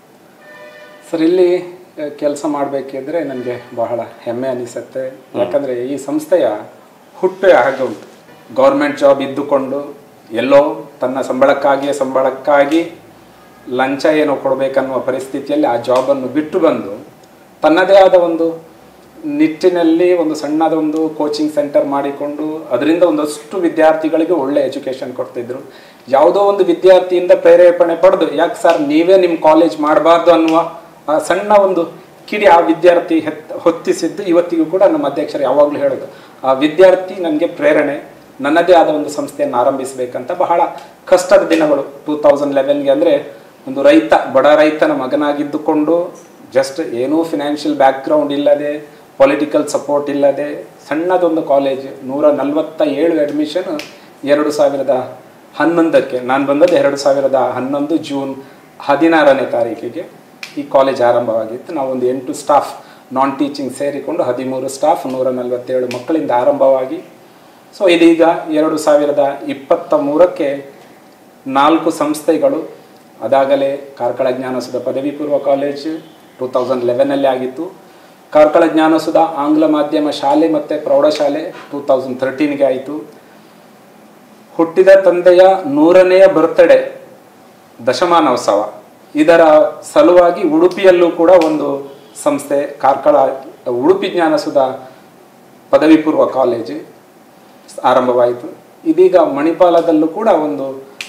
ಸರ್ ಇಲ್ಲಿ ಕೆಲಸ ಮಾಡಬೇಕಿದ್ರೆ ನನಗೆ ಬಹಳ ಹೆಮ್ಮೆ ಅನಿಸುತ್ತೆ ಯಾಕಂದರೆ ಈ ಸಂಸ್ಥೆಯ ಹುಟ್ಟು ಹಾಗೆ ಉಂಟು ಗೌರ್ಮೆಂಟ್ ಜಾಬ್ ಇದ್ದುಕೊಂಡು ಎಲ್ಲೋ ತನ್ನ ಸಂಬಳಕ್ಕಾಗಿಯೇ ಸಂಬಳಕ್ಕಾಗಿ ಲಂಚ ಏನೋ ಕೊಡಬೇಕನ್ನುವ ಪರಿಸ್ಥಿತಿಯಲ್ಲಿ ಆ ಜಾಬನ್ನು ಬಿಟ್ಟು ಬಂದು ತನ್ನದೇ ಆದ ಒಂದು ನಿಟ್ಟಿನಲ್ಲಿ ಒಂದು ಸಣ್ಣದ ಒಂದು ಕೋಚಿಂಗ್ ಸೆಂಟರ್ ಮಾಡಿಕೊಂಡು ಅದರಿಂದ ಒಂದಷ್ಟು ವಿದ್ಯಾರ್ಥಿಗಳಿಗೆ ಒಳ್ಳೆ ಎಜುಕೇಶನ್ ಕೊಡ್ತಿದ್ರು ಯಾವುದೋ ಒಂದು ವಿದ್ಯಾರ್ಥಿಯಿಂದ ಪ್ರೇರೇಪಣೆ ಪಡೆದು ಯಾಕೆ ಸರ್ ನೀವೇ ನಿಮ್ಮ ಕಾಲೇಜ್ ಮಾಡಬಾರ್ದು ಅನ್ನುವ ಆ ಸಣ್ಣ ಒಂದು ಕಿಡಿ ಆ ವಿದ್ಯಾರ್ಥಿ ಹೆತ್ ಹೊತ್ತಿಸಿದ್ದು ಇವತ್ತಿಗೂ ಕೂಡ ನಮ್ಮ ಅಧ್ಯಕ್ಷರು ಯಾವಾಗಲೂ ಹೇಳೋದು ಆ ವಿದ್ಯಾರ್ಥಿ ನನಗೆ ಪ್ರೇರಣೆ ನನ್ನದೇ ಆದ ಒಂದು ಸಂಸ್ಥೆಯನ್ನು ಆರಂಭಿಸಬೇಕಂತ ಬಹಳ ಕಷ್ಟದ ದಿನಗಳು ಟೂ ತೌಸಂಡ್ ಲೆವೆನ್ಗೆ ಅಂದರೆ ಒಂದು ರೈತ ಬಡ ರೈತನ ಮಗನಾಗಿದ್ದುಕೊಂಡು ಜಸ್ಟ್ ಏನೂ ಫಿನಾನ್ಷಿಯಲ್ ಬ್ಯಾಕ್ಗ್ರೌಂಡ್ ಇಲ್ಲದೆ ಪೊಲಿಟಿಕಲ್ ಸಪೋರ್ಟ್ ಇಲ್ಲದೆ ಸಣ್ಣದೊಂದು ಕಾಲೇಜ್ ನೂರ ನಲವತ್ತ ಏಳು ಅಡ್ಮಿಷನ್ ಎರಡು ಸಾವಿರದ ಹನ್ನೊಂದಕ್ಕೆ ನಾನು ಬಂದದ್ದು ಎರಡು ಸಾವಿರದ ಹನ್ನೊಂದು ಜೂನ್ ಹದಿನಾರನೇ ತಾರೀಕಿಗೆ ಈ ಕಾಲೇಜ್ ಆರಂಭವಾಗಿತ್ತು ನಾವು ಒಂದು ಎಂಟು ಸ್ಟಾಫ್ ನಾನ್ ಟೀಚಿಂಗ್ ಸೇರಿಕೊಂಡು ಹದಿಮೂರು ಸ್ಟಾಫ್ ನೂರ ನಲವತ್ತೇಳು ಮಕ್ಕಳಿಂದ ಆರಂಭವಾಗಿ ಸೊ ಇದೀಗ ಎರಡು ಸಾವಿರದ ಇಪ್ಪತ್ತ ಮೂರಕ್ಕೆ ನಾಲ್ಕು ಸಂಸ್ಥೆಗಳು ಅದಾಗಲೇ ಕಾರ್ಕಳ ಜ್ಞಾನಸುಧ ಪದವಿ ಪೂರ್ವ ಕಾಲೇಜು ಟೂ ತೌಸಂಡ್ ಲೆವೆನಲ್ಲಿ ಆಗಿತ್ತು ಕಾರ್ಕಳ ಜ್ಞಾನಸುಧ ಆಂಗ್ಲ ಮಾಧ್ಯಮ ಶಾಲೆ ಮತ್ತು ಪ್ರೌಢಶಾಲೆ ಟೂ ತೌಸಂಡ್ ಥರ್ಟೀನ್ಗೆ ಆಯಿತು ಹುಟ್ಟಿದ ತಂದೆಯ ನೂರನೆಯ ಬರ್ತ್ಡೇ ದಶಮಾನೋತ್ಸವ ಇದರ ಸಲುವಾಗಿ ಉಡುಪಿಯಲ್ಲೂ ಕೂಡ ಒಂದು ಸಂಸ್ಥೆ ಕಾರ್ಕಳ ಉಡುಪಿ ಜ್ಞಾನಸುಧಾ ಪದವಿ ಪೂರ್ವ ಕಾಲೇಜು ಆರಂಭವಾಯಿತು ಇದೀಗ ಮಣಿಪಾಲದಲ್ಲೂ ಕೂಡ ಒಂದು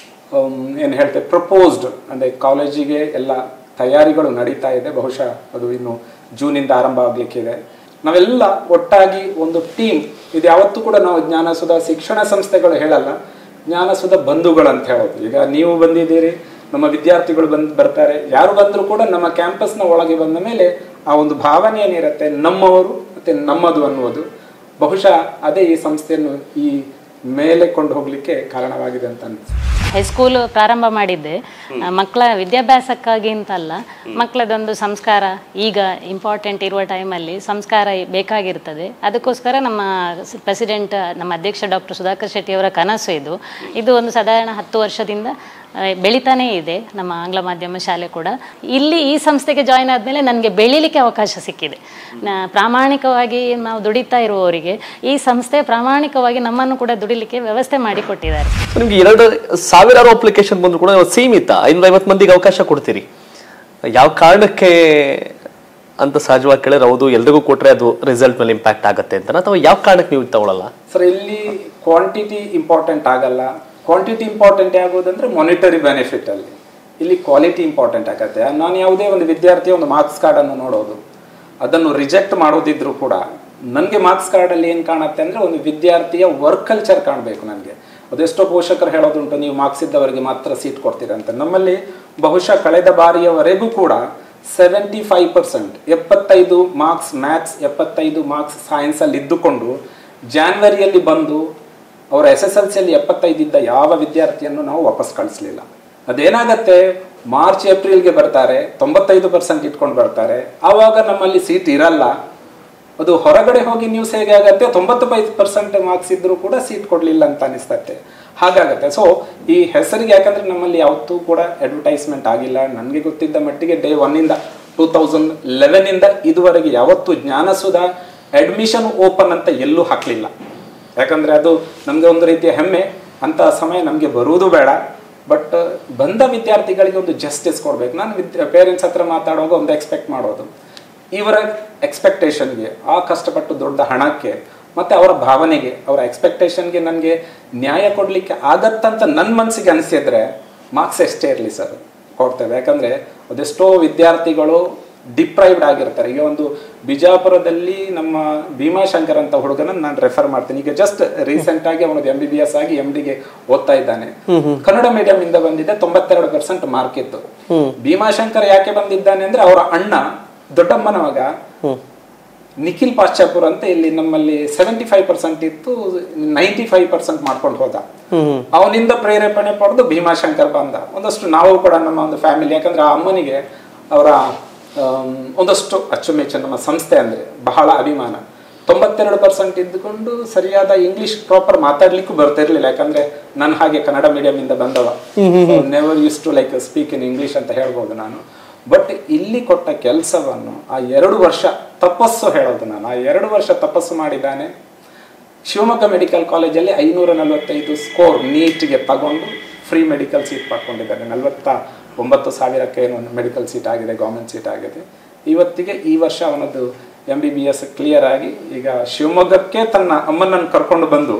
ಏನು ಹೇಳ್ತೇವೆ ಪ್ರಪೋಸ್ಡ್ ಅಂದರೆ ಕಾಲೇಜಿಗೆ ಎಲ್ಲ ತಯಾರಿಗಳು ನಡೀತಾ ಇದೆ ಬಹುಶಃ ಅದು ಇನ್ನು ಜೂನಿಂದ ಆರಂಭ ಆಗಲಿಕ್ಕಿದೆ ನಾವೆಲ್ಲ ಒಟ್ಟಾಗಿ ಒಂದು ಟೀಮ್ ಇದು ಯಾವತ್ತೂ ಕೂಡ ನಾವು ಜ್ಞಾನಸುಧ ಶಿಕ್ಷಣ ಸಂಸ್ಥೆಗಳು ಹೇಳಲ್ಲ ಜ್ಞಾನಸುಧ ಬಂಧುಗಳು ಅಂತ ಹೇಳೋದು ಈಗ ನೀವು ಬಂದಿದ್ದೀರಿ ನಮ್ಮ ವಿದ್ಯಾರ್ಥಿಗಳು ಬಂದ್ ಬರ್ತಾರೆ ಯಾರು ಬಂದರೂ ಕೂಡ ನಮ್ಮ ಕ್ಯಾಂಪಸ್ನ ಒಳಗೆ ಬಂದ ಮೇಲೆ ಆ ಒಂದು ಭಾವನೆ ಏನಿರುತ್ತೆ ನಮ್ಮವರು ಮತ್ತೆ ನಮ್ಮದು ಅನ್ನುವುದು ಬಹುಶಃ ಅದೇ ಈ ಸಂಸ್ಥೆಯನ್ನು ಈ ಮೇಲೆ ಕೊಂಡು ಹೋಗ್ಲಿಕ್ಕೆ ಕಾರಣವಾಗಿದೆ ಅಂತ ಅನ್ಸುತ್ತೆ ಹೈಸ್ಕೂಲ್ ಪ್ರಾರಂಭ ಮಾಡಿದ್ದೆ ಆ, ಮಕ್ಕಳ ವಿದ್ಯಾಭ್ಯಾಸಕ್ಕಾಗಿ ಅಂತಲ್ಲ ಮಕ್ಕಳದೊಂದು ಸಂಸ್ಕಾರ ಈಗ ಇಂಪಾರ್ಟೆಂಟ್ ಇರುವ ಟೈಮಲ್ಲಿ ಸಂಸ್ಕಾರ ಬೇಕಾಗಿರ್ತದೆ ಅದಕ್ಕೋಸ್ಕರ ನಮ್ಮ ಪ್ರೆಸಿಡೆಂಟ್ ನಮ್ಮ ಅಧ್ಯಕ್ಷ ಡಾಕ್ಟರ್ ಸುಧಾಕರ್ ಶೆಟ್ಟಿ ಅವರ ಕನಸು ಇದು ಇದು ಒಂದು ಸಾಧಾರಣ ಹತ್ತು ವರ್ಷದಿಂದ ಆ, ಬೆಳಿತಾನೇ ಇದೆ ನಮ್ಮ ಆಂಗ್ಲ ಮಾಧ್ಯಮ ಶಾಲೆ ಕೂಡ ಇಲ್ಲಿ ಈ ಸಂಸ್ಥೆಗೆ ಜಾಯಿನ್ ಆದಮೇಲೆ ನನಗೆ ಬೆಳೀಲಿಕ್ಕೆ ಅವಕಾಶ ಸಿಕ್ಕಿದೆ ನಾ- ಪ್ರಾಮಾಣಿಕವಾಗಿ ನಾವು ದುಡಿತಾ ಇರುವವರಿಗೆ ಈ ಸಂಸ್ಥೆ ಪ್ರಾಮಾಣಿಕವಾಗಿ ನಮ್ಮನ್ನು ಕೂಡ ದುಡಿಲಿಕ್ಕೆ ವ್ಯವಸ್ಥೆ ಮಾಡಿಕೊಟ್ಟಿದ್ದಾರೆ ನಿಮ್ಗೆ ಎರಡು ಸಾವಿರಾರು ಅಪ್ಲಿಕೇಶನ್ ಬಂದ್ರು ಕೂಡ ನೀವು ಸೀಮಿತ ಐನೂರ ಐವತ್ತು ಮಂದಿಗೆ ಅವಕಾಶ ಕೊಡ್ತೀರಿ ಯಾವ ಕಾರಣಕ್ಕೆ ಅಂತ ಸಹಜವಾಗಿ ಕೇಳಿದ್ರೆ ಹೌದು ಎಲ್ರಿಗೂ ಕೊಟ್ರೆ ಅದು ರಿಸಲ್ಟ್ ಮೇಲೆ ಇಂಪ್ಯಾಕ್ಟ್ ಆಗುತ್ತೆ ಅಂತ ಅಥವಾ ಯಾವ ಕಾರಣಕ್ಕೆ ನೀವು ತಗೊಳಲ್ಲ ಸರ್ ಇಲ್ಲಿ ಕ್ವಾಂಟಿಟಿ ಇಂಪಾರ್ಟೆಂಟ್ ಆಗಲ್ಲ ಕ್ವಾಂಟಿಟಿ ಇಂಪಾರ್ಟೆಂಟ್ ಆಗೋದಂದ್ರೆ ಮಾನಿಟರಿ ಬೆನಿಫಿಟ್ ಅಲ್ಲಿ ಇಲ್ಲಿ ಕ್ವಾಲಿಟಿ ಇಂಪಾರ್ಟೆಂಟ್ ಆಗತ್ತೆ ನಾನು ಯಾವುದೇ ಒಂದು ವಿದ್ಯಾರ್ಥಿಯ ಒಂದು ಮಾರ್ಕ್ಸ್ ಕಾರ್ಡನ್ನು ನೋಡೋದು ಅದನ್ನು ರಿಜೆಕ್ಟ್ ಮಾಡೋದಿದ್ರು ಕೂಡ ನನಗೆ ಮಾರ್ಕ್ಸ್ ಕಾರ್ಡಲ್ಲಿ ಏನು ಕಾಣುತ್ತೆ ಅಂದರೆ ಒಂದು ವಿದ್ಯಾರ್ಥಿಯ ವರ್ಕ್ ಕಲ್ಚರ್ ಕಾಣಬೇಕು ನನಗೆ ಅದೆಷ್ಟೋ ಪೋಷಕರು ಹೇಳೋದುಂಟು ನೀವು ಮಾರ್ಕ್ಸ್ ಇದ್ದವರಿಗೆ ಮಾತ್ರ ಸೀಟ್ ಕೊಡ್ತೀರಂತ ನಮ್ಮಲ್ಲಿ ಬಹುಶಃ ಕಳೆದ ಬಾರಿಯವರೆಗೂ ಕೂಡ ಸೆವೆಂಟಿ ಫೈವ್ ಪರ್ಸೆಂಟ್ ಎಪ್ಪತ್ತೈದು ಮಾರ್ಕ್ಸ್ ಮ್ಯಾಥ್ಸ್ ಎಪ್ಪತ್ತೈದು ಮಾರ್ಕ್ಸ್ ಸೈನ್ಸಲ್ಲಿ ಇದ್ದುಕೊಂಡು ಜಾನ್ವರಿಯಲ್ಲಿ ಬಂದು ಅವರ ಎಸ್ ಎಸ್ ಎಲ್ ಸಿಯಲ್ಲಿ ಎಪ್ಪತ್ತೈದು ಇದ್ದ ಯಾವ ವಿದ್ಯಾರ್ಥಿಯನ್ನು ನಾವು ವಾಪಸ್ ಕಳಿಸ್ಲಿಲ್ಲ ಅದೇನಾಗತ್ತೆ ಮಾರ್ಚ್ ಏಪ್ರಿಲ್ಗೆ ಬರ್ತಾರೆ ತೊಂಬತ್ತೈದು ಪರ್ಸೆಂಟ್ ಇಟ್ಕೊಂಡು ಬರ್ತಾರೆ ಆವಾಗ ನಮ್ಮಲ್ಲಿ ಸೀಟ್ ಇರಲ್ಲ ಅದು ಹೊರಗಡೆ ಹೋಗಿ ನ್ಯೂಸ್ ಹೇಗೆ ಆಗತ್ತೆ ತೊಂಬತ್ತೈದು ಪರ್ಸೆಂಟ್ ಮಾರ್ಕ್ಸ್ ಇದ್ರೂ ಕೂಡ ಸೀಟ್ ಕೊಡ್ಲಿಲ್ಲ ಅಂತ ಅನಿಸ್ತತ್ತೆ ಹಾಗಾಗತ್ತೆ ಸೊ ಈ ಹೆಸರಿಗೆ ಯಾಕಂದ್ರೆ ನಮ್ಮಲ್ಲಿ ಯಾವತ್ತೂ ಕೂಡ ಅಡ್ವರ್ಟೈಸ್ಮೆಂಟ್ ಆಗಿಲ್ಲ ನನಗೆ ಗೊತ್ತಿದ್ದ ಮಟ್ಟಿಗೆ ಡೇ ಒನ್ನಿಂದ ಟೂ ತೌಸಂಡ್ ಲೆವೆನಿಂದ ಇದುವರೆಗೆ ಯಾವತ್ತೂ ಜ್ಞಾನಸುಧ ಅಡ್ಮಿಷನ್ ಓಪನ್ ಅಂತ ಎಲ್ಲೂ ಹಾಕಲಿಲ್ಲ ಯಾಕಂದ್ರೆ ಅದು ನಮಗೆ ಒಂದು ರೀತಿಯ ಹೆಮ್ಮೆ ಅಂತ ಸಮಯ ನಮಗೆ ಬರುವುದು ಬೇಡ ಬಟ್ ಬಂದ ವಿದ್ಯಾರ್ಥಿಗಳಿಗೆ ಒಂದು ಜಸ್ಟಿಸ್ ಕೊಡ್ಬೇಕು ನಾನು ವಿದ್ಯಾ ಪೇರೆಂಟ್ಸ್ ಹತ್ರ ಮಾತಾಡುವಾಗ ಒಂದು ಎಕ್ಸ್ಪೆಕ್ಟ್ ಮಾಡೋದು ಇವರ ಎಕ್ಸ್ಪೆಕ್ಟೇಷನ್ಗೆ ಆ ಕಷ್ಟಪಟ್ಟು ದೊಡ್ಡ ಹಣಕ್ಕೆ ಮತ್ತೆ ಅವರ ಭಾವನೆಗೆ ಅವರ ಎಕ್ಸ್ಪೆಕ್ಟೇಷನ್ಗೆ ನನಗೆ ನ್ಯಾಯ ಕೊಡಲಿಕ್ಕೆ ಆಗತ್ತಂತ ನನ್ನ ಮನಸ್ಸಿಗೆ ಅನಿಸಿದ್ರೆ ಮಾರ್ಕ್ಸ್ ಎಷ್ಟೇ ಇರಲಿ ಸರ್ ಕೊಡ್ತೇವೆ ಯಾಕಂದ್ರೆ ಅದೆಷ್ಟೋ ವಿದ್ಯಾರ್ಥಿಗಳು ಡಿಪ್ರೈವ್ಡ್ ಆಗಿರ್ತಾರೆ ಈಗ ಒಂದು ಬಿಜಾಪುರದಲ್ಲಿ ನಮ್ಮ ಭೀಮಾಶಂಕರ್ ಅಂತ ಹುಡುಗನ ನಾನು ರೆಫರ್ ಮಾಡ್ತೀನಿ ಈಗ ಜಸ್ಟ್ ರೀಸೆಂಟ್ ಆಗಿ ಅವನದು ಎಂ ಬಿ ಬಿ ಎಸ್ ಆಗಿ ಎಂ ಡಿಗೆ ಓದ್ತಾ ಇದ್ದಾನೆ ಕನ್ನಡ ಮೀಡಿಯಂ ಇಂದ ಬಂದಿದ್ದೆ ತೊಂಬತ್ತೆರಡು ಪರ್ಸೆಂಟ್ ಮಾರ್ಕ್ ಇತ್ತು ಭೀಮಾಶಂಕರ್ ಯಾಕೆ ಬಂದಿದ್ದಾನೆ ಅಂದ್ರೆ ಅವರ ಅಣ್ಣ ದೊಡ್ಡಮ್ಮನ ಮಗ ನಿಖಿಲ್ ಪಾಶ್ಚಾಪುರ್ ಅಂತ ಇಲ್ಲಿ ನಮ್ಮಲ್ಲಿ ಸೆವೆಂಟಿ ಫೈವ್ ಪರ್ಸೆಂಟ್ ಇತ್ತು ನೈಂಟಿ ಫೈವ್ ಪರ್ಸೆಂಟ್ ಮಾಡ್ಕೊಂಡು ಹೋದ ಅವನಿಂದ ಪ್ರೇರೇಪಣೆ ಪಡೆದು ಭೀಮಾಶಂಕರ್ ಬಂದ ಒಂದಷ್ಟು ನಾವು ಕೂಡ ನಮ್ಮ ಒಂದು ಫ್ಯಾಮಿಲಿ ಯಾಕಂದ್ರೆ ಆ ಅಮ್ಮನಿಗೆ ಅವರ ಆಮ್, ಒಂದಷ್ಟು ಅಚ್ಚುಮೆಚ್ಚು ನಮ್ಮ ಸಂಸ್ಥೆ ಅಂದ್ರೆ ಬಹಳ ಅಭಿಮಾನ ತೊಂಬತ್ತೆರಡು ಪರ್ಸೆಂಟ್ ಇದ್ದುಕೊಂಡು ಸರಿಯಾದ ಇಂಗ್ಲಿಷ್ ಪ್ರಾಪರ್ ಮಾತಾಡ್ಲಿಕ್ಕೂ ಬರ್ತಿರ್ಲಿಲ್ಲ ಯಾಕಂದ್ರೆ ನನ್ನ ಹಾಗೆ ಕನ್ನಡ ಮೀಡಿಯಂ ಇಂದ ಬಂದವ never use to like speak in English ಅಂತ ಹೇಳ್ಬೋದು ನಾನು ಬಟ್ ಇಲ್ಲಿ ಕೊಟ್ಟ ಕೆಲಸವನ್ನು ಆ ಎರಡು ವರ್ಷ ತಪಸ್ಸು ಹೇಳೋದು ನಾನು ಆ ಎರಡು ವರ್ಷ ತಪಸ್ಸು ಮಾಡಿದ್ದಾನೆ ಶಿವಮೊಗ್ಗ ಮೆಡಿಕಲ್ ಕಾಲೇಜಲ್ಲಿ ಐನೂರ ನಲವತ್ತೈದು ಸ್ಕೋರ್ ನೀಟ್ಗೆ ತಗೊಂಡು ಫ್ರೀ ಮೆಡಿಕಲ್ ಸೀಟ್ ಪಡ್ಕೊಂಡಿದ್ದಾನೆ ನಲವತ್ತ ಒಂಬತ್ತು ಸಾವಿರಕ್ಕೆ ಏನು ಒಂದು ಮೆಡಿಕಲ್ ಸೀಟ್ ಆಗಿದೆ ಗೌರ್ಮೆಂಟ್ ಸೀಟ್ ಆಗಿದೆ ಇವತ್ತಿಗೆ ಈ ವರ್ಷ ಅವನದ್ದು M B B S clear ಆಗಿ ಈಗ ಶಿವಮೊಗ್ಗಕ್ಕೆ ತನ್ನ ಅಮ್ಮನನ್ನು ಕರ್ಕೊಂಡು ಬಂದು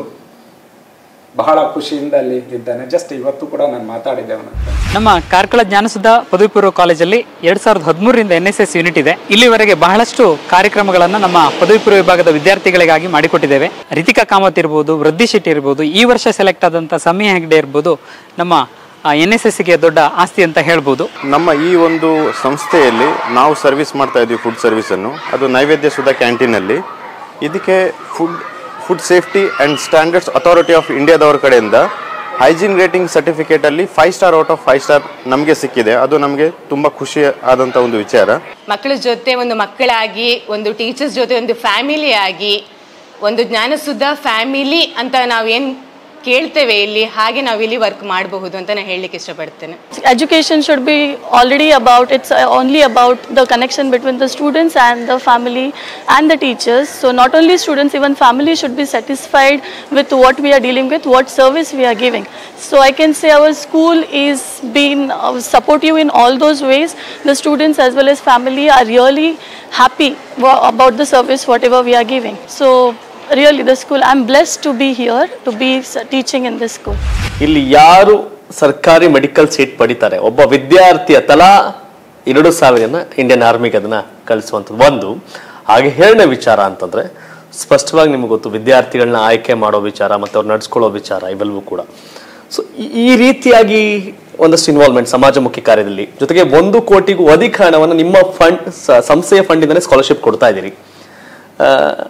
ಬಹಳ ಖುಷಿಯಿಂದ ಅಲ್ಲಿ ಇದ್ದಾನೆ ಜಸ್ಟ್ ಇವತ್ತು ಕೂಡ ನಾನು ಮಾತಾಡಿದ್ದೆ ಅವನ ಹತ್ರ. ನಮ್ಮ ಕಾರ್ಕಳ ಜ್ಞಾನಸುಧ ಪದವಿ ಪೂರ್ವ ಕಾಲೇಜಲ್ಲಿ ಎರಡ್ ಸಾವಿರದ ಹದಿಮೂರರಿಂದ ಎನ್ ಎಸ್ ಎಸ್ ಯೂನಿಟ್ ಇದೆ ಇಲ್ಲಿವರೆಗೆ ಬಹಳಷ್ಟು ಕಾರ್ಯಕ್ರಮಗಳನ್ನು ನಮ್ಮ ಪದವಿ ಪೂರ್ವ ವಿಭಾಗದ ವಿದ್ಯಾರ್ಥಿಗಳಿಗಾಗಿ ಮಾಡಿಕೊಟ್ಟಿದ್ದೇವೆ ರಿತಿಕಾ ಕಾಮತ್ ಇರ್ಬೋದು ವೃದ್ಧಿ ಶೆಟ್ಟಿ ಇರ್ಬೋದು ಈ ವರ್ಷ ಸೆಲೆಕ್ಟ್ ಆದಂಥ ಸಮಿ ಹೆಗ್ಡೆ ಇರ್ಬೋದು ನಮ್ಮ ಎನ್ ಎಸ್ ಎಸ್ಗೆ ದೊಡ್ಡ ಆಸ್ತಿ ಅಂತ ಹೇಳ್ಬೋದು ನಮ್ಮ ಈ ಒಂದು ಸಂಸ್ಥೆಯಲ್ಲಿ ನಾವು ಸರ್ವಿಸ್ ಮಾಡ್ತಾ ಇದ್ವಿ ಫುಡ್ ಸರ್ವಿಸನ್ನು ಅದು ನೈವೇದ್ಯ ಸುಧಾ ಕ್ಯಾಂಟೀನಲ್ಲಿ ಇದಕ್ಕೆ food food safety and standards authority of ಇಂಡಿಯಾದವ್ರ ಕಡೆಯಿಂದ ಹೈಜೀನ್ ರೇಟಿಂಗ್ ಸರ್ಟಿಫಿಕೇಟಲ್ಲಿ five star out of five star ನಮಗೆ ಸಿಕ್ಕಿದೆ ಅದು ನಮಗೆ ತುಂಬ ಖುಷಿ ಆದಂಥ ಒಂದು ವಿಚಾರ ಮಕ್ಕಳ ಜೊತೆ ಒಂದು ಮಕ್ಕಳಾಗಿ ಒಂದು ಟೀಚರ್ಸ್ ಜೊತೆ ಒಂದು ಫ್ಯಾಮಿಲಿ ಆಗಿ ಒಂದು ಜ್ಞಾನಸುದ್ಧ ಫ್ಯಾಮಿಲಿ ಅಂತ ನಾವೇನು ಕೇಳ್ತೇವೆ ಇಲ್ಲಿ ಹಾಗೆ ನಾವು ಇಲ್ಲಿ ವರ್ಕ್ ಮಾಡಬಹುದು ಅಂತ ನಾನು ಹೇಳಲಿಕ್ಕೆ ಇಷ್ಟಪಡ್ತೇನೆ education should be already about it's uh, only about the connection between the students and the family and the teachers so not only students even family should be satisfied with what we are dealing with what service we are giving so i can say our school is been uh, supportive in all those ways the students as well as family are really happy wa- about the service whatever we are giving so really the school i'm blessed to be here to be s- teaching in this school ಇಲ್ಲಿ ಯಾರು ಸರ್ಕಾರಿ medical seat ಪಡಿತಾರೆ ಒಬ್ಬ ವಿದ್ಯಾರ್ಥಿಯ ತಲಾ ಎರಡು ಸಾವಿರನ Indian ಆರ್ಮಿಗೆ ಅದನ್ನ ಕಳಿಸುವಂಥದ್ದು ಒಂದು ಹಾಗೆ ಎರಡನೇ ವಿಚಾರ ಅಂತಂದ್ರೆ ಸ್ಪಷ್ಟವಾಗಿ ನಿಮ್ಗೆ ಗೊತ್ತು ವಿದ್ಯಾರ್ಥಿಗಳನ್ನ ಆಯ್ಕೆ ಮಾಡೋ ವಿಚಾರ ಮತ್ತೆ ಅವ್ರು ನಡ್ಸ್ಕೊಳ್ಳೋ ವಿಚಾರ ಇವೆಲ್ಲವೂ ಕೂಡ ಸೊ ಈ ರೀತಿಯಾಗಿ ಒಂದಷ್ಟು ಇನ್ವಾಲ್ವ್ಮೆಂಟ್ ಸಮಾಜಮುಖಿ ಕಾರ್ಯದಲ್ಲಿ ಜೊತೆಗೆ ಒಂದು ಕೋಟಿಗೂ ಅಧಿಕ ಹಣವನ್ನು ನಿಮ್ಮ ಫಂಡ್ ಸಂಸ್ಥೆಯ ಫಂಡಿಂದನೇ ಸ್ಕಾಲರ್ಶಿಪ್ ಕೊಡ್ತಾ ಇದ್ದೀರಿ ಆ,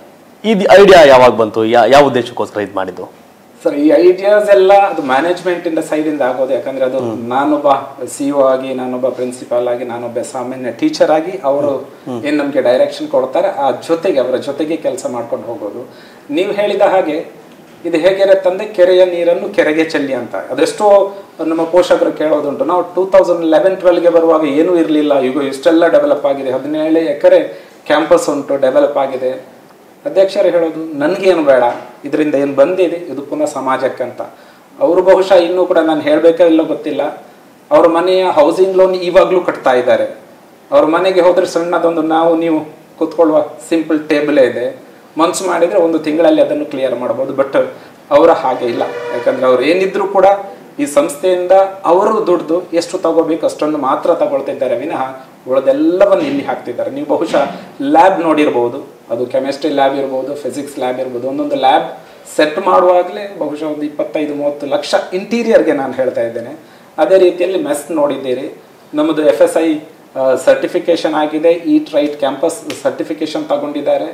ಇದು ಐಡಿಯಾ ಯಾವಾಗ ಬಂತು ಯಾ- ಯಾವ ಉದ್ದೇಶಕ್ಕೋಸ್ಕರ ಇದು ಮಾಡಿದ್ದು ಸರ್ ಈ ಐಡಿಯಾಸ್ ಎಲ್ಲ ಅದು ಮ್ಯಾನೇಜ್ಮೆಂಟ್ ಇಂದ ಸೈಡ್ ಇಂದ ಆಗೋದು ಯಾಕಂದ್ರೆ ಅದು ನಾನೊಬ್ಬ ಸಿಇಒ ಆಗಿ ನಾನೊಬ್ಬ ಪ್ರಿನ್ಸಿಪಾಲ್ ಆಗಿ ನಾನೊಬ್ಬ ಸಾಮಾನ್ಯ ಟೀಚರ್ ಆಗಿ ಅವರು ಏನ್ ನಮ್ಗೆ ಡೈರೆಕ್ಷನ್ ಕೊಡ್ತಾರೆ ಆ ಜೊತೆಗೆ ಅವರ ಜೊತೆಗೆ ಕೆಲಸ ಮಾಡ್ಕೊಂಡು ಹೋಗೋದು ನೀವು ಹೇಳಿದ ಹಾಗೆ ಇದು ಹೇಗಿರುತ್ತಂದ್ರೆ ಕೆರೆಯ ನೀರನ್ನು ಕೆರೆಗೆ ಚೆಲ್ಲಿ ಅಂತ ಅದೆಷ್ಟೋ ನಮ್ಮ ಪೋಷಕರು ಕೇಳೋದುಂಟು ನಾವು ಟೂ ತೌಸಂಡ್ ಲೆವೆನ್ ಟ್ವೆಲ್ಗೆ ಬರುವಾಗ ಏನೂ ಇರಲಿಲ್ಲ ಈಗ ಇಷ್ಟೆಲ್ಲ ಡೆವಲಪ್ ಆಗಿದೆ ಹದಿನೇಳು ಎಕರೆ ಕ್ಯಾಂಪಸ್ ಉಂಟು ಡೆವಲಪ್ ಆಗಿದೆ ಅಧ್ಯಕ್ಷರು ಹೇಳೋದು ನನಗೇನು ಬೇಡ ಇದರಿಂದ ಏನು ಬಂದಿದೆ ಇದು ಪುನಃ ಸಮಾಜಕ್ಕಂತ ಅವರು ಬಹುಶಃ ಇನ್ನೂ ಕೂಡ ನಾನು ಹೇಳಬೇಕೋ ಇಲ್ಲೋ ಗೊತ್ತಿಲ್ಲ ಅವ್ರ ಮನೆಯ ಹೌಸಿಂಗ್ ಲೋನ್ ಇವಾಗಲೂ ಕಟ್ತಾ ಇದ್ದಾರೆ ಅವ್ರ ಮನೆಗೆ ಹೋದ್ರೆ ಸಣ್ಣದೊಂದು ನಾವು ನೀವು ಕೂತ್ಕೊಳ್ಳುವ ಸಿಂಪಲ್ ಟೇಬಲೇ ಇದೆ ಮನ್ಸು ಮಾಡಿದ್ರೆ ಒಂದು ತಿಂಗಳಲ್ಲಿ ಅದನ್ನು ಕ್ಲಿಯರ್ ಮಾಡ್ಬೋದು ಬಟ್ ಅವರ ಹಾಗೆ ಇಲ್ಲ ಯಾಕಂದ್ರೆ ಅವ್ರು ಏನಿದ್ರು ಕೂಡ ಈ ಸಂಸ್ಥೆಯಿಂದ ಅವರು ದುಡ್ದು ಎಷ್ಟು ತಗೋಬೇಕು ಅಷ್ಟೊಂದು ಮಾತ್ರ ತಗೊಳ್ತಿದ್ದಾರೆ ವಿನಃ ಉಳಿದೆಲ್ಲವನ್ನು ಇಲ್ಲಿ ಹಾಕ್ತಿದ್ದಾರೆ ನೀವು ಬಹುಶಃ ಲ್ಯಾಬ್ ನೋಡಿರ್ಬೋದು ಅದು ಕೆಮಿಸ್ಟ್ರಿ ಲ್ಯಾಬ್ ಇರ್ಬೋದು ಫಿಸಿಕ್ಸ್ ಲ್ಯಾಬ್ ಇರ್ಬೋದು ಒಂದೊಂದು ಲ್ಯಾಬ್ ಸೆಟ್ ಮಾಡುವಾಗಲೇ ಬಹುಶಃ ಒಂದು ಇಪ್ಪತ್ತೈದು ಮೂವತ್ತು ಲಕ್ಷ ಇಂಟೀರಿಯರ್ಗೆ ನಾನು ಹೇಳ್ತಾ ಇದ್ದೇನೆ ಅದೇ ರೀತಿಯಲ್ಲಿ ಮೆಸ್ ನೋಡಿದ್ದೀರಿ ನಮ್ಮದು ಎಫ್ ಎಸ್ ಐ ಸರ್ಟಿಫಿಕೇಶನ್ ಆಗಿದೆ ಈಟ್ ರೈಟ್ ಕ್ಯಾಂಪಸ್ ಸರ್ಟಿಫಿಕೇಶನ್ ತಗೊಂಡಿದ್ದಾರೆ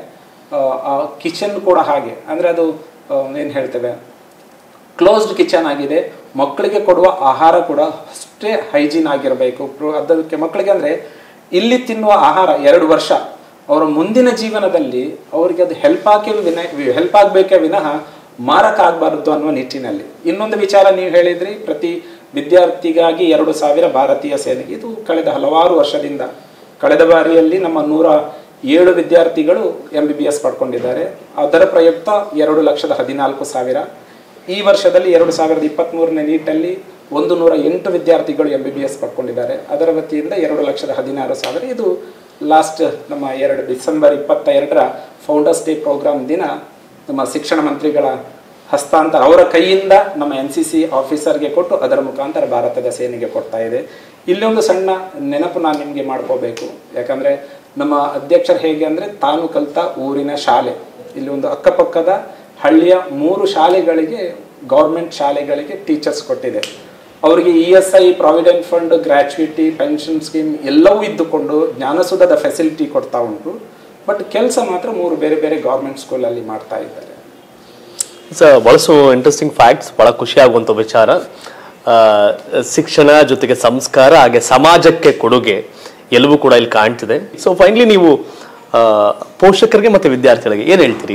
ಕಿಚನ್ ಕೂಡ ಹಾಗೆ ಅಂದರೆ ಅದು ಏನು ಹೇಳ್ತೇವೆ ಕ್ಲೋಸ್ಡ್ ಕಿಚನ್ ಆಗಿದೆ ಮಕ್ಕಳಿಗೆ ಕೊಡುವ ಆಹಾರ ಕೂಡ ಅಷ್ಟೇ ಹೈಜೀನ್ ಆಗಿರಬೇಕು ಪ್ರೋ- ಅದಕ್ಕೆ ಮಕ್ಕಳಿಗೆ ಅಂದರೆ ಇಲ್ಲಿ ತಿನ್ನುವ ಆಹಾರ ಎರಡು ವರ್ಷ ಅವರ ಮುಂದಿನ ಜೀವನದಲ್ಲಿ ಅವರಿಗೆ ಅದು ಹೆಲ್ಪ್ ಆಗಿ ವಿನ ಹೆಲ್ಪ್ ಆಗಬೇಕೇ ವಿನಃ ಮಾರಕ ಆಗಬಾರದು ಅನ್ನುವ ನಿಟ್ಟಿನಲ್ಲಿ ಇನ್ನೊಂದು ವಿಚಾರ ನೀವು ಹೇಳಿದ್ರಿ ಪ್ರತಿ ವಿದ್ಯಾರ್ಥಿಗಾಗಿ ಎರಡು ಸಾವಿರ ಭಾರತೀಯ ಸೇನೆ ಇದು ಕಳೆದ ಹಲವಾರು ವರ್ಷದಿಂದ ಕಳೆದ ಬಾರಿಯಲ್ಲಿ ನಮ್ಮ ನೂರ ಏಳು ವಿದ್ಯಾರ್ಥಿಗಳು ಎಂ ಬಿ ಬಿ ಎಸ್ ಪಡ್ಕೊಂಡಿದ್ದಾರೆ ಅದರ ಪ್ರಯುಕ್ತ ಎರಡು ಲಕ್ಷದ ಹದಿನಾಲ್ಕು ಸಾವಿರ ಈ ವರ್ಷದಲ್ಲಿ ಎರಡು ಸಾವಿರದ ಇಪ್ಪತ್ತ್ಮೂರನೇ ನೀಟಲ್ಲಿ ಒಂದು ನೂರ ಎಂಟು ವಿದ್ಯಾರ್ಥಿಗಳು ಎಂ ಬಿ ಬಿ ಎಸ್ ಪಡ್ಕೊಂಡಿದ್ದಾರೆ ಅದರ ವತಿಯಿಂದ ಎರಡು ಲಕ್ಷದ ಹದಿನಾರು ಸಾವಿರ ಇದು ಲಾಸ್ಟ್ ನಮ್ಮ ಎರಡು ಡಿಸೆಂಬರ್ ಇಪ್ಪತ್ತ ಎರಡರ ಫೌಂಡರ್ಸ್ ಡೇ ಪ್ರೋಗ್ರಾಮ್ ದಿನ ನಮ್ಮ ಶಿಕ್ಷಣ ಮಂತ್ರಿಗಳ ಹಸ್ತಾಂತರ ಅವರ ಕೈಯಿಂದ ನಮ್ಮ ಎನ್ ಸಿ ಸಿ ಆಫೀಸರ್ಗೆ ಕೊಟ್ಟು ಅದರ ಮುಖಾಂತರ ಭಾರತದ ಸೇನೆಗೆ ಕೊಡ್ತಾ ಇದೆ ಇಲ್ಲೊಂದು ಸಣ್ಣ ನೆನಪು ನಾನು ನಿಮಗೆ ಮಾಡ್ಕೋಬೇಕು ಯಾಕಂದರೆ ನಮ್ಮ ಅಧ್ಯಕ್ಷರು ಹೇಗೆ ಅಂದರೆ ತಾನು ಕಲಿತ ಊರಿನ ಶಾಲೆ ಇಲ್ಲಿ ಒಂದು ಅಕ್ಕಪಕ್ಕದ ಹಳ್ಳಿಯ ಮೂರು ಶಾಲೆಗಳಿಗೆ ಗೌರ್ಮೆಂಟ್ ಶಾಲೆಗಳಿಗೆ ಟೀಚರ್ಸ್ ಕೊಟ್ಟಿದೆ ಅವರಿಗೆ E S I provident fund gratuity pension scheme ಎಲ್ಲವೂ ಇದ್ದುಕೊಂಡು ಜ್ಞಾನಸುಧದ ಫೆಸಿಲಿಟಿ ಕೊಡ್ತಾ ಉಂಟು ಬಟ್ ಕೆಲಸ ಮಾತ್ರ ಮೂರು ಬೇರೆ ಬೇರೆ ಗೌರ್ಮೆಂಟ್ ಸ್ಕೂಲಲ್ಲಿ ಮಾಡ್ತಾ ಇದ್ದಾರೆ ಸೊ ಬಹಳಷ್ಟು ಇಂಟ್ರೆಸ್ಟಿಂಗ್ ಫ್ಯಾಕ್ಟ್ಸ್ ಬಹಳ ಖುಷಿ ಆಗುವಂಥ ವಿಚಾರ ಆ, ಶಿಕ್ಷಣ ಜೊತೆಗೆ ಸಂಸ್ಕಾರ ಹಾಗೆ ಸಮಾಜಕ್ಕೆ ಕೊಡುಗೆ ಎಲ್ಲವೂ ಕೂಡ ಇಲ್ಲಿ ಕಾಣ್ತಿದೆ ಸೊ ಫೈನಲಿ ನೀವು ಆ, ಪೋಷಕರಿಗೆ ಮತ್ತೆ ವಿದ್ಯಾರ್ಥಿಗಳಿಗೆ ಏನು ಹೇಳ್ತೀರಿ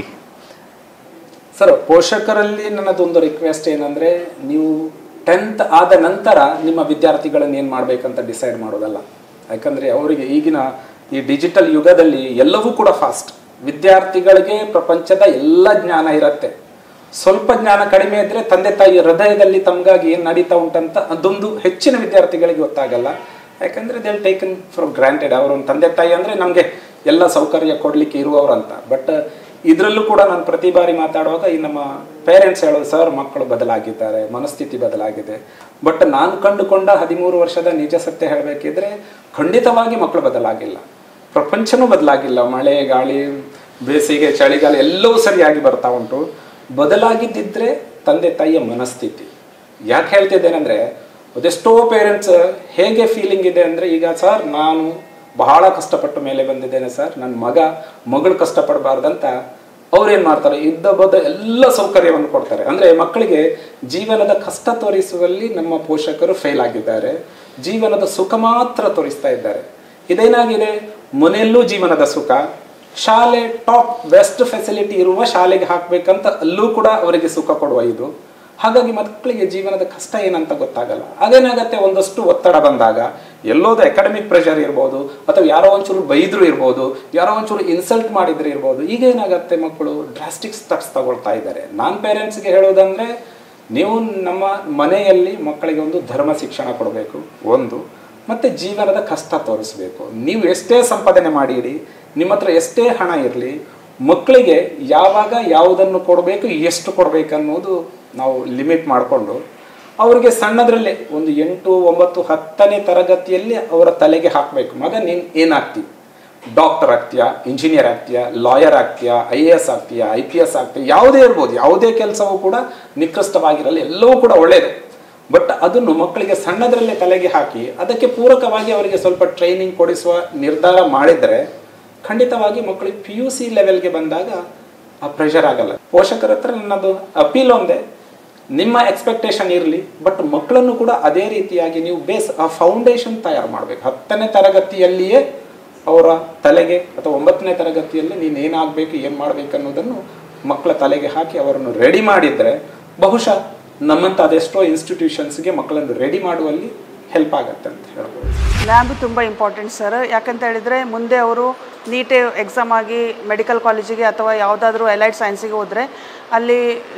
ಸರ್ ಪೋಷಕರಲ್ಲಿ ನನ್ನದೊಂದು ರಿಕ್ವೆಸ್ಟ್ ಏನಂದ್ರೆ ನೀವು ಟೆಂತ್ ಆದ ನಂತರ ನಿಮ್ಮ ವಿದ್ಯಾರ್ಥಿಗಳನ್ನ ಏನು ಮಾಡ್ಬೇಕಂತ ಡಿಸೈಡ್ ಮಾಡೋದಲ್ಲ ಯಾಕಂದ್ರೆ ಅವರಿಗೆ ಈಗಿನ ಈ ಡಿಜಿಟಲ್ ಯುಗದಲ್ಲಿ ಎಲ್ಲವೂ ಕೂಡ ಫಾಸ್ಟ್ ವಿದ್ಯಾರ್ಥಿಗಳಿಗೆ ಪ್ರಪಂಚದ ಎಲ್ಲ ಜ್ಞಾನ ಇರುತ್ತೆ ಸ್ವಲ್ಪ ಜ್ಞಾನ ಕಡಿಮೆ ಇದ್ರೆ ತಂದೆ ತಾಯಿ ಹೃದಯದಲ್ಲಿ ತಮಗಾಗಿ ಏನು ನಡೀತಾ ಉಂಟಂತ ಅದೊಂದು ಹೆಚ್ಚಿನ ವಿದ್ಯಾರ್ಥಿಗಳಿಗೆ ಗೊತ್ತಾಗಲ್ಲ ಯಾಕಂದ್ರೆ ದೇ ಟೇಕನ್ ಫಾರ್ ಗ್ರಾಂಟೆಡ್ ಅವರು ತಂದೆ ತಾಯಿ ಅಂದ್ರೆ ನಮಗೆ ಎಲ್ಲ ಸೌಕರ್ಯ ಕೊಡ್ಲಿಕ್ಕೆ ಇರುವವರಂತ ಬಟ್ ಇದರಲ್ಲೂ ಕೂಡ ನಾನು ಪ್ರತಿ ಬಾರಿ ಮಾತಾಡುವಾಗ ಈ ನಮ್ಮ ಪೇರೆಂಟ್ಸ್ ಹೇಳೋದು ಸರ್ ಮಕ್ಕಳು ಬದಲಾಗಿದ್ದಾರೆ ಮನಸ್ಥಿತಿ ಬದಲಾಗಿದೆ ಬಟ್ ನಾನು ಕಂಡುಕೊಂಡ ಹದಿಮೂರು ವರ್ಷದ ನಿಜ ಸತ್ಯ ಹೇಳಬೇಕಿದ್ರೆ ಖಂಡಿತವಾಗಿ ಮಕ್ಕಳು ಬದಲಾಗಿಲ್ಲ ಪ್ರಪಂಚನೂ ಬದಲಾಗಿಲ್ಲ ಮಳೆ ಗಾಳಿ ಬೇಸಿಗೆ ಚಳಿಗಾಲ ಎಲ್ಲವೂ ಸರಿಯಾಗಿ ಬರ್ತಾ ಉಂಟು ಬದಲಾಗಿದ್ದಿದ್ರೆ ತಂದೆ ತಾಯಿಯ ಮನಸ್ಥಿತಿ ಯಾಕೆ ಹೇಳ್ತಿದ್ದೇನೆಂದ್ರೆ ಅದೆಷ್ಟೋ ಪೇರೆಂಟ್ಸ್ ಹೇಗೆ ಫೀಲಿಂಗ್ ಇದೆ ಅಂದರೆ ಈಗ ಸರ್ ನಾನು ಬಹಳ ಕಷ್ಟಪಟ್ಟು ಮೇಲೆ ಬಂದಿದ್ದೇನೆ ಸರ್ ನನ್ನ ಮಗ ಮಗಳು ಕಷ್ಟಪಡಬಾರ್ದಂತ ಅವ್ರೇನು ಮಾಡ್ತಾರೆ ಇದ್ದ ಬದ ಎಲ್ಲ ಸೌಕರ್ಯವನ್ನು ಕೊಡ್ತಾರೆ ಅಂದರೆ ಮಕ್ಕಳಿಗೆ ಜೀವನದ ಕಷ್ಟ ತೋರಿಸುವಲ್ಲಿ ನಮ್ಮ ಪೋಷಕರು ಫೇಲ್ ಆಗಿದ್ದಾರೆ ಜೀವನದ ಸುಖ ಮಾತ್ರ ತೋರಿಸ್ತಾ ಇದ್ದಾರೆ ಇದೇನಾಗಿದೆ ಮನೆಯಲ್ಲೂ ಜೀವನದ ಸುಖ ಶಾಲೆ ಟಾಪ್ ಬೆಸ್ಟ್ ಫೆಸಿಲಿಟಿ ಇರುವ ಶಾಲೆಗೆ ಹಾಕಬೇಕಂತ ಅಲ್ಲೂ ಕೂಡ ಅವರಿಗೆ ಸುಖ ಕೊಡುವ ಇದು ಹಾಗಾಗಿ ಮಕ್ಕಳಿಗೆ ಜೀವನದ ಕಷ್ಟ ಏನಂತ ಗೊತ್ತಾಗಲ್ಲ ಅದೇನಾಗತ್ತೆ ಒಂದಷ್ಟು ಒತ್ತಡ ಬಂದಾಗ ಎಲ್ಲೋದು ಅಕಾಡೆಮಿಕ್ ಪ್ರೆಷರ್ ಇರ್ಬೋದು ಅಥವಾ ಯಾರೋ ಒಂಚೂರು ಬೈದ್ರು ಇರ್ಬೋದು ಯಾರೋ ಒಂಚೂರು ಇನ್ಸಲ್ಟ್ ಮಾಡಿದ್ರೆ ಇರ್ಬೋದು ಈಗ ಏನಾಗತ್ತೆ ಮಕ್ಕಳು ಡ್ರಾಸ್ಟಿಕ್ ಸ್ಟೆಪ್ಸ್ ತಗೊಳ್ತಾ ಇದ್ದಾರೆ ನಾನ್ ಪೇರೆಂಟ್ಸ್ಗೆ ಹೇಳೋದಂದ್ರೆ ನೀವು ನಮ್ಮ ಮನೆಯಲ್ಲಿ ಮಕ್ಕಳಿಗೆ ಒಂದು ಧರ್ಮ ಶಿಕ್ಷಣ ಕೊಡಬೇಕು ಒಂದು ಮತ್ತೆ ಜೀವನದ ಕಷ್ಟ ತೋರಿಸ್ಬೇಕು ನೀವು ಎಷ್ಟೇ ಸಂಪಾದನೆ ಮಾಡಿರಿ ನಿಮ್ಮ ಹತ್ರ ಎಷ್ಟೇ ಹಣ ಇರಲಿ ಮಕ್ಕಳಿಗೆ ಯಾವಾಗ ಯಾವುದನ್ನು ಕೊಡಬೇಕು ಎಷ್ಟು ಕೊಡಬೇಕು ಅನ್ನೋದು ನಾವು ಲಿಮಿಟ್ ಮಾಡಿಕೊಂಡು ಅವರಿಗೆ ಸಣ್ಣದ್ರಲ್ಲೇ ಒಂದು ಎಂಟು ಒಂಬತ್ತು ಹತ್ತನೇ ತರಗತಿಯಲ್ಲಿ ಅವರ ತಲೆಗೆ ಹಾಕಬೇಕು ಮಗ ನೀನು ಏನಾಗ್ತಿ ಡಾಕ್ಟರ್ ಆಗ್ತೀಯಾ ಇಂಜಿನಿಯರ್ ಆಗ್ತೀಯಾ ಲಾಯರ್ ಆಗ್ತೀಯಾ ಐ ಎ ಎಸ್ ಆಗ್ತೀಯಾ ಐ ಪಿ ಎಸ್ ಆಗ್ತೀಯಾ ಯಾವುದೇ ಇರ್ಬೋದು ಯಾವುದೇ ಕೆಲಸವೂ ಕೂಡ ನಿಕೃಷ್ಟವಾಗಿರಲ್ಲ ಎಲ್ಲವೂ ಕೂಡ ಒಳ್ಳೆಯದು ಬಟ್ ಅದನ್ನು ಮಕ್ಕಳಿಗೆ ಸಣ್ಣದರಲ್ಲೇ ತಲೆಗೆ ಹಾಕಿ ಅದಕ್ಕೆ ಪೂರಕವಾಗಿ ಅವರಿಗೆ ಸ್ವಲ್ಪ ಟ್ರೈನಿಂಗ್ ಕೊಡಿಸುವ ನಿರ್ಧಾರ ಮಾಡಿದರೆ ಖಂಡಿತವಾಗಿ ಮಕ್ಕಳಿಗೆ ಪಿ ಯು ಸಿ ಲೆವೆಲ್ಗೆ ಬಂದಾಗ ಆ ಪ್ರೆಷರ್ ಆಗಲ್ಲ ಪೋಷಕರ ಹತ್ರ ನನ್ನದು ಅಪೀಲ್ ಒಂದೇ ನಿಮ್ಮ ಎಕ್ಸ್ಪೆಕ್ಟೇಷನ್ ಇರಲಿ ಬಟ್ ಮಕ್ಕಳನ್ನು ಕೂಡ ಅದೇ ರೀತಿಯಾಗಿ ನೀವು ಬೇಸ್ ಆ ಫೌಂಡೇಶನ್ ತಯಾರು ಮಾಡಬೇಕು ಹತ್ತನೇ ತರಗತಿಯಲ್ಲಿಯೇ ಅವರ ತಲೆಗೆ ಅಥವಾ ಒಂಬತ್ತನೇ ತರಗತಿಯಲ್ಲಿ ನೀನು ಏನಾಗಬೇಕು ಏನು ಮಾಡಬೇಕು ಅನ್ನೋದನ್ನು ಮಕ್ಕಳ ತಲೆಗೆ ಹಾಕಿ ಅವರನ್ನು ರೆಡಿ ಮಾಡಿದರೆ ಬಹುಶಃ ನಮ್ಮಂಥ ಅದೆಷ್ಟೋ ಇನ್ಸ್ಟಿಟ್ಯೂಷನ್ಸ್ಗೆ ಮಕ್ಕಳನ್ನು ರೆಡಿ ಮಾಡುವಲ್ಲಿ ಹೆಲ್ಪ್ ಆಗತ್ತೆ ಅಂತ ಹೇಳ್ಬೋದು ಲ್ಯಾಬ್ ತುಂಬ ಇಂಪಾರ್ಟೆಂಟ್ ಸರ್ ಯಾಕಂತ ಹೇಳಿದರೆ ಮುಂದೆ ಅವರು ನೀಟೇ ಎಕ್ಸಾಮ್ ಆಗಿ ಮೆಡಿಕಲ್ ಕಾಲೇಜಿಗೆ ಅಥವಾ ಯಾವುದಾದ್ರೂ ಅಲೈಡ್ ಸೈನ್ಸಿಗೆ ಹೋದರೆ ಅಲ್ಲಿ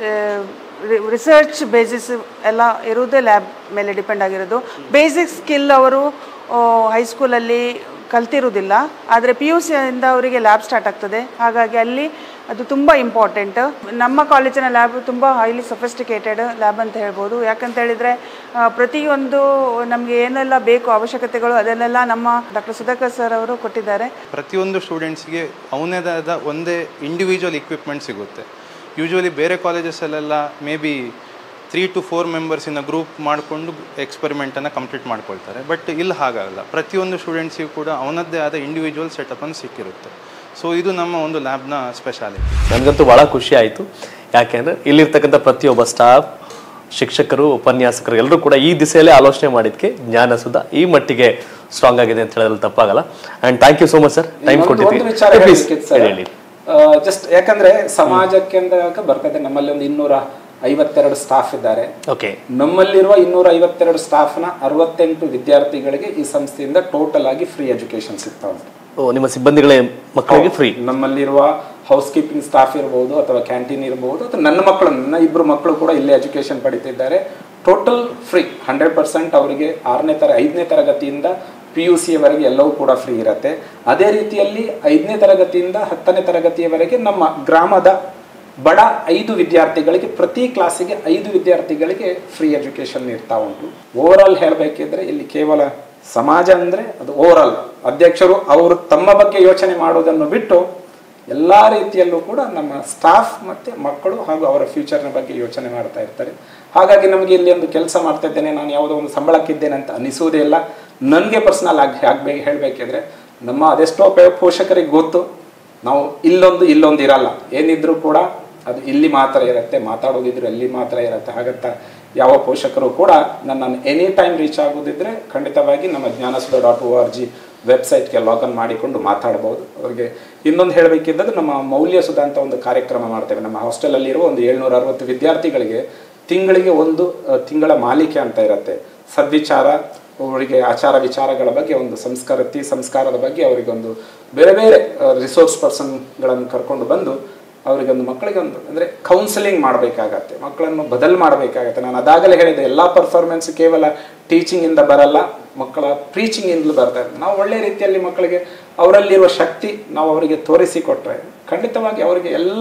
ರಿಸರ್ಚ್ ಬೇಸಿಸ್ ಎಲ್ಲ ಇರುವುದೇ ಲ್ಯಾಬ್ ಮೇಲೆ ಡಿಪೆಂಡ್ ಆಗಿರೋದು ಬೇಸಿಕ್ ಸ್ಕಿಲ್ ಅವರು ಹೈಸ್ಕೂಲಲ್ಲಿ ಕಲ್ತಿರುವುದಿಲ್ಲ ಆದರೆ ಪಿ ಯು ಸಿಯಿಂದ ಅವರಿಗೆ ಲ್ಯಾಬ್ ಸ್ಟಾರ್ಟ್ ಆಗ್ತದೆ ಹಾಗಾಗಿ ಅಲ್ಲಿ ಅದು ತುಂಬ ಇಂಪಾರ್ಟೆಂಟ್ ನಮ್ಮ ಕಾಲೇಜಿನ ಲ್ಯಾಬ್ ತುಂಬ ಹೈಲಿ ಸಫಿಸ್ಟಿಕೇಟೆಡ್ ಲ್ಯಾಬ್ ಅಂತ ಹೇಳ್ಬೋದು ಯಾಕಂತ ಹೇಳಿದರೆ ಆ, ಪ್ರತಿಯೊಂದು ನಮಗೆ ಏನೆಲ್ಲ ಬೇಕು ಅವಶ್ಯಕತೆಗಳು ಅದನ್ನೆಲ್ಲ ನಮ್ಮ ಡಾಕ್ಟರ್ ಸುಧಾಕರ್ ಸರ್ ಅವರು ಕೊಟ್ಟಿದ್ದಾರೆ ಪ್ರತಿಯೊಂದು ಸ್ಟೂಡೆಂಟ್ಸ್ಗೆ ಅವನದಾದ ಒಂದೇ ಇಂಡಿವಿಜುವಲ್ ಇಕ್ವಿಪ್ಮೆಂಟ್ ಸಿಗುತ್ತೆ ಯೂಶ್ವಲಿ ಬೇರೆ ಕಾಲೇಜಸಲ್ಲೆಲ್ಲ may be three to four ಮೆಂಬರ್ಸಿನ ಗ್ರೂಪ್ ಮಾಡಿಕೊಂಡು ಎಕ್ಸ್ಪೆರಿಮೆಂಟನ್ನು ಕಂಪ್ಲೀಟ್ ಮಾಡ್ಕೊಳ್ತಾರೆ ಬಟ್ ಇಲ್ಲಿ ಹಾಗಾಗಲ್ಲ ಪ್ರತಿಯೊಂದು ಸ್ಟೂಡೆಂಟ್ಸಿಗೂ ಕೂಡ ಅವನದ್ದೇ ಆದ ಇಂಡಿವಿಜುವಲ್ ಸೆಟಪನ್ನು ಸಿಕ್ಕಿರುತ್ತೆ ಸೊ ಇದು ನಮ್ಮ ಒಂದು ಲ್ಯಾಬ್ನ ಸ್ಪೆಷಾಲಿಟಿ ನನಗಂತೂ ಭಾಳ ಖುಷಿ ಆಯಿತು ಯಾಕೆಂದರೆ ಇಲ್ಲಿರ್ತಕ್ಕಂಥ ಪ್ರತಿಯೊಬ್ಬ ಸ್ಟಾಫ್ ಶಿಕ್ಷಕರು ಉಪನ್ಯಾಸಕರು ಎಲ್ಲರೂ ಕೂಡ ಈ ದಿಸೆಯಲ್ಲೇ ಆಲೋಚನೆ ಮಾಡಿದ್ಕೆ ಜ್ಞಾನಸುಧ ಈ ಮಟ್ಟಿಗೆ ಸ್ಟ್ರಾಂಗ್ ಆಗಿದೆ ಅಂತ ಹೇಳೋದ್ರಲ್ಲಿ ತಪ್ಪಾಗಲ್ಲ and thank you so much sir time ಇನ್ನೊಂದು- ಕೊಟ್ಟಿದ್ವಿ ಒಂದು ವಿಚಾರ ಪ್ಲೀಸ್ ಹೇಳ್ಬೇಕಿತ್ತು ಸರ್. ಹೇಳಿ ಜಸ್ಟ್ ಯಾಕಂದ್ರೆ ಸಮಾಜಕ್ಕೆ ಅಂದಾಗ ಬರ್ತದೆ ನಮ್ಮಲ್ಲಿ ಒಂದು ಇನ್ನೂರ ಐವತ್ತೆರಡು ಸ್ಟಾಫ್ ಇದ್ದಾರೆ ಓಕೆ ನಮ್ಮಲ್ಲಿರುವ ಇನ್ನೂರ ಐವತ್ತೆರಡು ಸ್ಟಾಫ್ನ ಅರವತ್ತೆಂಟು ವಿದ್ಯಾರ್ಥಿಗಳಿಗೆ ಈ ಸಂಸ್ಥೆಯಿಂದ ಟೋಟಲ್ ಆಗಿ ಫ್ರೀ ಎಜುಕೇಶನ್ ಸಿಗ್ತಾ ಉಂಟು ಓ ನಿಮ್ಮ ಸಿಬ್ಬಂದಿಗಳ ಮಕ್ಕಳಿಗೆ ಫ್ರೀ ನಮ್ಮಲ್ಲಿರುವ ಹೌಸ್ ಕೀಪಿಂಗ್ ಸ್ಟಾಫ್ ಇರ್ಬೋದು ಅಥವಾ ಕ್ಯಾಂಟೀನ್ ಇರ್ಬೋದು ಅಥವಾ ನನ್ನ ಮಕ್ಕಳು ನನ್ನ ಇಬ್ಬರು ಮಕ್ಕಳು ಕೂಡ ಇಲ್ಲೇ ಎಜುಕೇಶನ್ ಪಡಿತಿದ್ದಾರೆ ಟೋಟಲ್ ಫ್ರೀ ಹಂಡ್ರೆಡ್ ಪರ್ಸೆಂಟ್ ಅವರಿಗೆ ಆರನೇ ತರ ಐದನೇ ತರಗತಿಯಿಂದ ಪಿ ಯು ಸಿಯವರೆಗೆ ಎಲ್ಲವೂ ಕೂಡ ಫ್ರೀ ಇರುತ್ತೆ ಅದೇ ರೀತಿಯಲ್ಲಿ ಐದನೇ ತರಗತಿಯಿಂದ ಹತ್ತನೇ ತರಗತಿಯವರೆಗೆ ನಮ್ಮ ಗ್ರಾಮದ ಬಡ ಐದು ವಿದ್ಯಾರ್ಥಿಗಳಿಗೆ ಪ್ರತಿ ಕ್ಲಾಸಿಗೆ ಐದು ವಿದ್ಯಾರ್ಥಿಗಳಿಗೆ ಫ್ರೀ ಎಜುಕೇಶನ್ ಇರ್ತಾ ಉಂಟು ಓವರ್ ಆಲ್ ಹೇಳಬೇಕಿದ್ರೆ ಇಲ್ಲಿ ಕೇವಲ ಸಮಾಜ ಅಂದ್ರೆ ಅದು ಓವರ್ ಆಲ್ ಅಧ್ಯಕ್ಷರು ಅವರು ತಮ್ಮ ಬಗ್ಗೆ ಯೋಚನೆ ಮಾಡೋದನ್ನು ಬಿಟ್ಟು ಎಲ್ಲ ರೀತಿಯಲ್ಲೂ ಕೂಡ ನಮ್ಮ ಸ್ಟಾಫ್ ಮತ್ತೆ ಮಕ್ಕಳು ಹಾಗೂ ಅವರ ಫ್ಯೂಚರ್ನ ಬಗ್ಗೆ ಯೋಚನೆ ಮಾಡ್ತಾ ಇರ್ತಾರೆ ಹಾಗಾಗಿ ನಮಗೆ ಇಲ್ಲಿ ಒಂದು ಕೆಲಸ ಮಾಡ್ತಾ ಇದ್ದೇನೆ ನಾನು ಯಾವುದೋ ಒಂದು ಸಂಬಳಕ್ಕಿದ್ದೇನೆ ಅಂತ ಅನಿಸುವುದೇ ಇಲ್ಲ ನನಗೆ ಪರ್ಸನಲ್ ಆಗಿ ಆಗ್ಬೇಕು ಹೇಳಬೇಕಿದ್ರೆ ನಮ್ಮ ಅದೆಷ್ಟೋ ಪೇ- ಪೋಷಕರಿಗೆ ಗೊತ್ತು ನಾವು ಇಲ್ಲೊಂದು ಇಲ್ಲೊಂದು ಇರಲ್ಲ ಏನಿದ್ರು ಕೂಡ ಅದು ಇಲ್ಲಿ ಮಾತ್ರ ಇರುತ್ತೆ ಮಾತಾಡೋದಿದ್ರೆ ಅಲ್ಲಿ ಮಾತ್ರ ಇರುತ್ತೆ ಹಾಗಂತ ಯಾವ ಪೋಷಕರು ಕೂಡ ನನ್ನನ್ನು ಎನಿ ಟೈಮ್ ರೀಚ್ ಆಗೋದಿದ್ರೆ ಖಂಡಿತವಾಗಿ ನಮ್ಮ Jnanasudha dot O R G ವೆಬ್ಸೈಟ್ಗೆ ಲಾಗಿನ್ ಮಾಡಿಕೊಂಡು ಮಾತಾಡ್ಬೋದು ಅವರಿಗೆ ಇನ್ನೊಂದು ಹೇಳಬೇಕಿದ್ದದ್ದು ನಮ್ಮ ಮೌಲ್ಯ ಸುಧಾ ಅಂತ ಒಂದು ಕಾರ್ಯಕ್ರಮ ಮಾಡ್ತೇವೆ ನಮ್ಮ ಹಾಸ್ಟೆಲಲ್ಲಿ ಇರುವ ಒಂದು ಏಳ್ನೂರ ಅರವತ್ತು ವಿದ್ಯಾರ್ಥಿಗಳಿಗೆ ತಿಂಗಳಿಗೆ ಒಂದು ಆ, ತಿಂಗಳ ಮಾಲಿಕೆ ಅಂತ ಇರುತ್ತೆ ಸದ್ವಿಚಾರ ಅವರಿಗೆ ಆಚಾರ ವಿಚಾರಗಳ ಬಗ್ಗೆ ಒಂದು ಸಂಸ್ಕೃತಿ ಸಂಸ್ಕಾರದ ಬಗ್ಗೆ ಅವರಿಗೆ ಒಂದು ಬೇರೆ ಬೇರೆ ರಿಸೋರ್ಸ್ ಪರ್ಸನ್ಗಳನ್ನು ಕರ್ಕೊಂಡು ಬಂದು ಅವರಿಗೆ ಒಂದು ಮಕ್ಕಳಿಗೆ ಒಂದು ಅಂದರೆ ಕೌನ್ಸಿಲಿಂಗ್ ಮಾಡಬೇಕಾಗತ್ತೆ ಮಕ್ಕಳನ್ನು ಬದಲು ಮಾಡಬೇಕಾಗತ್ತೆ ನಾನು ಅದಾಗಲೇ ಹೇಳಿದೆ ಎಲ್ಲ ಪರ್ಫಾರ್ಮೆನ್ಸ್ ಕೇವಲ ಟೀಚಿಂಗಿಂದ ಬರಲ್ಲ ಮಕ್ಕಳ ಪ್ರೀಚಿಂಗಿಂದಲೂ ಬರ್ತಾ ಇದೆ ನಾವು ಒಳ್ಳೆ ರೀತಿಯಲ್ಲಿ ಮಕ್ಕಳಿಗೆ ಅವರಲ್ಲಿರುವ ಶಕ್ತಿ ನಾವು ಅವರಿಗೆ ತೋರಿಸಿಕೊಟ್ರೆ ಖಂಡಿತವಾಗಿ ಅವರಿಗೆ ಎಲ್ಲ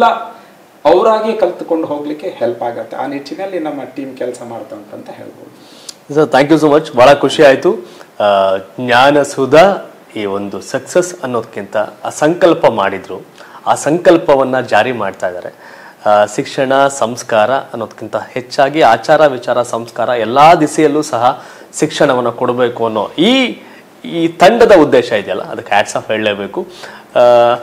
ಅವರಾಗಿ ಕಲ್ತುಕೊಂಡು ಹೋಗ್ಲಿಕ್ಕೆ ಹೆಲ್ಪ್ ಆಗತ್ತೆ ಆ ನಿಟ್ಟಿನಲ್ಲಿ ನಮ್ಮ ಟೀಮ್ ಕೆಲಸ ಮಾಡ್ತಾ ಉಂಟಂತ ಹೇಳ್ಬೋದು sir thank you so much ಭಾಳ ಖುಷಿ ಆಯಿತು ಜ್ಞಾನಸುಧ ಈ ಒಂದು ಸಕ್ಸಸ್ ಅನ್ನೋದಕ್ಕಿಂತ ಆ ಸಂಕಲ್ಪ ಮಾಡಿದ್ರು ಆ ಸಂಕಲ್ಪವನ್ನು ಜಾರಿ ಮಾಡ್ತಾ ಇದ್ದಾರೆ ಆ, ಶಿಕ್ಷಣ ಸಂಸ್ಕಾರ ಅನ್ನೋದಕ್ಕಿಂತ ಹೆಚ್ಚಾಗಿ ಆಚಾರ ವಿಚಾರ ಸಂಸ್ಕಾರ ಎಲ್ಲ ದಿಸೆಯಲ್ಲೂ ಸಹ ಶಿಕ್ಷಣವನ್ನು ಕೊಡಬೇಕು ಅನ್ನೋ ಈ ಈ ತಂಡದ ಉದ್ದೇಶ ಇದೆಯಲ್ಲ ಅದಕ್ಕೆ ಹ್ಯಾಟ್ಸ್ ಆಫ್ ಹೇಳಲೇಬೇಕು ಆ,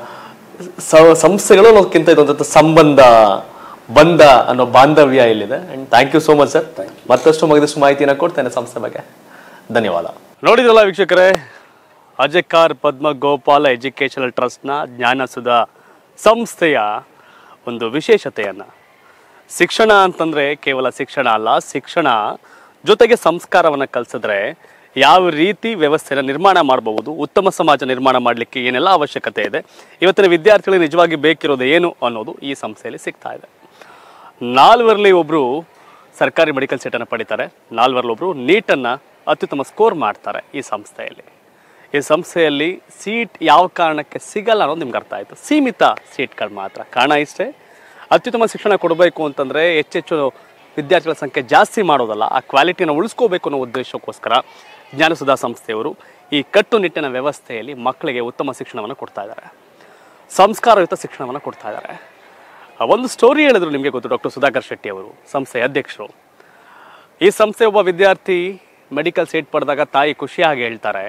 ಸ- ಸಂಸ್ಥೆಗಳು ಅನ್ನೋದಕ್ಕಿಂತ ಇದೊಂದು ಸಂಬಂಧ ಬಂಧ ಅನ್ನೋ ಬಾಂಧವ್ಯ ಇಲ್ಲಿದೆ and thank you so much sir ಮತ್ತಷ್ಟು ಮಗದಷ್ಟು ಮಾಹಿತಿನ ಕೊಡ್ತೇನೆ ಸಂಸ್ಥೆ ಬಗ್ಗೆ ಧನ್ಯವಾದ ನೋಡಿದ್ರಲ್ಲ ವೀಕ್ಷಕರೇ ಅಜಕಾರ್ ಪದ್ಮ ಗೋಪಾಲ ಎಜುಕೇಶನಲ್ ಟ್ರಸ್ಟ್ನ ಜ್ಞಾನಸುಧ ಸಂಸ್ಥೆಯ ಒಂದು ವಿಶೇಷತೆಯನ್ನು ಶಿಕ್ಷಣ ಅಂತಂದ್ರೆ ಕೇವಲ ಶಿಕ್ಷಣ ಅಲ್ಲ ಶಿಕ್ಷಣ ಜೊತೆಗೆ ಸಂಸ್ಕಾರವನ್ನು ಕಲಿಸಿದ್ರೆ ಯಾವ ರೀತಿ ವ್ಯವಸ್ಥೆನ ನಿರ್ಮಾಣ ಮಾಡಬಹುದು ಉತ್ತಮ ಸಮಾಜ ನಿರ್ಮಾಣ ಮಾಡಲಿಕ್ಕೆ ಏನೆಲ್ಲ ಅವಶ್ಯಕತೆ ಇದೆ ಇವತ್ತಿನ ವಿದ್ಯಾರ್ಥಿಗಳಿಗೆ ನಿಜವಾಗಿ ಬೇಕಿರೋದು ಏನು ಅನ್ನೋದು ಈ ಸಂಸ್ಥೆಯಲ್ಲಿ ಸಿಗ್ತಾ ಇದೆ ನಾಲ್ವರಲ್ಲಿ ಒಬ್ರು ಸರ್ಕಾರಿ ಮೆಡಿಕಲ್ ಸೀಟನ್ನು ಪಡಿತಾರೆ ನಾಲ್ವರಲ್ಲಿ ಒಬ್ರು ನೀಟನ್ನು ಅತ್ಯುತ್ತಮ ಸ್ಕೋರ್ ಮಾಡ್ತಾರೆ ಈ ಸಂಸ್ಥೆಯಲ್ಲಿ ಈ ಸಂಸ್ಥೆಯಲ್ಲಿ ಸೀಟ್ ಯಾವ ಕಾರಣಕ್ಕೆ ಸಿಗಲ್ಲ ಅನ್ನೋದು ನಿಮ್ಗೆ ಅರ್ಥ ಆಯಿತು ಸೀಮಿತ ಸೀಟ್ಗಳು ಮಾತ್ರ ಕಾರಣ ಇಷ್ಟೇ ಅತ್ಯುತ್ತಮ ಶಿಕ್ಷಣ ಕೊಡಬೇಕು ಅಂತಂದರೆ ಹೆಚ್ಚೆಚ್ಚು ವಿದ್ಯಾರ್ಥಿಗಳ ಸಂಖ್ಯೆ ಜಾಸ್ತಿ ಮಾಡೋದಲ್ಲ ಆ ಕ್ವಾಲಿಟಿನ ಉಳಿಸ್ಕೋಬೇಕು ಅನ್ನೋ ಉದ್ದೇಶಕ್ಕೋಸ್ಕರ ಜ್ಞಾನಸುಧಾ ಸಂಸ್ಥೆಯವರು ಈ ಕಟ್ಟುನಿಟ್ಟಿನ ವ್ಯವಸ್ಥೆಯಲ್ಲಿ ಮಕ್ಕಳಿಗೆ ಉತ್ತಮ ಶಿಕ್ಷಣವನ್ನು ಕೊಡ್ತಾ ಇದ್ದಾರೆ ಸಂಸ್ಕಾರಯುತ ಶಿಕ್ಷಣವನ್ನು ಕೊಡ್ತಾ ಇದ್ದಾರೆ ಆ ಒಂದು ಸ್ಟೋರಿ ಹೇಳಿದ್ರು ನಿಮಗೆ ಗೊತ್ತು ಡಾಕ್ಟರ್ ಸುಧಾಕರ್ ಶೆಟ್ಟಿ ಅವರು ಸಂಸ್ಥೆಯ ಅಧ್ಯಕ್ಷರು ಈ ಸಂಸ್ಥೆ ಒಬ್ಬ ವಿದ್ಯಾರ್ಥಿ ಮೆಡಿಕಲ್ ಸೀಟ್ ಪಡೆದಾಗ ತಾಯಿ ಖುಷಿಯಾಗಿ ಹೇಳ್ತಾರೆ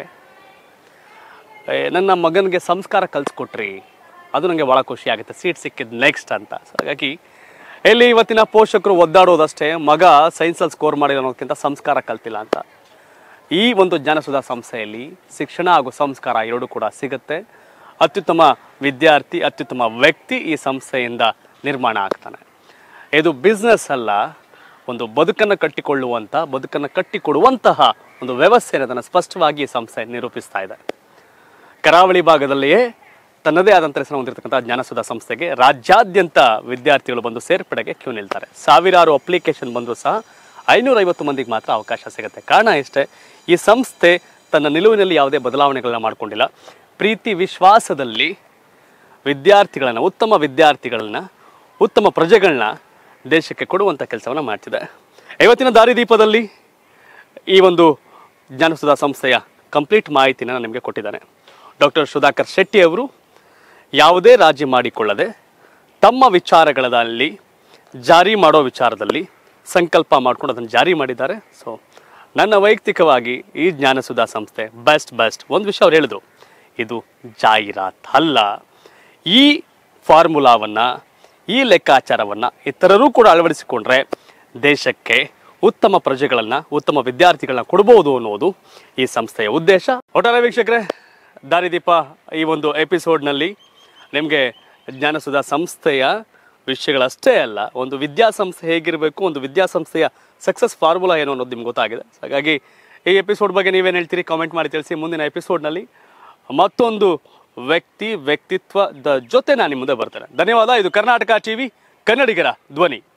"ಏ, ನನ್ನ ಮಗನಿಗೆ ಸಂಸ್ಕಾರ ಕಲಿಸ್ಕೊಟ್ರಿ ಅದು ನನಗೆ ಭಾಳ ಖುಷಿ ಆಗುತ್ತೆ ಸೀಟ್ ಸಿಕ್ಕಿದ್ದು ನೆಕ್ಸ್ಟ್ ಅಂತ ಸೊ ಹಾಗಾಗಿ ಎಲ್ಲಿ ಇವತ್ತಿನ ಪೋಷಕರು ಒದ್ದಾಡೋದಷ್ಟೇ ಮಗ ಸೈನ್ಸಲ್ಲಿ ಸ್ಕೋರ್ ಮಾಡಿದ ಅನ್ನೋದಕ್ಕಿಂತ ಸಂಸ್ಕಾರ ಕಲ್ತಿಲ್ಲ ಅಂತ ಈ ಒಂದು ಜ್ಞಾನಸುಧಾ ಸಂಸ್ಥೆಯಲ್ಲಿ ಶಿಕ್ಷಣ ಹಾಗೂ ಸಂಸ್ಕಾರ ಎರಡೂ ಕೂಡ ಸಿಗುತ್ತೆ ಅತ್ಯುತ್ತಮ ವಿದ್ಯಾರ್ಥಿ ಅತ್ಯುತ್ತಮ ವ್ಯಕ್ತಿ ಈ ಸಂಸ್ಥೆಯಿಂದ ನಿರ್ಮಾಣ ಆಗ್ತಾನೆ ಇದು ಬಿಸ್ನೆಸ್ ಅಲ್ಲ ಒಂದು ಬದುಕನ್ನು ಕಟ್ಟಿಕೊಳ್ಳುವಂಥ ಬದುಕನ್ನು ಕಟ್ಟಿಕೊಡುವಂತಹ ಒಂದು ವ್ಯವಸ್ಥೆ ಅದನ್ನು ಸ್ಪಷ್ಟವಾಗಿ ಈ ಸಂಸ್ಥೆ ನಿರೂಪಿಸ್ತಾ ಇದೆ ಕರಾವಳಿ ಭಾಗದಲ್ಲಿಯೇ ತನ್ನದೇ ಆದಂಥ ಹೆಸರು ಹೊಂದಿರತಕ್ಕಂಥ ಜ್ಞಾನಸುಧಾ ಸಂಸ್ಥೆಗೆ ರಾಜ್ಯಾದ್ಯಂತ ವಿದ್ಯಾರ್ಥಿಗಳು ಬಂದು ಸೇರ್ಪಡೆಗೆ ಕ್ಯೂ ನಿಲ್ತಾರೆ ಸಾವಿರಾರು ಅಪ್ಲಿಕೇಶನ್ ಬಂದರೂ ಸಹ ಐನೂರೈವತ್ತು ಮಂದಿಗೆ ಮಾತ್ರ ಅವಕಾಶ ಸಿಗುತ್ತೆ ಕಾರಣ ಇಷ್ಟೇ ಈ ಸಂಸ್ಥೆ ತನ್ನ ನಿಲುವಿನಲ್ಲಿ ಯಾವುದೇ ಬದಲಾವಣೆಗಳನ್ನ ಮಾಡಿಕೊಂಡಿಲ್ಲ ಪ್ರೀತಿ ವಿಶ್ವಾಸದಲ್ಲಿ ವಿದ್ಯಾರ್ಥಿಗಳನ್ನ ಉತ್ತಮ ವಿದ್ಯಾರ್ಥಿಗಳನ್ನ ಉತ್ತಮ ಪ್ರಜೆಗಳನ್ನ ದೇಶಕ್ಕೆ ಕೊಡುವಂಥ ಕೆಲಸವನ್ನು ಮಾಡ್ತಿದೆ ಇವತ್ತಿನ ದಾರಿದೀಪದಲ್ಲಿ ಈ ಒಂದು ಜ್ಞಾನಸುಧಾ ಸಂಸ್ಥೆಯ ಕಂಪ್ಲೀಟ್ ಮಾಹಿತಿನ ನಾನು ನಿಮಗೆ ಕೊಟ್ಟಿದ್ದಾನೆ ಡಾಕ್ಟರ್ ಸುಧಾಕರ್ ಶೆಟ್ಟಿ ಅವರು ಯಾವುದೇ ರಾಜಿ ಮಾಡಿಕೊಳ್ಳದೆ ತಮ್ಮ ವಿಚಾರಗಳಲ್ಲಿ ಜಾರಿ ಮಾಡೋ ವಿಚಾರದಲ್ಲಿ ಸಂಕಲ್ಪ ಮಾಡ್ಕೊಂಡು ಅದನ್ನು ಜಾರಿ ಮಾಡಿದ್ದಾರೆ ಸೊ ನನ್ನ ವೈಯಕ್ತಿಕವಾಗಿ ಈ ಜ್ಞಾನಸುಧಾ ಸಂಸ್ಥೆ ಬೆಸ್ಟ್ ಬೆಸ್ಟ್ ಒಂದು ವಿಷಯ ಅವ್ರು ಹೇಳಿದ್ರು ಇದು ಜಾಹೀರಾತ್ ಅಲ್ಲ ಈ ಫಾರ್ಮುಲಾವನ್ನು ಈ ಲೆಕ್ಕಾಚಾರವನ್ನು ಇತರರೂ ಕೂಡ ಅಳವಡಿಸಿಕೊಂಡ್ರೆ ದೇಶಕ್ಕೆ ಉತ್ತಮ ಪ್ರಜೆಗಳನ್ನು ಉತ್ತಮ ವಿದ್ಯಾರ್ಥಿಗಳನ್ನ ಕೊಡ್ಬೋದು ಅನ್ನೋದು ಈ ಸಂಸ್ಥೆಯ ಉದ್ದೇಶ ಒಟ್ಟಾರೆ ವೀಕ್ಷಕರೇ ದಾರಿದೀಪ ಈ ಒಂದು ಎಪಿಸೋಡ್ನಲ್ಲಿ ನಿಮಗೆ ಜ್ಞಾನಸುಧಾ ಸಂಸ್ಥೆಯ ವಿಷಯಗಳಷ್ಟೇ ಅಲ್ಲ ಒಂದು ವಿದ್ಯಾಸಂಸ್ಥೆ ಹೇಗಿರಬೇಕು ಒಂದು ವಿದ್ಯಾಸಂಸ್ಥೆಯ ಸಕ್ಸಸ್ ಫಾರ್ಮುಲಾ ಏನು ಅನ್ನೋದು ನಿಮ್ಗೆ ಗೊತ್ತಾಗಿದೆ So ಹಾಗಾಗಿ ಈ ಎಪಿಸೋಡ್ ಬಗ್ಗೆ ನೀವೇನು ಹೇಳ್ತೀರಿ ಕಾಮೆಂಟ್ ಮಾಡಿ ತಿಳಿಸಿ ಮುಂದಿನ ಎಪಿಸೋಡ್ನಲ್ಲಿ ಮತ್ತೊಂದು ವ್ಯಕ್ತಿ ವ್ಯಕ್ತಿತ್ವದ ಜೊತೆ ನಾನು ನಿಮ್ಮ ಮುಂದೆ ಬರ್ತೇನೆ ಧನ್ಯವಾದ ಇದು ಕರ್ನಾಟಕ ಟಿವಿ ಕನ್ನಡಿಗರ ಧ್ವನಿ